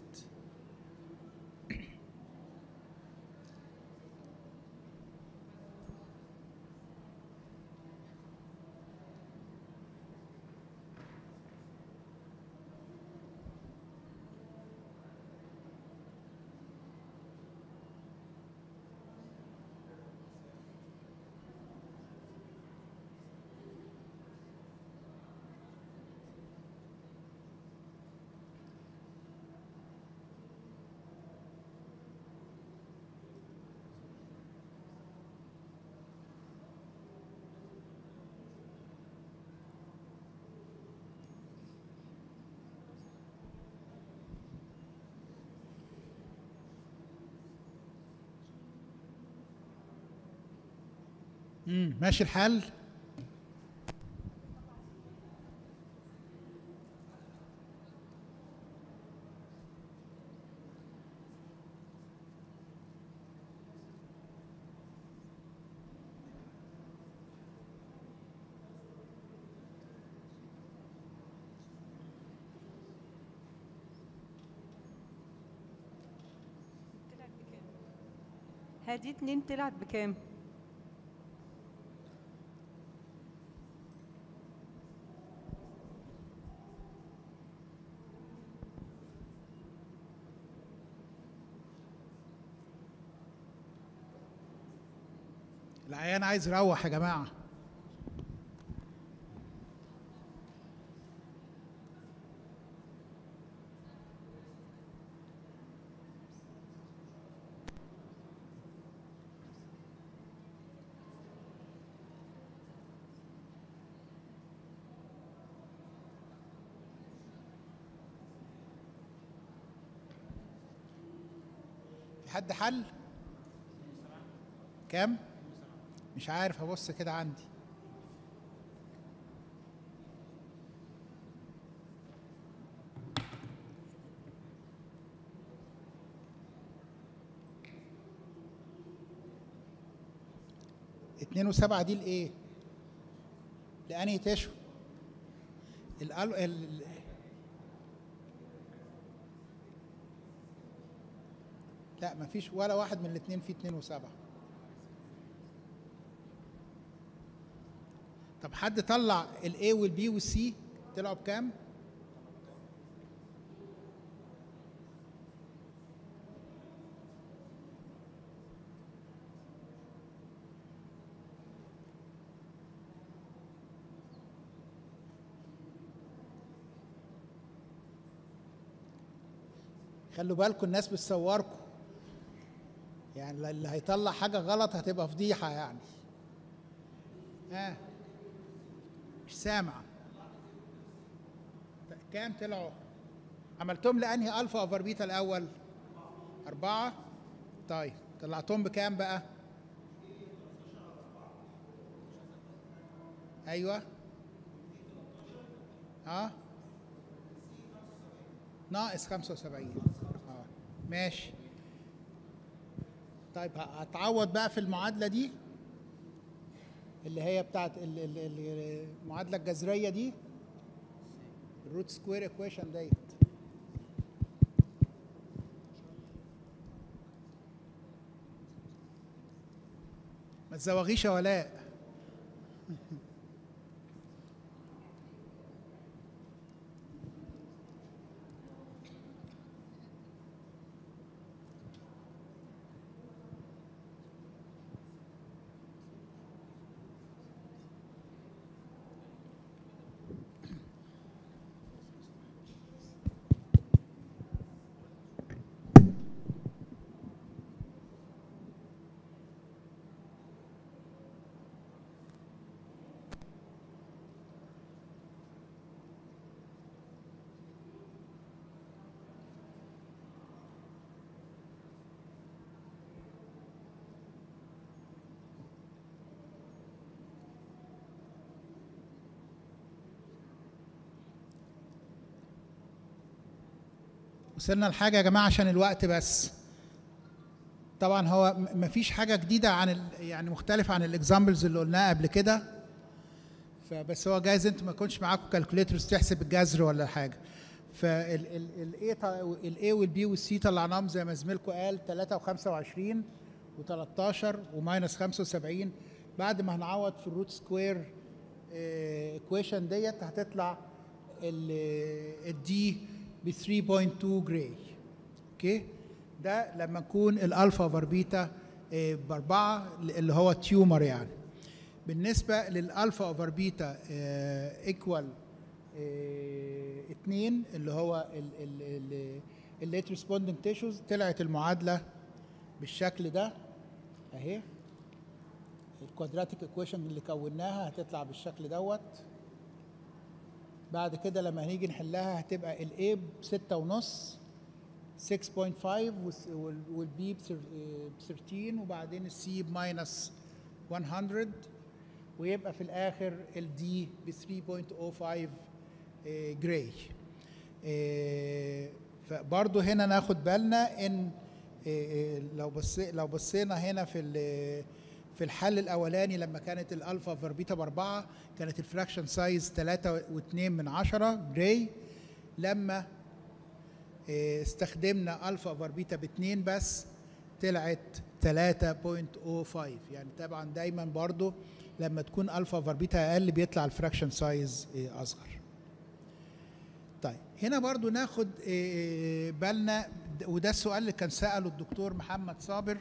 امم ماشي الحل طلعت بكام؟ هادي اتنين طلعت بكام؟ العيان عايز يروح يا جماعه في حد حل كام مش عارف ابص كده عندي اتنين وسبعة دي لايه لانهي تشو الأل... ال... لا مفيش ولا واحد من الاثنين فيه اتنين وسبعة طب حد طلع الاي والبي والسي طلعوا بكام؟ خلوا بالكم الناس بتصوركم يعني اللي هيطلع حاجة غلط هتبقى فضيحة يعني ها آه. مش سامع كام طلعوا عملتهم لأنهي ألفا أوفر بيتا الأول أربعة طيب طلعتهم بكام بقى أيوة ها ناقص 75 اه ماشي طيب هتعوض بقى في المعادله دي اللي هي بتاعت ال- ال- ال- المعادله الجذريه دي الروت سكوير ايكويشن ديت ما تزوغيش يا ولاء وصلنا لحاجه يا جماعه عشان الوقت بس طبعا هو م- مفيش حاجه جديده عن ال... يعني مختلفه عن الاكزامبلز اللي قلناها قبل كده فبس هو جايز انتوا ما يكونش معاكم كالكوليترز تحسب الجذر ولا حاجه فالاي الاي والبي والسي طلعناهم زي ما زميلكم قال 3 و25 و13 وماينس 75 بعد ما هنعوض في الروت سكوير ايكويشن ديت هتطلع الدي ب 3.2 جراي اوكي ده لما نكون الالفا اوفر بيتا باربعه اللي هو تيومر يعني بالنسبه للالفا اوفر بيتا ايكوال 2 اللي هو الليت ريسبوندنج تيشوز طلعت المعادله بالشكل ده اهي الكوادراتيك ايكويشن اللي كوناها هتطلع بالشكل دوت بعد كده لما هنيجي نحلها هتبقى الاي بستة ونص 6.5 والبي ب 13 وبعدين السي بماينس 100 ويبقى في الاخر الدي ب 3.05 جراي فبرضه هنا ناخد بالنا ان لو بص لو بصينا هنا في في الحل الاولاني لما كانت الالفا فاربيتا باربعه كانت الفراكشن سايز 3 و2 من 10 جراي لما استخدمنا الفا فاربيتا باثنين بس طلعت 3.05 يعني طبعا دايما برضو لما تكون الفا فاربيتا اقل بيطلع الفراكشن سايز اصغر طيب هنا برضو ناخد بالنا وده السؤال اللي كان سأله الدكتور محمد صابر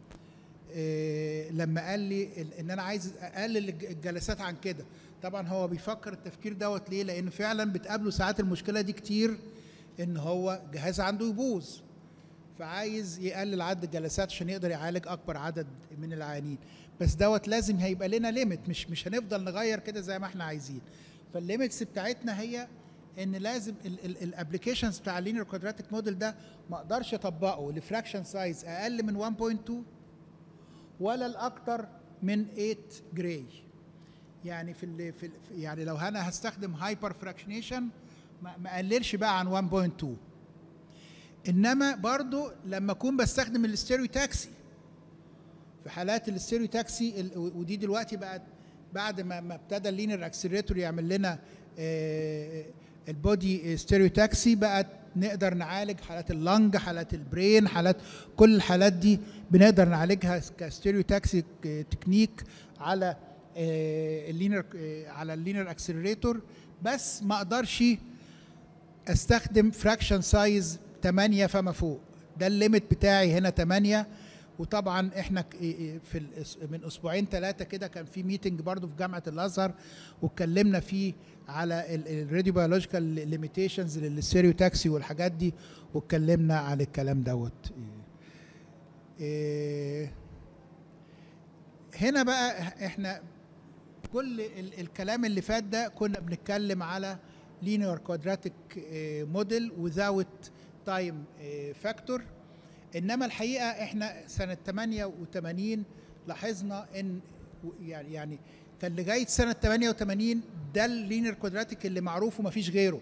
لما قال لي ان انا عايز اقلل الجلسات عن كده طبعا هو بيفكر التفكير دوت ليه لان فعلا بتقابله ساعات المشكله دي كتير ان هو جهاز عنده يبوظ فعايز يقلل عدد الجلسات عشان يقدر يعالج اكبر عدد من العيانين بس دوت لازم هيبقى لنا ليميت مش مش هنفضل نغير كده زي ما احنا عايزين فالليميتس بتاعتنا هي ان لازم الابلكيشنز بتاع اللينير كوادراتيك موديل ده ما اقدرش اطبقه لفراكشن سايز اقل من 1.2 ولا الاكثر من 8 جراي يعني في, ال في ال يعني لو انا هستخدم هايبر فراكشنيشن ما اقللش بقى عن 1.2 انما برضو لما اكون بستخدم الاستيريو تاكسي في حالات الستيريو تاكسي ال- ودي دلوقتي بقت بعد ما ما ابتدى اللينير اكسلريتور يعمل لنا آه، البودي ستيريو تاكسي بقت نقدر نعالج حالات اللنج حالات البرين حالات كل الحالات دي بنقدر نعالجها كستيريو تاكسي تكنيك على آه، اللينير آه، على اللينير اكسلريتور بس ما اقدرش استخدم فراكشن سايز 8 فما فوق ده الليميت بتاعي هنا 8 وطبعا احنا ك- في الأس- من اسبوعين ثلاثه كده كان في ميتنج برضو في جامعه الازهر واتكلمنا فيه على الراديو بيولوجيكال ليميتيشنز للستيريو تاكسي والحاجات دي واتكلمنا على الكلام دوت إيه، هنا بقى احنا كل ال- الكلام اللي فات ده كنا بنتكلم على linear quadratic آه، model without time آه، factor انما الحقيقه احنا سنه 88 لاحظنا ان يعني يعني كان لغايه سنه 88 ده اللينير كوادراتيك اللي معروف ومفيش غيره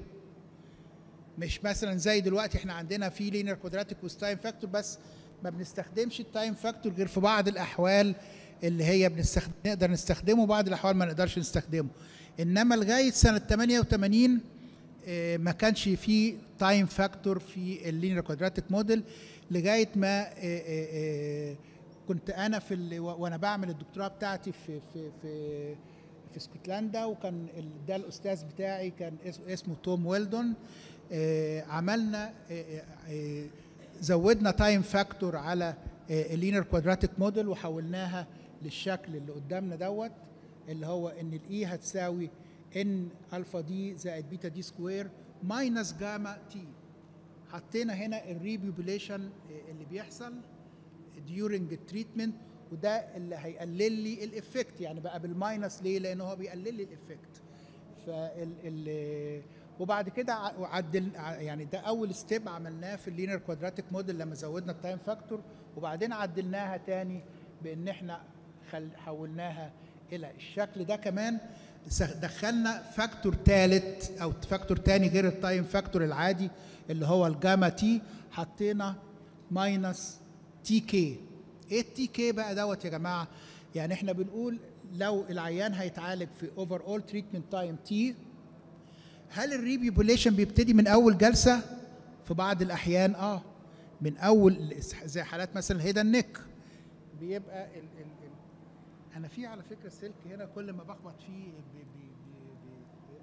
مش مثلا زي دلوقتي احنا عندنا في لينير كوادراتيك وذ تايم فاكتور بس ما بنستخدمش التايم فاكتور غير في بعض الاحوال اللي هي بنستخدم نقدر نستخدمه بعض الاحوال ما نقدرش نستخدمه انما لغايه سنه 88 آه، ما كانش في تايم فاكتور في اللينير كوادراتيك موديل لغايه ما آه، آه، آه، كنت انا في ال- و- وانا بعمل الدكتوراه بتاعتي في في في في اسكتلندا وكان ال- ده الاستاذ بتاعي كان اس- اسمه توم ويلدون آه، عملنا آه، آه، زودنا تايم فاكتور على اللينير كوادراتيك موديل وحولناها للشكل اللي قدامنا دوت اللي هو ان الاي هتساوي ان الفا دي زائد بيتا دي سكوير ماينس جاما تي حطينا هنا الريبيوبيليشن اللي بيحصل during التريتمنت وده اللي هيقلل لي الافكت يعني بقى بالماينس ليه لان هو بيقلل لي الافكت فال ال وبعد كده ع- عدل ع- يعني ده اول ستيب عملناه في اللينير كوادراتيك موديل لما زودنا التايم فاكتور وبعدين عدلناها تاني بان احنا خل حولناها الى الشكل ده كمان سخ- دخلنا فاكتور ثالث او فاكتور تاني غير التايم فاكتور العادي اللي هو الجاما تي حطينا ماينس تي كي ايه التي كي بقى دوت يا جماعه يعني احنا بنقول لو العيان هيتعالج في اوفر اول تريتمنت تايم تي هل الريبيبوليشن بيبتدي من اول جلسه في بعض الاحيان اه من اول زي حالات مثلا الهيدا نيك بيبقى ال ال ال انا في على فكره السلك هنا كل ما بخبط فيه بي بي بي بي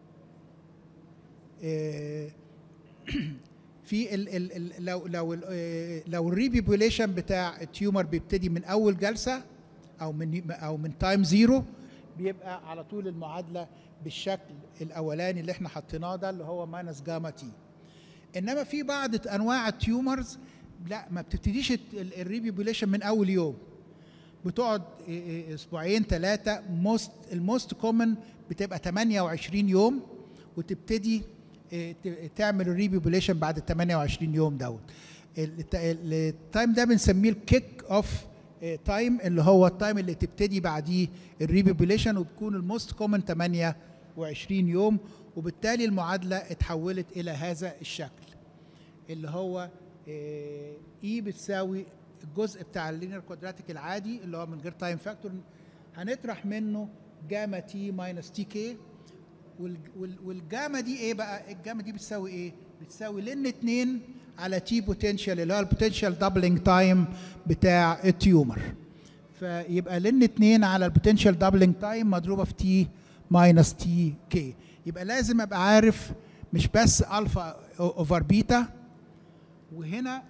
آه، في ال ال ال لو لو ال آه، لو الريبيبوليشن بتاع التيومر بيبتدي من اول جلسه او من او من تايم زيرو بيبقى على طول المعادله بالشكل الاولاني اللي احنا حطيناه ده اللي هو ماينس جاما تي انما في بعض انواع التيومرز لا ما بتبتديش الريبيبوليشن من اول يوم بتقعد إيه إيه اسبوعين ثلاثه موست الموست كومن بتبقى 28 يوم وتبتدي إيه، ت- تعمل الريبيبوليشن بعد ال 28 يوم دوت الت- ال- التايم ده بنسميه الكيك اوف تايم اللي هو التايم اللي تبتدي بعديه الريبيبوليشن وبتكون الموست كومن 28 يوم وبالتالي المعادله اتحولت الى هذا الشكل اللي هو اي بتساوي الجزء بتاع اللينير كوادراتيك العادي اللي هو من غير تايم فاكتور هنطرح منه جاما تي ماينس تي كي والجاما دي ايه بقى الجاما دي بتساوي ايه بتساوي لن 2 على تي بوتنشال اللي هو البوتنشال دبلنج تايم بتاع التيومر فيبقى لن 2 على البوتنشال دبلنج تايم مضروبه في تي ماينس تي كي يبقى لازم ابقى عارف مش بس الفا اوفر بيتا وهنا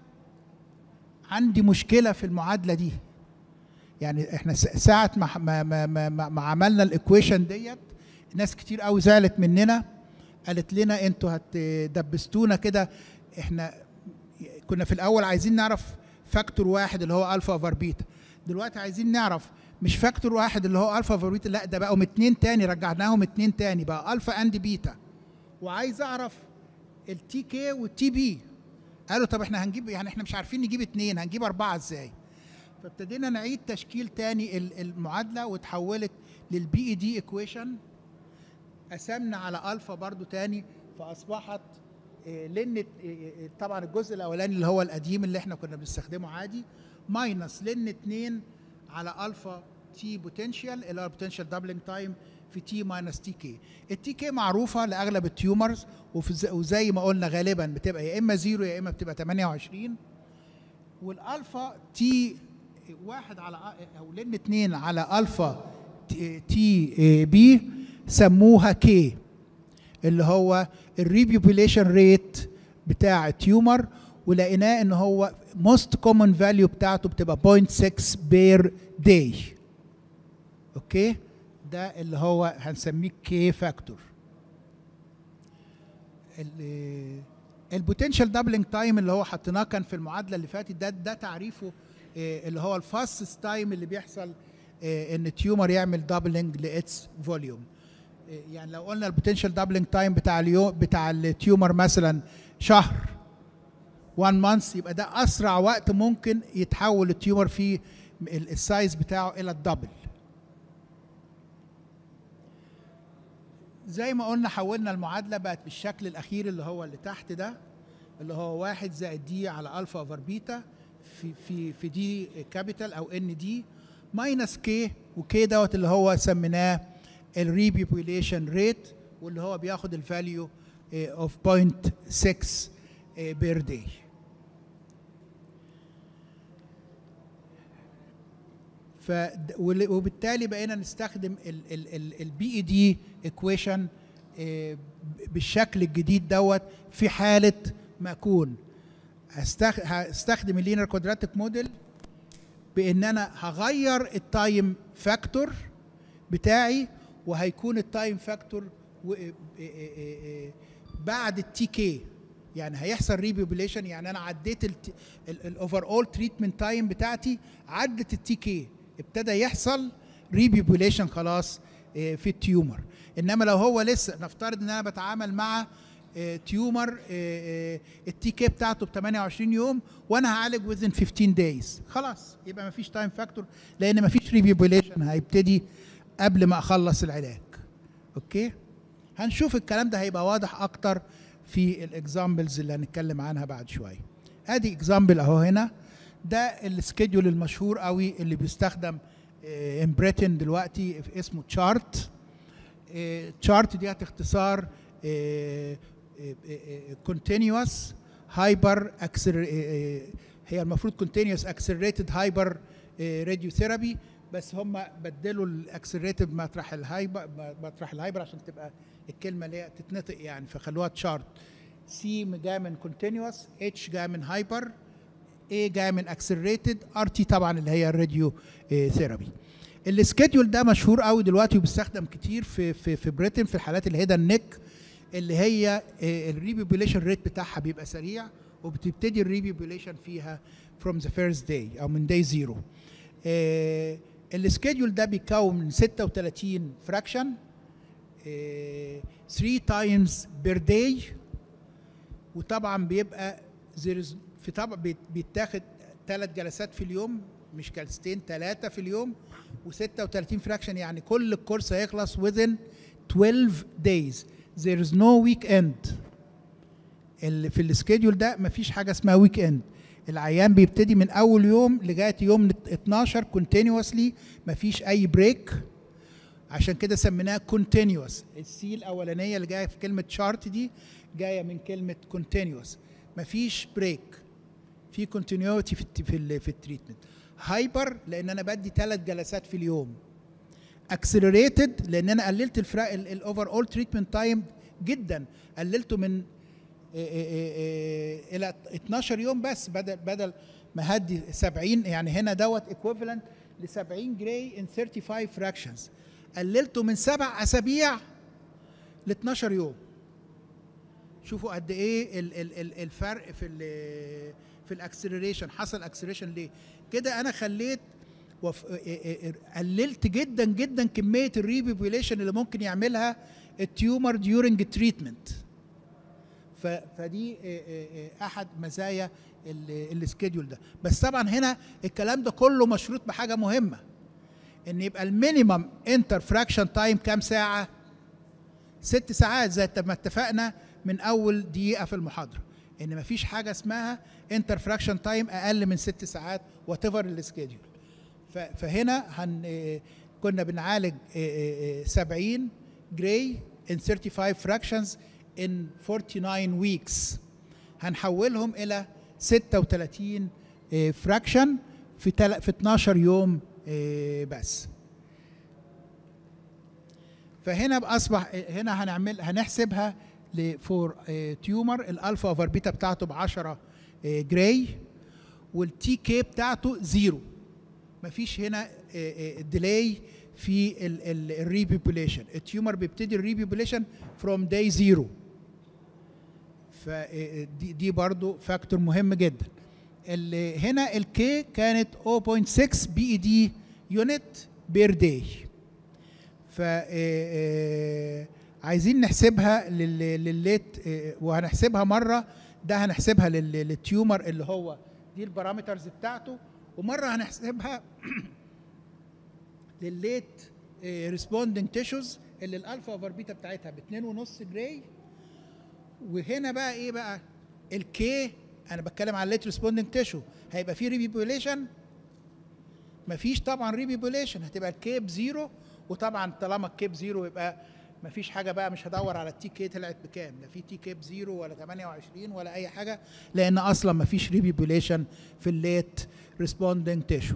عندي مشكله في المعادله دي يعني احنا س- ساعه ما ما ما, ما, ما, ما عملنا الايكويشن ديت ناس كتير قوي زعلت مننا قالت لنا انتوا هتدبستونا كده احنا كنا في الاول عايزين نعرف فاكتور واحد اللي هو الفا اوفر بيتا دلوقتي عايزين نعرف مش فاكتور واحد اللي هو الفا اوفر بيتا لا ده بقوا اتنين تاني رجعناهم اتنين تاني بقى الفا اند بيتا وعايز اعرف التي كي والتي بي قالوا طب احنا هنجيب يعني احنا مش عارفين نجيب اتنين هنجيب اربعه ازاي فابتدينا نعيد تشكيل تاني ال- المعادله وتحولت للبي اي دي ايكويشن قسمنا على الفا برضو تاني فاصبحت إيه، لن إيه، إيه، طبعا الجزء الاولاني اللي هو القديم اللي احنا كنا بنستخدمه عادي ماينس لن 2 على الفا تي بوتنشال اللي هو البوتنشال دبلنج تايم في تي ماينس تي كي التي كي معروفه لاغلب التيومرز وفي ز- وزي ما قلنا غالبا بتبقى يا اما زيرو يا اما بتبقى 28 والالفا تي واحد على او لن اتنين على الفا تي- تي بي سموها كي اللي هو الريبيوبيليشن ريت بتاع التيومر ولقيناه ان هو موست كومن فاليو بتاعته بتبقى 0.6 بير داي اوكي ده اللي هو هنسميه كي فاكتور البوتنشال دبلنج تايم اللي هو حطيناه كان في المعادله اللي فاتت ده ده تعريفه آه، اللي هو الفاستست تايم اللي بيحصل آه، ان التيومر يعمل دبلنج لاتس فوليوم يعني لو قلنا البوتنشال دبلنج تايم بتاع اليوم بتاع التيومر مثلا شهر 1 مانث يبقى ده اسرع وقت ممكن يتحول التيومر فيه ال- السايز بتاعه الى الدبل زي ما قلنا حولنا المعادله بقت بالشكل الاخير اللي هو اللي تحت ده اللي هو واحد زائد دي على الفا اوفر بيتا في في في دي كابيتال او ان دي ماينس كي وكي دوت اللي هو سميناه الريبيبوليشن ريت واللي هو بياخد الفاليو اوف 0.6 بير داي ف ول- وبالتالي بقينا نستخدم البي اي دي ايكويشن بالشكل الجديد دوت في حاله ما اكون هستخ- هستخدم اللينير كوادراتيك موديل بان انا هغير التايم فاكتور بتاعي وهيكون التايم فاكتور و- إيه- إيه- إيه- بعد التي كي يعني هيحصل ريبيبوليشن يعني انا عديت الاوفر اول تريتمنت تايم بتاعتي عدت التي كي ابتدى يحصل ريبيبوليشن خلاص آه، في التيومر انما لو هو لسه نفترض ان انا بتعامل مع آه، تيومر التي كي بتاعته ب 28 يوم وانا هعالج within 15 دايز خلاص يبقى مفيش تايم فاكتور لان مفيش ريبيبوليشن هيبتدي قبل ما اخلص العلاج اوكي هنشوف الكلام ده هيبقى واضح اكتر في الاكزامبلز اللي هنتكلم عنها بعد شويه ادي اكزامبل اهو هنا ده السكيدول المشهور قوي اللي بيستخدم ان بريتن دلوقتي اسمه تشارت تشارت دي اختصار كونتينوس هايبر هي المفروض كونتينوس اكسلريتد هايبر راديوثيرابي بس هم بدلوا الاكسلريتد مطرح الهايبر مطرح الهايبر عشان تبقى الكلمه اللي هي تتنطق يعني فخلوها تشارت سي جايه من كونتينوس اتش جايه من هايبر A جايه من اكسلريتد ار تي طبعا اللي هي الراديو ثيرابي السكيدول ده مشهور قوي دلوقتي وبيستخدم كتير في في في بريتن في الحالات الهيدا النك اللي هي الريبيبوليشن ريت بتاعها بيبقى سريع وبتبتدي الريبيبوليشن فيها from the first day او من day zero السكيدول ده بيتكون من 36 فراكشن 3 تايمز بير داي وطبعا بيبقى there is- في طبعا بيت- بيتاخد ثلاث جلسات في اليوم مش جلستين ثلاثه في اليوم و36 فراكشن يعني كل الكورس هيخلص within 12 days there is no weekend اللي في السكيدول ده مفيش حاجه اسمها ويك اند العيان بيبتدي من اول يوم لغايه يوم 12 كونتينوسلي مفيش اي بريك عشان كده سميناها كونتينوس السي الاولانيه اللي جايه في كلمه شارت دي جايه من كلمه كونتينوس مفيش بريك في كونتينيوتي في الت- في ال- في التريتمنت هايبر لان انا بدي ثلاث جلسات في اليوم اكسلريتد لان انا قللت الاوفر اول تريتمنت تايم جدا قللته من إيه إيه إيه إيه الى 12 يوم بس بدل بدل ما هدي 70 يعني هنا دوت ايكويفالنت ل 70 جراي ان 35 فراكشنز قللته من سبع اسابيع ل 12 يوم شوفوا قد ايه ال- ال- ال- الفرق في ال في الاكسلريشن حصل اكسلريشن ليه كده انا خليت وف... إيه- إيه- إيه- قللت جدا جدا كميه الريبيبوليشن اللي ممكن يعملها التيومر ديورنج تريتمنت ف... فدي إيه إيه إيه احد مزايا ال- السكيدول ده بس طبعا هنا الكلام ده كله مشروط بحاجه مهمه ان يبقى المينيمم انتر فراكشن تايم كام ساعه ست ساعات زي ما اتفقنا من اول دقيقه في المحاضره ان مفيش حاجه اسمها انتر فراكشن تايم اقل من ست ساعات وات ايفر السكيدول ف- فهنا هن آه، كنا بنعالج آه، آه، آه، 70 جراي in 35 fractions in 49 weeks هنحولهم الى 36 فراكشن في تل... في 12 يوم آه، بس فهنا بقى اصبح هنا هنعمل هنحسبها لفور تيومر الالفا اوفر بيتا بتاعته ب 10 جراي والتي كي بتاعته زيرو مفيش هنا ديلاي في الريبيبوليشن التيومر بيبتدي الريبيبوليشن فروم داي زيرو فدي دي برضو فاكتور مهم جدا اللي هنا الكي كانت 0.6 بي اي دي يونت بير داي ف آه، آه، عايزين نحسبها لل- للليت آه، وهنحسبها مره ده هنحسبها لل- للتيومر اللي هو دي البارامترز بتاعته ومره هنحسبها للليت ريسبوندنج تيشوز اللي الالفا اوفر بيتا بتاعتها ب 2.5 جراي وهنا بقى ايه بقى الكي انا بتكلم على الليت ريسبوندنج تيشو هيبقى فيه ريبيبوليشن مفيش طبعا ريبيبوليشن هتبقى الكي بزيرو وطبعا طالما الكي بزيرو يبقى مفيش حاجه بقى مش هدور على التي كي طلعت بكام لا في تي كي بزيرو ولا 28 ولا اي حاجه لان اصلا مفيش ريبيبوليشن في الليت ريسبوندنج تيشو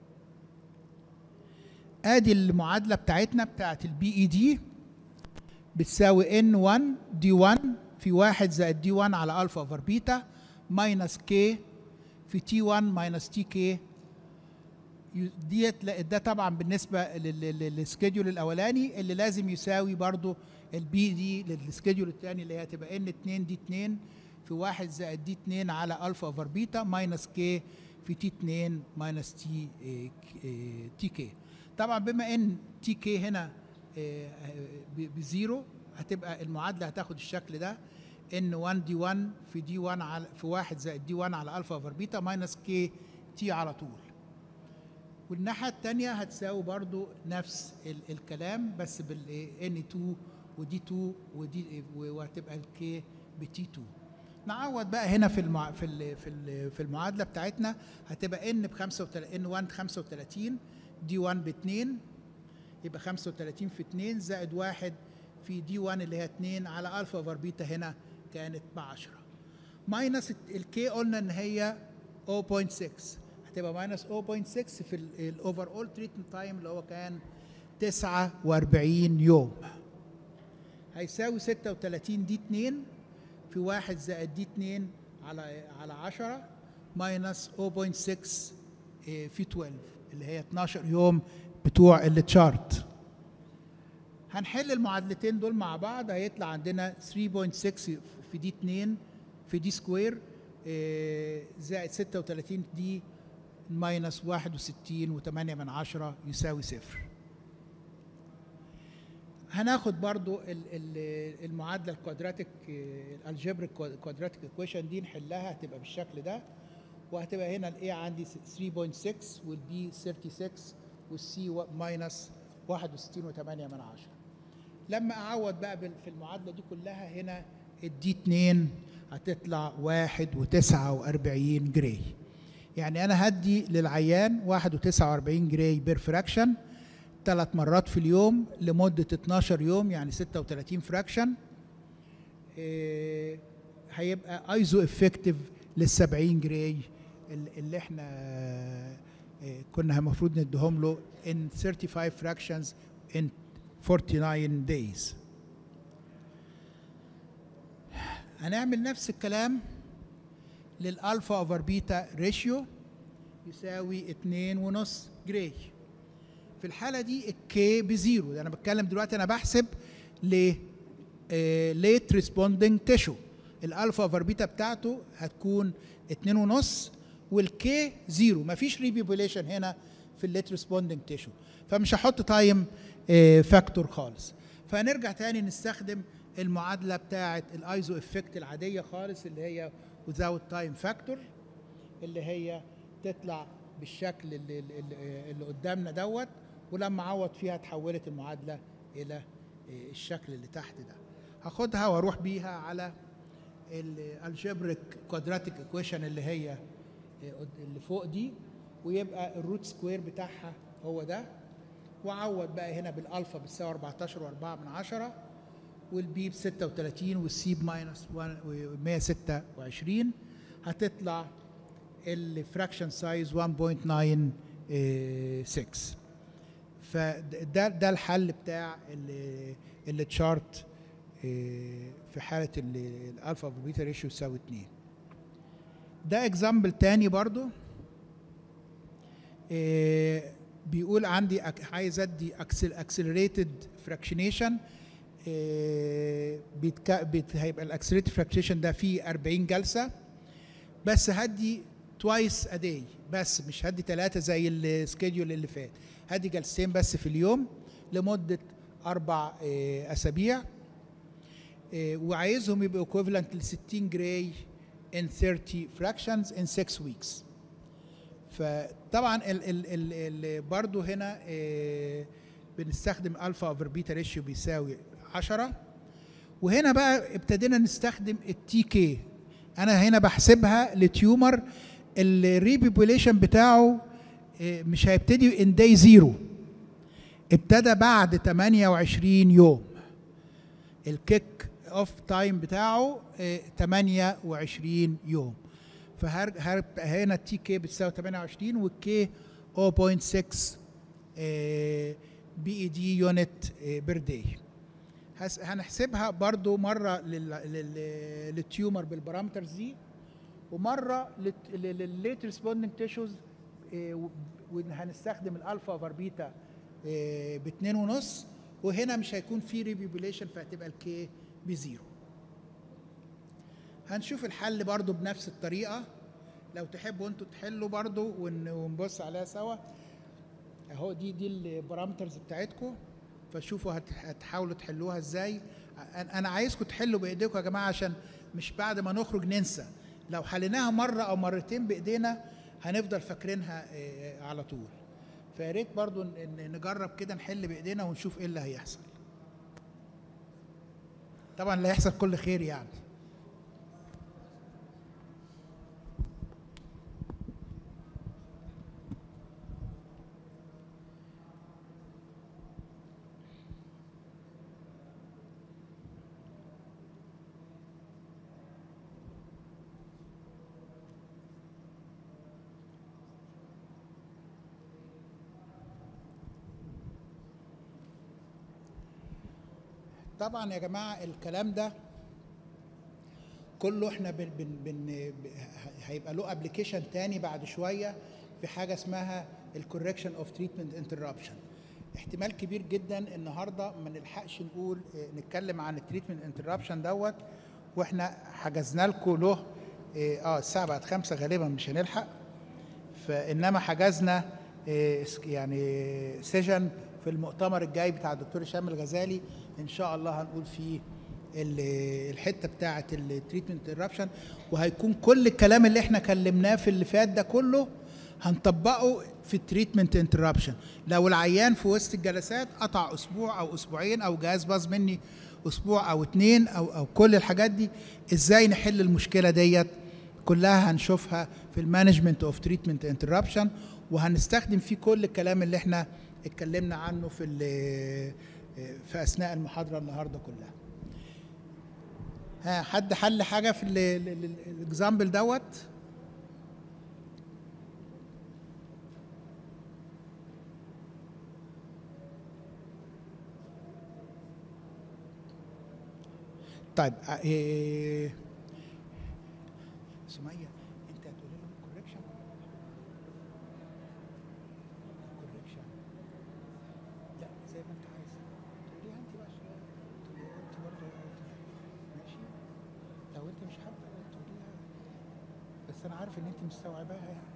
ادي المعادله بتاعتنا بتاعت البي اي دي بتساوي ان 1 دي 1 في 1 زائد دي 1 على الفا اوفر بيتا ماينس كي في تي 1 ماينس تي كي ديت لا- ده طبعا بالنسبه لل- لل- للسكيدول الاولاني اللي لازم يساوي برضو البي دي للسكيدول الثاني اللي هي هتبقى ان 2 دي 2 في 1 زائد دي 2 على الفا اوفر بيتا ماينس كي في تي 2 ماينس تي إيه، ك- إيه، تي كي طبعا بما ان تي كي هنا إيه، ب- بزيرو هتبقى المعادله هتاخد الشكل ده ان 1 دي 1 في دي 1 على في 1 زائد دي 1 على الفا اوفر بيتا ماينس كي تي على طول والناحيه الثانيه هتساوي برضو نفس ال الكلام بس بال ان 2 ودي 2 ودي وهتبقى الكي بتي 2 نعوض بقى هنا في المع... في ال... في ال... في المعادله بتاعتنا هتبقى ان ب 35 ان 1 35 دي 1 ب 2 يبقى 35 في 2 زائد 1 في دي 1 اللي هي 2 على الفا اوفر بيتا هنا كانت ب 10 ماينس الكي قلنا ان هي 0.6 هتبقى ماينس 0.6 في الاوفر اول تريتمنت تايم اللي هو كان 49 يوم هيساوي 36 دي 2 في 1 زائد دي 2 على على 10 ماينس 0.6 إيه، في 12 اللي هي 12 يوم بتوع التشارت هنحل المعادلتين دول مع بعض هيطلع عندنا 3.6 في دي 2 في دي سكوير إيه، زائد 36 دي ماينس 61 و8 من عشرة يساوي صفر هناخد برضو ال- ال- المعادله الكوادراتيك الالجبريك كوادراتيك ايكويشن دي نحلها هتبقى بالشكل ده وهتبقى هنا الاي عندي 3.6 والبي 36 والسي ماينس 61 و8 من عشرة لما اعوض بقى بال- في المعادله دي كلها هنا الدي 2 هتطلع 1 و49 جراي يعني انا هدي للعيان 1 و49 جراي بير فراكشن ثلاث مرات في اليوم لمده 12 يوم يعني 36 فراكشن إيه، هيبقى ايزو افكتيف لل 70 جراي ال- اللي احنا إيه، كنا المفروض نديهم له in 35 fractions in 49 days هنعمل نفس الكلام للالفا اوفر بيتا ريشيو يساوي اتنين ونص جراي في الحاله دي الكي بزيرو ده انا بتكلم دلوقتي انا بحسب ل ليت ريسبوندنج تيشو الالفا اوفر بيتا بتاعته هتكون اتنين ونص والكي زيرو مفيش ريبيبوليشن هنا في الليت ريسبوندنج تيشو فمش هحط تايم فاكتور خالص فهنرجع تاني نستخدم المعادله بتاعه الايزو افكت العاديه خالص اللي هي without time factor اللي هي تطلع بالشكل اللي, اللي, اللي قدامنا دوت ولما اعوض فيها اتحولت المعادله الى الشكل اللي تحت ده هاخدها واروح بيها على الالجبريك كوادراتيك ايكويشن اللي هي اللي فوق دي ويبقى الروت سكوير بتاعها هو ده وعوض بقى هنا بالالفا بتساوي 14 و4 من عشرة والبي ب 36 والسي بماينس 126 هتطلع الفراكشن سايز 1.96 فده ده الحل بتاع التشارت في حاله ال- الالفا وبيتا ريشيو يساوي 2 ده اكزامبل تاني برضو آه، بيقول عندي أك- عايز ادي اكسلريتد فراكشنيشن هيبقى الاكسلريتد فراكشنيشن ده فيه 40 جلسه بس هدي توايس ا داي بس مش هدي ثلاثه زي السكيدول اللي فات هدي جلستين بس في اليوم لمده اربع آه، اسابيع آه، وعايزهم يبقوا equivalent ل 60 جراي in 30 fractions in 6 weeks فطبعا ال ال ال ال برضو هنا آه، بنستخدم الفا اوفر بيتا ريشيو بيساوي 10 وهنا بقى ابتدينا نستخدم التي كي انا هنا بحسبها لتيومر الريبوبوليشن بتاعه آه، مش هيبتدي ان داي زيرو ابتدى بعد 28 يوم الكيك اوف تايم بتاعه آه، 28 يوم فهرجع هنا التي كي بتساوي 28 والكي 0.6 بي اي دي يونت بير داي هنحسبها برضو مره لل- لل- للتيومر بالبارامترز دي ومره للليت ريسبوندنج تيشوز وهنستخدم الالفا اوفر بيتا باتنين ونص وهنا مش هيكون في ريبيبوليشن فهتبقى الكي بزيرو هنشوف الحل برضو بنفس الطريقة لو تحبوا انتوا تحلوا برضو ون- ونبص عليها سوا اهو دي دي البارامترز بتاعتكم فشوفوا هت- هتحاولوا تحلوها ازاي أنا- انا عايزكم تحلوا بايديكم يا جماعة عشان مش بعد ما نخرج ننسى لو حليناها مرة او مرتين بايدينا هنفضل فاكرينها آه، على طول فيا ريت برضو ن- ن- نجرب كده نحل بايدينا ونشوف ايه اللي هيحصل طبعا لا يحصل كل خير يعني طبعا يا جماعه الكلام ده كله احنا بن بن بن ب- هيبقى له ابلكيشن تاني بعد شويه في حاجه اسمها الكوركشن اوف تريتمنت انتربشن احتمال كبير جدا النهارده ما نلحقش نقول اه، نتكلم عن التريتمنت انتربشن دوت واحنا حجزنا لكم له اه آه، الساعه بقت خمسة غالبا مش هنلحق فانما حجزنا آه، اس- يعني سيشن في المؤتمر الجاي بتاع الدكتور هشام الغزالي ان شاء الله هنقول فيه ال- الحته بتاعه التريتمنت انتربشن وهيكون كل الكلام اللي احنا كلمناه في اللي فات ده كله هنطبقه في التريتمنت انتربشن لو العيان في وسط الجلسات قطع اسبوع او اسبوعين او جهاز باظ مني اسبوع او اتنين او او كل الحاجات دي ازاي نحل المشكله ديت كلها هنشوفها في المانجمنت اوف تريتمنت انتربشن وهنستخدم فيه كل الكلام اللي احنا اتكلمنا عنه في ال- في اثناء المحاضره النهارده كلها ها حد حل حاجه في الاكزامبل دوت طيب آه، إيه سمية انت هتقولي لهم الكوركشن الكوركشن لا زي ما انت عايز تقوليها انت بقى شوية. تقولي انت برضه ماشي لو انت مش حابه تقوليها بس انا عارف ان انت مستوعباها يعني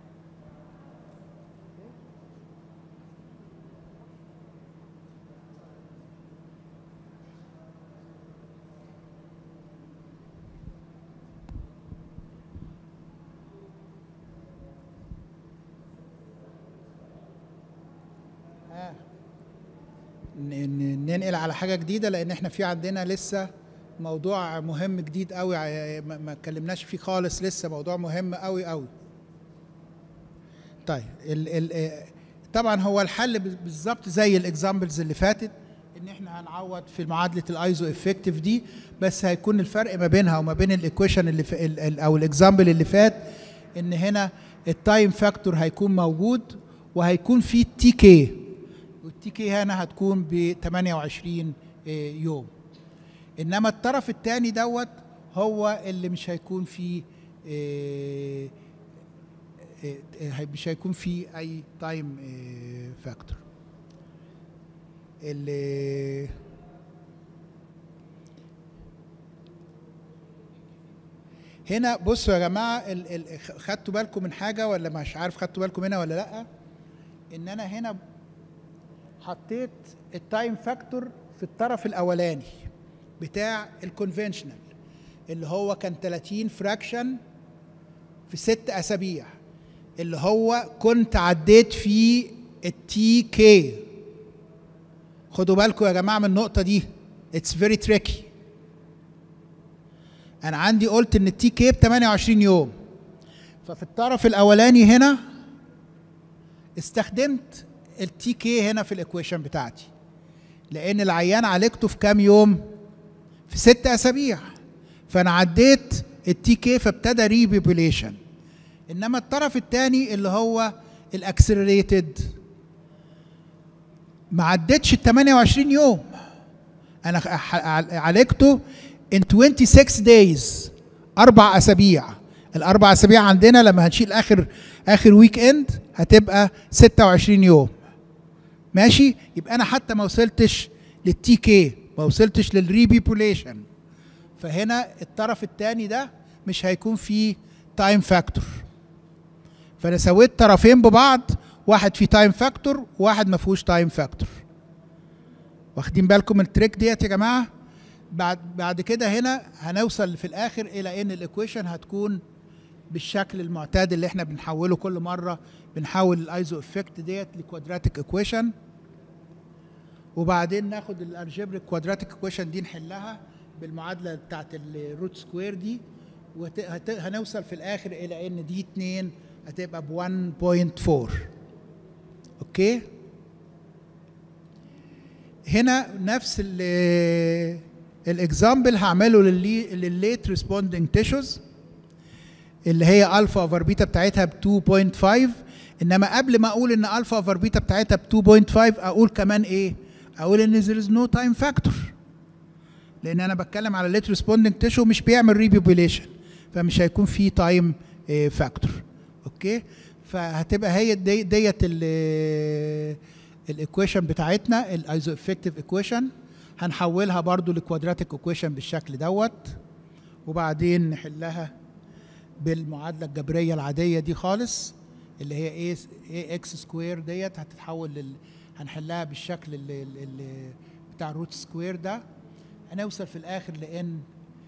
ها ن- ن- ننقل على حاجه جديده لان احنا في عندنا لسه موضوع مهم جديد قوي ع- ما ما اتكلمناش فيه خالص لسه موضوع مهم قوي قوي طيب ال ال آه، طبعا هو الحل ب- بالظبط زي الاكزامبلز اللي فاتت ان احنا هنعوض في معادله الايزو افكتيف دي بس هيكون الفرق ما بينها وما بين الايكويشن اللي في ال- ال- او الاكزامبل اللي فات ان هنا التايم فاكتور هيكون موجود وهيكون في تي كي والتي كي هنا هتكون ب 28 آه، يوم انما الطرف الثاني دوت هو اللي مش هيكون فيه آه، آه، آه، مش هيكون فيه اي تايم فاكتور اللي هنا بصوا يا جماعه ال- ال- خدتوا بالكم من حاجه ولا مش عارف خدتوا بالكم منها ولا لا ان انا هنا حطيت التايم فاكتور في الطرف الاولاني بتاع الكونفنشنال اللي هو كان 30 فراكشن في ست اسابيع اللي هو كنت عديت فيه التي كي خدوا بالكم يا جماعه من النقطه دي اتس فيري تريكي انا عندي قلت ان التي كي ب 28 يوم ففي الطرف الاولاني هنا استخدمت التي كي هنا في الايكويشن بتاعتي لان العيان عالجته في كام يوم في ست اسابيع فانا عديت التي كي فابتدى ريبيبوليشن انما الطرف الثاني اللي هو الاكسلريتد ما عدتش ال 28 يوم انا ح- ع- عالجته in 26 days اربع اسابيع الاربع اسابيع عندنا لما هنشيل اخر اخر ويك اند هتبقى 26 يوم ماشي يبقى انا حتى ما وصلتش للتي كي ما وصلتش للريبيبوليشن فهنا الطرف الثاني ده مش هيكون فيه تايم فاكتور فانا سويت طرفين ببعض واحد فيه تايم فاكتور وواحد ما فيهوش تايم فاكتور واخدين بالكم من التريك ديت يا جماعه بعد بعد كده هنا هنوصل في الاخر الى ان الايكويشن هتكون بالشكل المعتاد اللي احنا بنحوله كل مره بنحول الايزو افكت ديت لكوادراتيك ايكويشن وبعدين ناخد الالجبريك كوادراتيك ايكويشن دي نحلها بالمعادله بتاعت الروت سكوير دي وهنوصل في الاخر الى ان دي 2 هتبقى ب 1.4 اوكي هنا نفس الاكزامبل هعمله للليت ريسبوندنج تيشوز اللي هي الفا اوفر بيتا بتاعتها ب 2.5 انما قبل ما اقول ان الفا اوفر بيتا بتاعتها ب 2.5 اقول كمان ايه اقول ان there is no time factor لان انا بتكلم على ليت ريسبوندنج تيشو مش بيعمل ريبيبوليشن فمش هيكون في تايم فاكتور اوكي فهتبقى هي دي ديت الايكويشن بتاعتنا الايزو افكتيف ايكويشن هنحولها برضو لكوادراتيك ايكويشن بالشكل دوت وبعدين نحلها بالمعادله الجبريه العاديه دي خالص اللي هي ايه ايه اكس سكوير ديت هتتحول لل هنحلها بالشكل اللي اللي بتاع الروت سكوير ده هنوصل في الاخر لان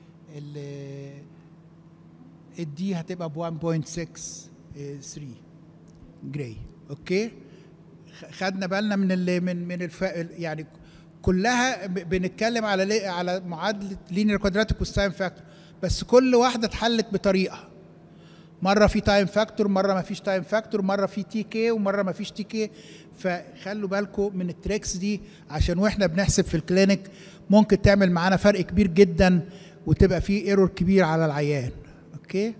الدي هتبقى ب 1.63 جراي اوكي خدنا بالنا من اللي من من الف... يعني كلها بنتكلم على لي... على معادله لينير كوادراتيك والتايم فاكتور بس كل واحده اتحلت بطريقه مره في تايم فاكتور مره ما فيش تايم فاكتور مره في تي كي ومره ما فيش تي كي فخلوا بالكم من التريكس دي عشان واحنا بنحسب في الكلينيك ممكن تعمل معانا فرق كبير جدا وتبقى في ايرور كبير على العيان اوكي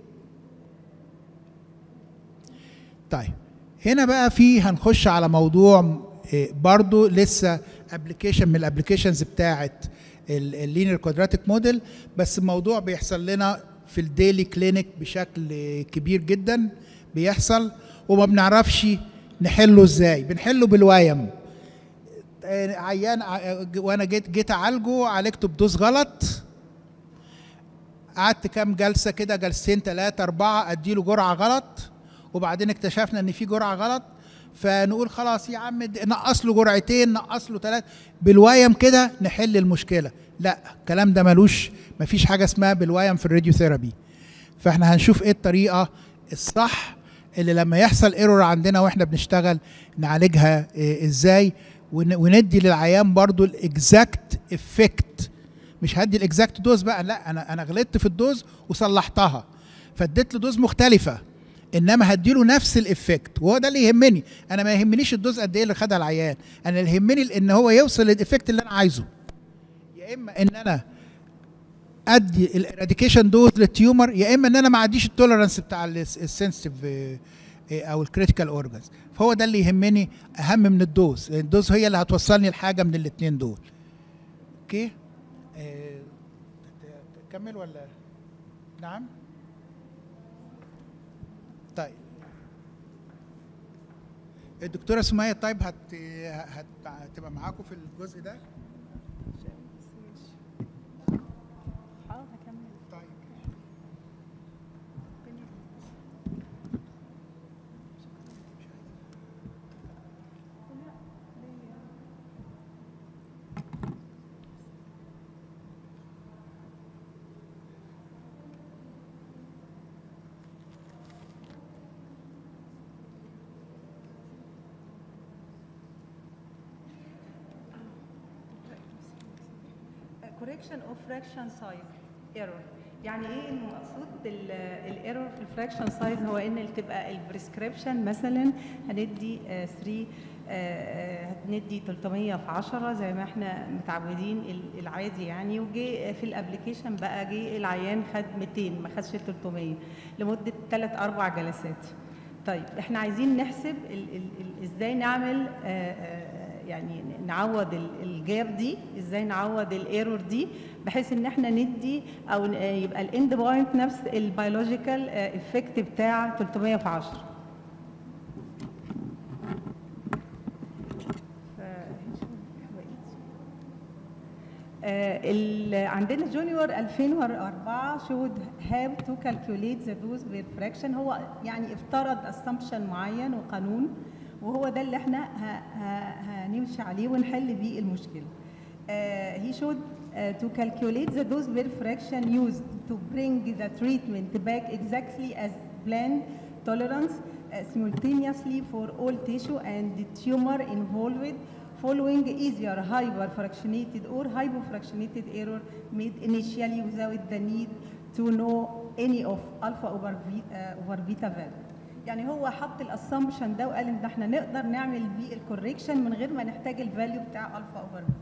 طيب هنا بقى في هنخش على موضوع برضو لسه ابلكيشن من الابلكيشنز بتاعه اللينير كوادراتيك موديل بس الموضوع بيحصل لنا في الديلي كلينيك بشكل كبير جدا بيحصل وما بنعرفش نحله ازاي بنحله بالوايم عيان وانا جيت جيت اعالجه عالجته بدوز غلط قعدت كام جلسه كده جلستين ثلاثه اربعه اديله جرعه غلط وبعدين اكتشفنا ان في جرعه غلط فنقول خلاص يا عم نقص له جرعتين نقص له ثلاثه بالوايم كده نحل المشكله لا الكلام ده ملوش مفيش حاجه اسمها بالوايم في الراديو ثيرابي فاحنا هنشوف ايه الطريقه الصح اللي لما يحصل ايرور عندنا واحنا بنشتغل نعالجها إيه ازاي وندي للعيان برضو الاكزاكت افكت مش هدي الاكزاكت دوز بقى لا انا انا غلطت في الدوز وصلحتها فاديت له دوز مختلفه انما هديله نفس الافكت وهو ده اللي يهمني انا ما يهمنيش الدوز قد ايه اللي خدها العيان انا اللي يهمني ان هو يوصل للافكت اللي انا عايزه يا اما ان انا ادي الاراديكيشن دوز للتيومر يا اما ان انا ما اعديش التوليرانس بتاع السنسيتيف او الكريتيكال اورجانز فهو ده اللي يهمني اهم من الدوز الدوز هي اللي هتوصلني لحاجه من الاثنين دول اوكي آه، تكمل ولا نعم طيب الدكتوره سمية طيب هت هت- هتبقى معاكم في الجزء ده حاضر هكمل طيب correction of fraction size error يعني ايه انه مقصود الايرور في الفراكشن سايز هو ان اللي تبقى البريسكريبشن مثلا هندي 3 هندي 300 في 10 زي ما احنا متعودين ال- العادي يعني وجي في الابلكيشن بقى جه العيان خد 200 ما خدش 300 لمده 3 4 جلسات طيب احنا عايزين نحسب ال ال ال ازاي نعمل آه، آه، يعني نعوض ال- الجاب دي ازاي نعوض الايرور دي بحيث ان احنا ندي او ن- آه، يبقى الاند بوينت نفس البيولوجيكال افكت بتاع 300 في 10 آه، ال- عندنا جونيور 2004 showed how to calculate the dose per fraction هو يعني افترض assumption معين وقانون وهو ده اللي احنا ه- ه- هنمشي عليه ونحل بيه المشكله. Uh, he showed uh, to calculate the dose per fraction used to bring the treatment back exactly as planned tolerance uh, simultaneously for all tissue and the tumor involved following easier hyperfractionated or hypofractionated error made initially without the need to know any of alpha over, v, uh, over beta value. يعني هو حط الاسامبشن ده وقال ان احنا نقدر نعمل بيه الكوريكشن من غير ما نحتاج الفاليو بتاع الفا اوفر بيتا.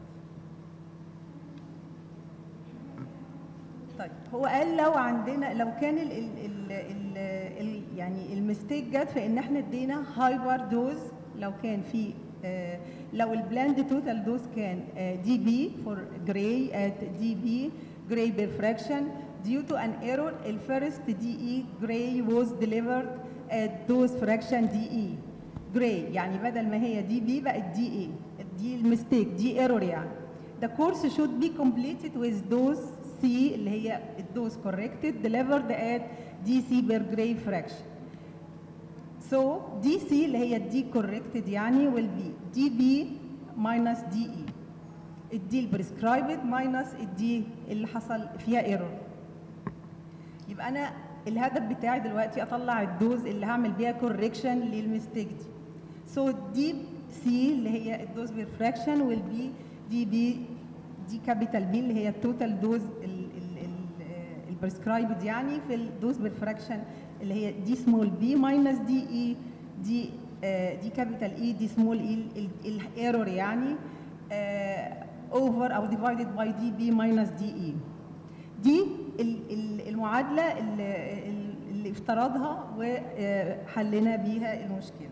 طيب هو قال لو عندنا لو كان ال ال ال ال ال يعني المستيك جت في ان احنا ادينا هايبر دوز لو كان في آه لو البلاند توتال دوز كان دي بي فور جراي ات دي بي جراي بير فراكشن due to an error the first DE gray was delivered at dose fraction DE gray يعني بدل ما هي دي بي بقت دي اي دي المستيك دي ايرور يعني The course should be completed with dose C اللي هي الدوز corrected delivered at DC per gray fraction. So DC اللي هي الدي corrected يعني will be DB minus DE. الدي البريسكرايبد minus الدي اللي حصل فيها ايرور. يبقى انا الهدف بتاعي دلوقتي اطلع الدوز اللي هعمل بيها كوركشن للمستيك دي. سو دي سي اللي هي الدوز بالفراكشن ويل بي دي بي دي كابيتال بي اللي هي التوتال دوز البريسكرايبد يعني في الدوز بالفراكشن اللي هي دي سمول بي ماينس دي اي دي آه، دي كابيتال اي دي سمول اي الايرور يعني اوفر او ديفايدد باي دي بي ماينس دي اي دي ال- ال- المعادله اللي, اللي افترضها وحلينا بيها المشكله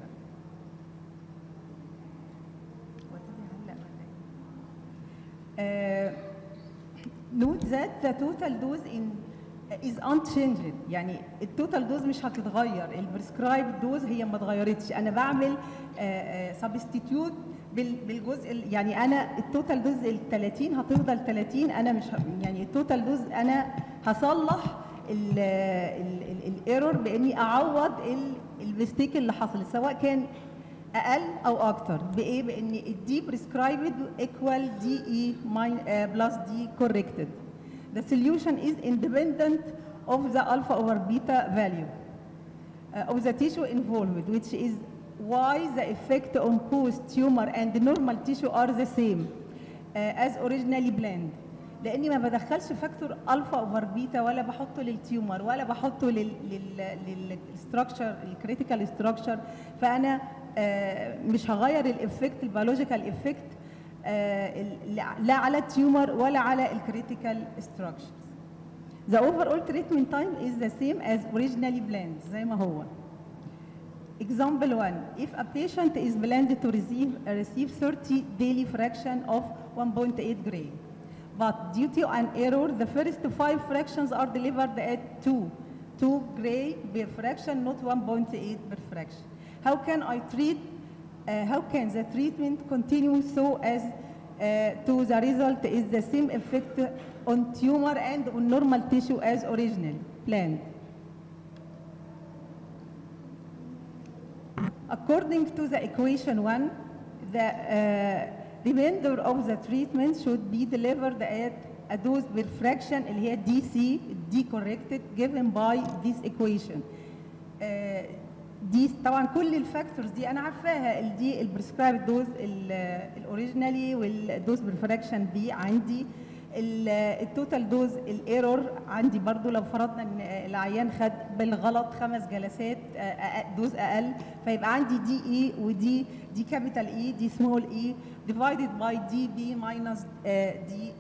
Uh, note that the total dose in is unchanged يعني التوتال دوز مش هتتغير البريسكرايب دوز هي ما اتغيرتش انا بعمل سبستيتيوت بالجزء ال- يعني انا التوتال دوز ال 30 هتفضل 30 انا مش ه- يعني التوتال دوز انا هصلح الايرور باني اعوض المستيك اللي حصل سواء كان اقل او اكتر بايه بان الدي بريسكرايبد ايكوال دي اي بلس دي كوركتد the solution is independent of the alpha over beta value uh, of the tissue involved which is why the effect on both tumor and normal tissue are the same uh, as originally planned لاني ما بدخلش فاكتور الفا اوفر بيتا ولا بحطه للتيومر ولا بحطه لل للستراكشر الكريتيكال ستراكشر فانا آه، مش هغير الافكت البيولوجيكال افكت لا على التيومر ولا على الكريتيكال ستراكشر The overall treatment time is the same as originally planned زي ما هو. Example 1. If a patient is planned to receive, receive 30 daily fraction of 1.8 gray, but due to an error, the first five fractions are delivered at 2, 2 gray per fraction, not 1.8 per fraction. How can I treat, uh, how can the treatment continue so as uh, to the result is the same effect on tumor and on normal tissue as originally planned? According to the equation one, the uh, remainder of the treatment should be delivered at a dose per fraction اللي هي DC D corrected given by this equation. آه، دي طبعا كل الفاكتورز دي انا عارفاها ال- دي البريسكرايب دوز الاوريجينالي والدوز بالفراكشن بي عندي ال- التوتال دوز الايرور عندي برضو لو فرضنا ان العيان خد بالغلط خمس جلسات آه، أق- دوز اقل فيبقى عندي دي اي ودي دي كابيتال اي دي سمول اي ديفايدد باي دي بي ماينس دي اي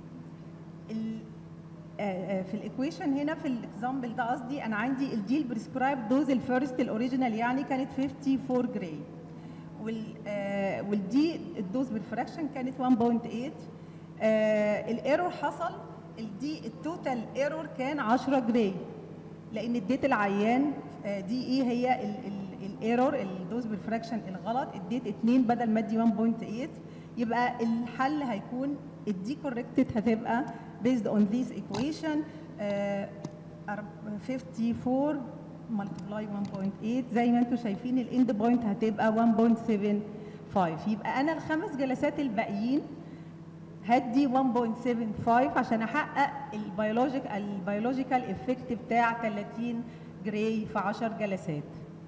في الايكويشن هنا في الاكزامبل ده قصدي انا عندي الدي البريسكرايب دوز الفيرست الاوريجينال يعني كانت 54 جراي وال آه، والدي الدوز بالفراكشن كانت 1.8 آه، الايرور حصل الدي التوتال ايرور كان 10 جراي لان اديت العيان آه، دي ايه هي الايرور الدوز بالفراكشن الغلط اديت 2 بدل ما ادي 1.8 يبقى الحل هيكون الدي كوركتد هتبقى based on this equation آه، أرب- 54 multiply 1.8 زي ما انتم شايفين الاند بوينت هتبقى 1.75 يبقى انا الخمس جلسات الباقيين هدي 1.75 عشان احقق البيولوجيك البيولوجيكال افكت بتاع 30 جراي في 10 جلسات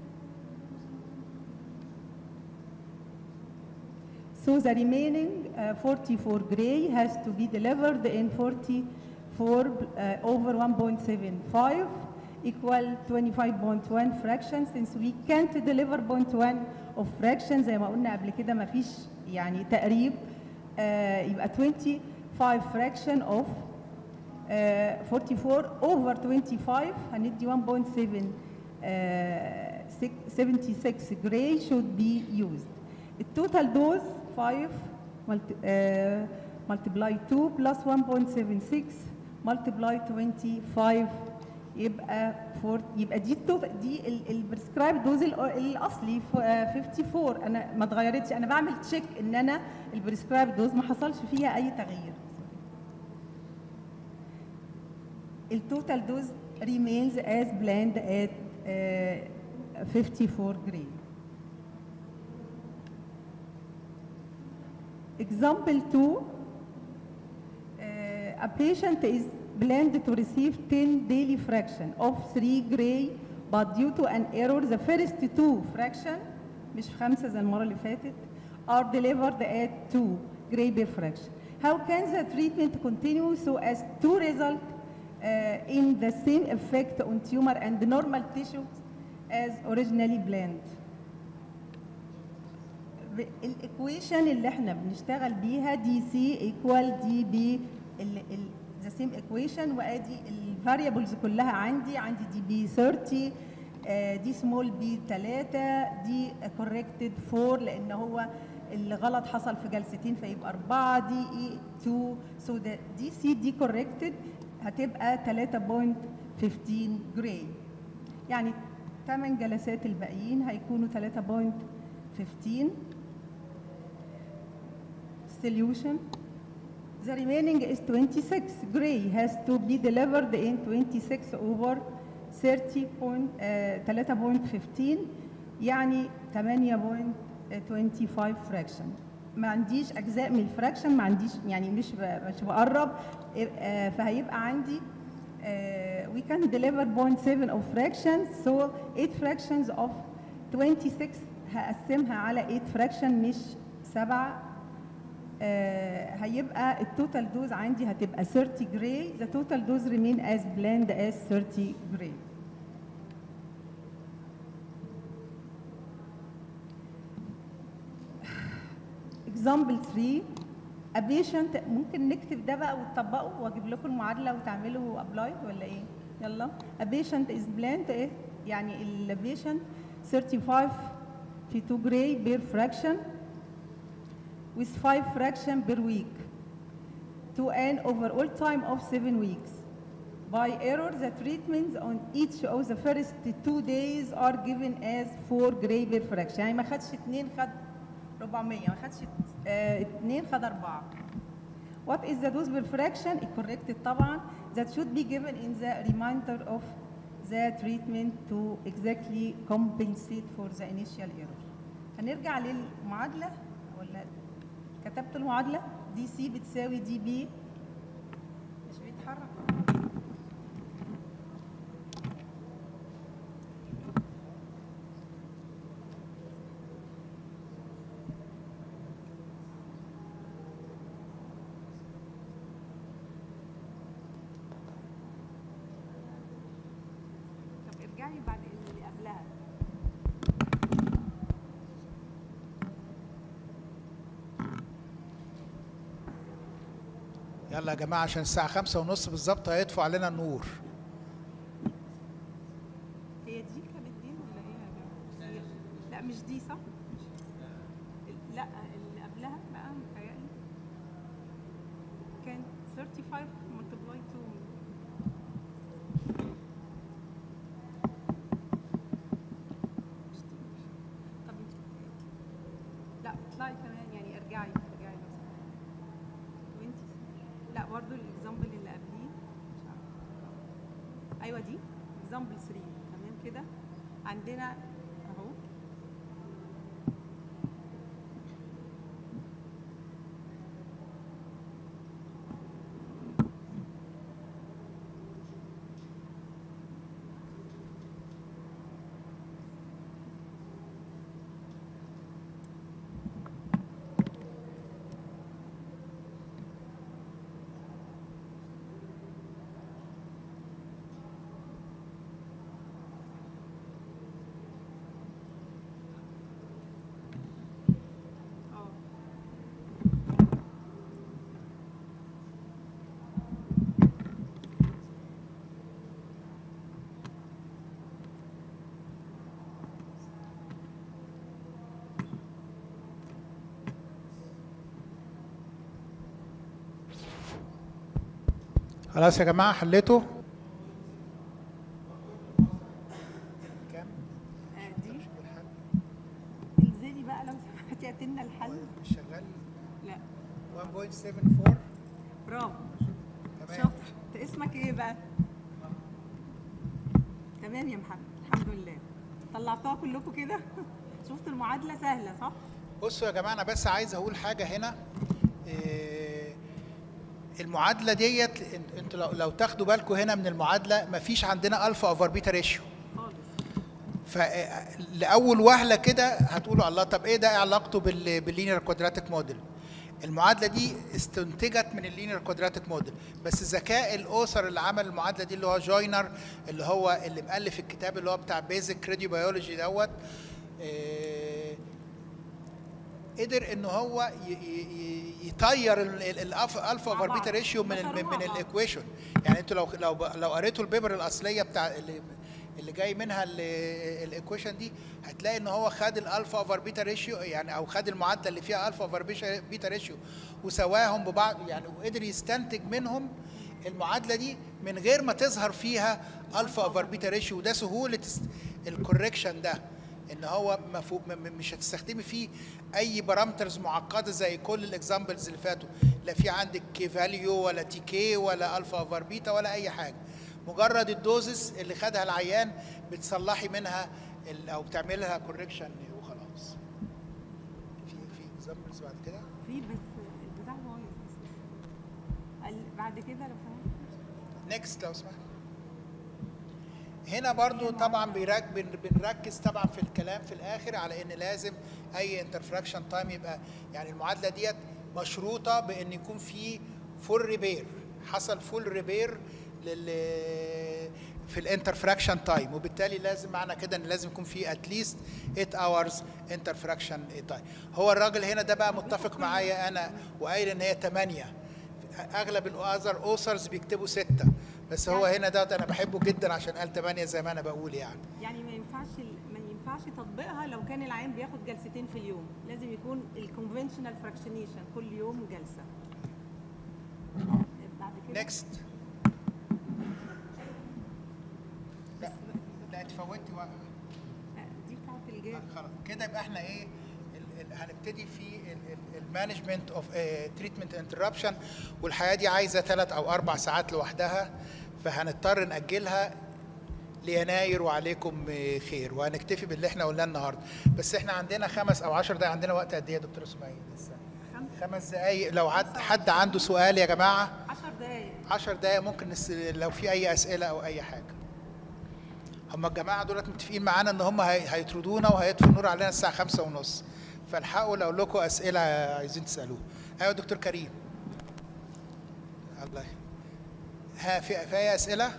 So the remaining uh, 44 gray has to be delivered in 44 uh, over 1.75 equal 25.1 fraction since we can't deliver 0.1 of fraction زي ما قلنا قبل كده ما فيش يعني تقريب آه يبقى 25 fraction of آه 44 over 25 هندي 1.7 آه 76 gray should be used. التوتال دوز 5 multi- آه، multiply 2 plus 1.76 multiply 25 يبقى 4 يبقى دي التوتال دي البريسكرايب دوز ال- الاصلي ف- آه، 54 انا ما اتغيرتش انا بعمل تشيك ان انا البريسكرايب دوز ما حصلش فيها اي تغيير التوتال دوز remains as planned at uh, 54 gray. Example 2, uh, a patient is planned to receive 10 daily fraction of 3 gray but due to an error the first two fraction مش خمسة زي المرة اللي فاتت are delivered at 2 gray per fraction. How can the treatment continue so as to result uh, in the same effect on tumor and normal tissues as originally planned? الايكويشن اللي احنا بنشتغل بيها دي سي ايكوال دي بي ذا سيم ايكويشن وادي الفاريبلز كلها عندي عندي دي بي 30 آه، دي سمول بي 3 دي كوركتد 4 لان هو اللي غلط حصل في جلستين فيبقى 4 دي اي 2 سو ده دي سي دي كوركتد هتبقى 3.15 جراي يعني 8 جلسات الباقيين هيكونوا 3.15 solution. The remaining is 26. Gray has to be delivered in 26 over 30 point, uh, 3.15 يعني 8.25 fraction. ما عنديش اجزاء من الفراكشن ما عنديش يعني مش ب- مش بقرب آه، فهيبقى عندي uh, we can deliver 0.7 of fractions so 8 fractions of 26 هقسمها على 8 fraction مش 7 آه هيبقى التوتال دوز عندي هتبقى 30 جراي the total dose remain as planned as 30 جراي example 3 a patient ممكن نكتب ده بقى وتطبقه واجيب لكم المعادله وتعملوا ابلاي ولا ايه يلا a patient is planned ايه يعني ال patient 35 في 2 gray per fraction with 5 fraction per week to an overall time of 7 weeks. By error, the treatments on each of the first two days are given as 4 gray per fraction. يعني ما خدش 2 خد 400 ما خدش 2 خد 4. What is the dose per fraction? Corrected طبعا. That should be given in the remainder of the treatment to exactly compensate for the initial error. هنرجع للمعادلة ولا كتبت المعادلة دي سي بتساوي دي بي مش بيتحرك طب ارجعي بعد اللي قبلها يلا يا جماعة عشان الساعة خمسة ونص بالظبط هيطفوا علينا النور هي دي كانت دي ولا ايه يا جماعة؟ لا مش دي صح؟ لا اللي قبلها بقى متهيألي كان 35 multiply 2 مش دي. طب لا اطلعي كمان يعني ارجعي ارجعي لو سمحتي. وانتي لا برضه الاكزامبل اللي قبليه مش عارفة. ايوه دي اكزامبل 3 تمام كده عندنا اهو اه خلاص يا جماعة حليتوا كام؟ آه، دي انزلي بقى لو سمحتي هاتي لنا الحل مش شغال لا 1.74 برافو تمام شاطر انت اسمك ايه بقى؟ تمام يا محمد الحمد لله طلعتوها كلكم كده شفت المعادله سهله صح؟ بصوا يا جماعه انا بس عايز اقول حاجه هنا إيه، المعادله ديت انت- انتوا لو, لو تاخدوا بالكم هنا من المعادله مفيش عندنا الفا اوفر بيتا ريشيو خالص فلاول وهله كده هتقولوا الله طب ايه ده إيه علاقته بال باللينير كوادراتيك موديل المعادله دي استنتجت من اللينير كوادراتيك موديل بس ذكاء الاوثر اللي عمل المعادله دي اللي هو جوينر اللي هو اللي مؤلف الكتاب اللي هو بتاع بيزك راديو بيولوجي دوت إيه قدر ان هو ي- ي- ي- يطير ال- ال- الالفا الفا اوفر بيتا ريشيو من ال من, من الايكويشن يعني انتوا لو لو ب- لو قريتوا البيبر الاصليه بتاع اللي اللي جاي منها الايكويشن دي هتلاقي ان هو خد الالفا اوفر بيتا ريشيو يعني او خد المعادله اللي فيها الفا اوفر بيتا ريشيو وسواهم ببعض يعني وقدر يستنتج منهم المعادله دي من غير ما تظهر فيها الفا اوفر بيتا ريشيو وده سهوله الكوركشن ده ان هو مفهوم م- م- مش هتستخدمي فيه اي بارامترز معقده زي كل الاكزامبلز اللي فاتوا لا في عندك كي فاليو ولا تي كي ولا الفا اوفر بيتا ولا اي حاجه مجرد الدوزس اللي خدها العيان بتصلحي منها ال- او بتعملي لها كوركشن وخلاص في في اكزامبلز بعد كده في بس البتاع بايظ ال- بعد كده لو سمحت نيكست لو سمحت هنا برضو طبعا بيرك بن- بنركز طبعا في الكلام في الاخر على ان لازم اي انترفراكشن تايم يبقى يعني المعادله ديت مشروطه بان يكون في فول ريبير حصل فول ريبير لل في الانترفراكشن تايم وبالتالي لازم معنى كده ان لازم يكون في اتليست 8 اورز انترفراكشن تايم هو الراجل هنا ده بقى متفق معايا انا وقايل ان هي 8 اغلب الاذر اوسرز بيكتبوا 6 بس هو هنا دوت انا بحبه جدا عشان قال 8 زي ما انا بقول يعني يعني ما ينفعش ما ينفعش تطبيقها لو كان العيان بياخد جلستين في اليوم لازم يكون الكونفنشنال فراكشنيشن كل يوم جلسه بعد كده نيكست لا لا انت فوتي وقت دي بتاعت الجاب خلاص كده يبقى احنا ايه ال- ال- هنبتدي في المانجمنت اوف تريتمنت انتربشن والحياه دي عايزه ثلاث او اربع ساعات لوحدها فهنضطر ناجلها ليناير وعليكم آه، خير وهنكتفي باللي احنا قلناه النهارده بس احنا عندنا خمس او عشر دقايق عندنا وقت قد ايه يا دكتور اسماعيل لسه خمس دقايق لو عد حد عنده سؤال يا جماعه 10 دقايق 10 دقايق ممكن نس... لو في اي اسئله او اي حاجه هم الجماعه دولت متفقين معانا ان هم هي... هيطردونا وهيطفوا النور علينا الساعه خمسة ونص فالحقوا لو لكم اسئله عايزين تسالوها ايوه دكتور كريم الله يخليك. ها في في اي اسئله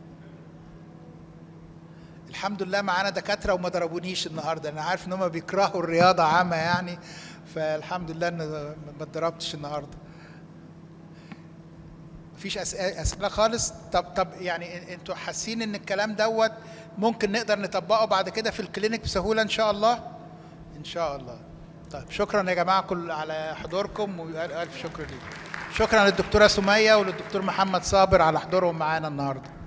الحمد لله معانا دكاتره وما ضربونيش النهارده انا عارف ان هم بيكرهوا الرياضه عامه يعني فالحمد لله ان ما اتضربتش النهارده مفيش أس- اسئله خالص طب طب يعني إن- انتوا حاسين ان الكلام دوت ممكن نقدر نطبقه بعد كده في الكلينيك بسهوله ان شاء الله ان شاء الله طيب شكرا يا جماعه كل على حضوركم والف شكر ليكم شكرا للدكتوره سميه وللدكتور محمد صابر على حضورهم معانا النهارده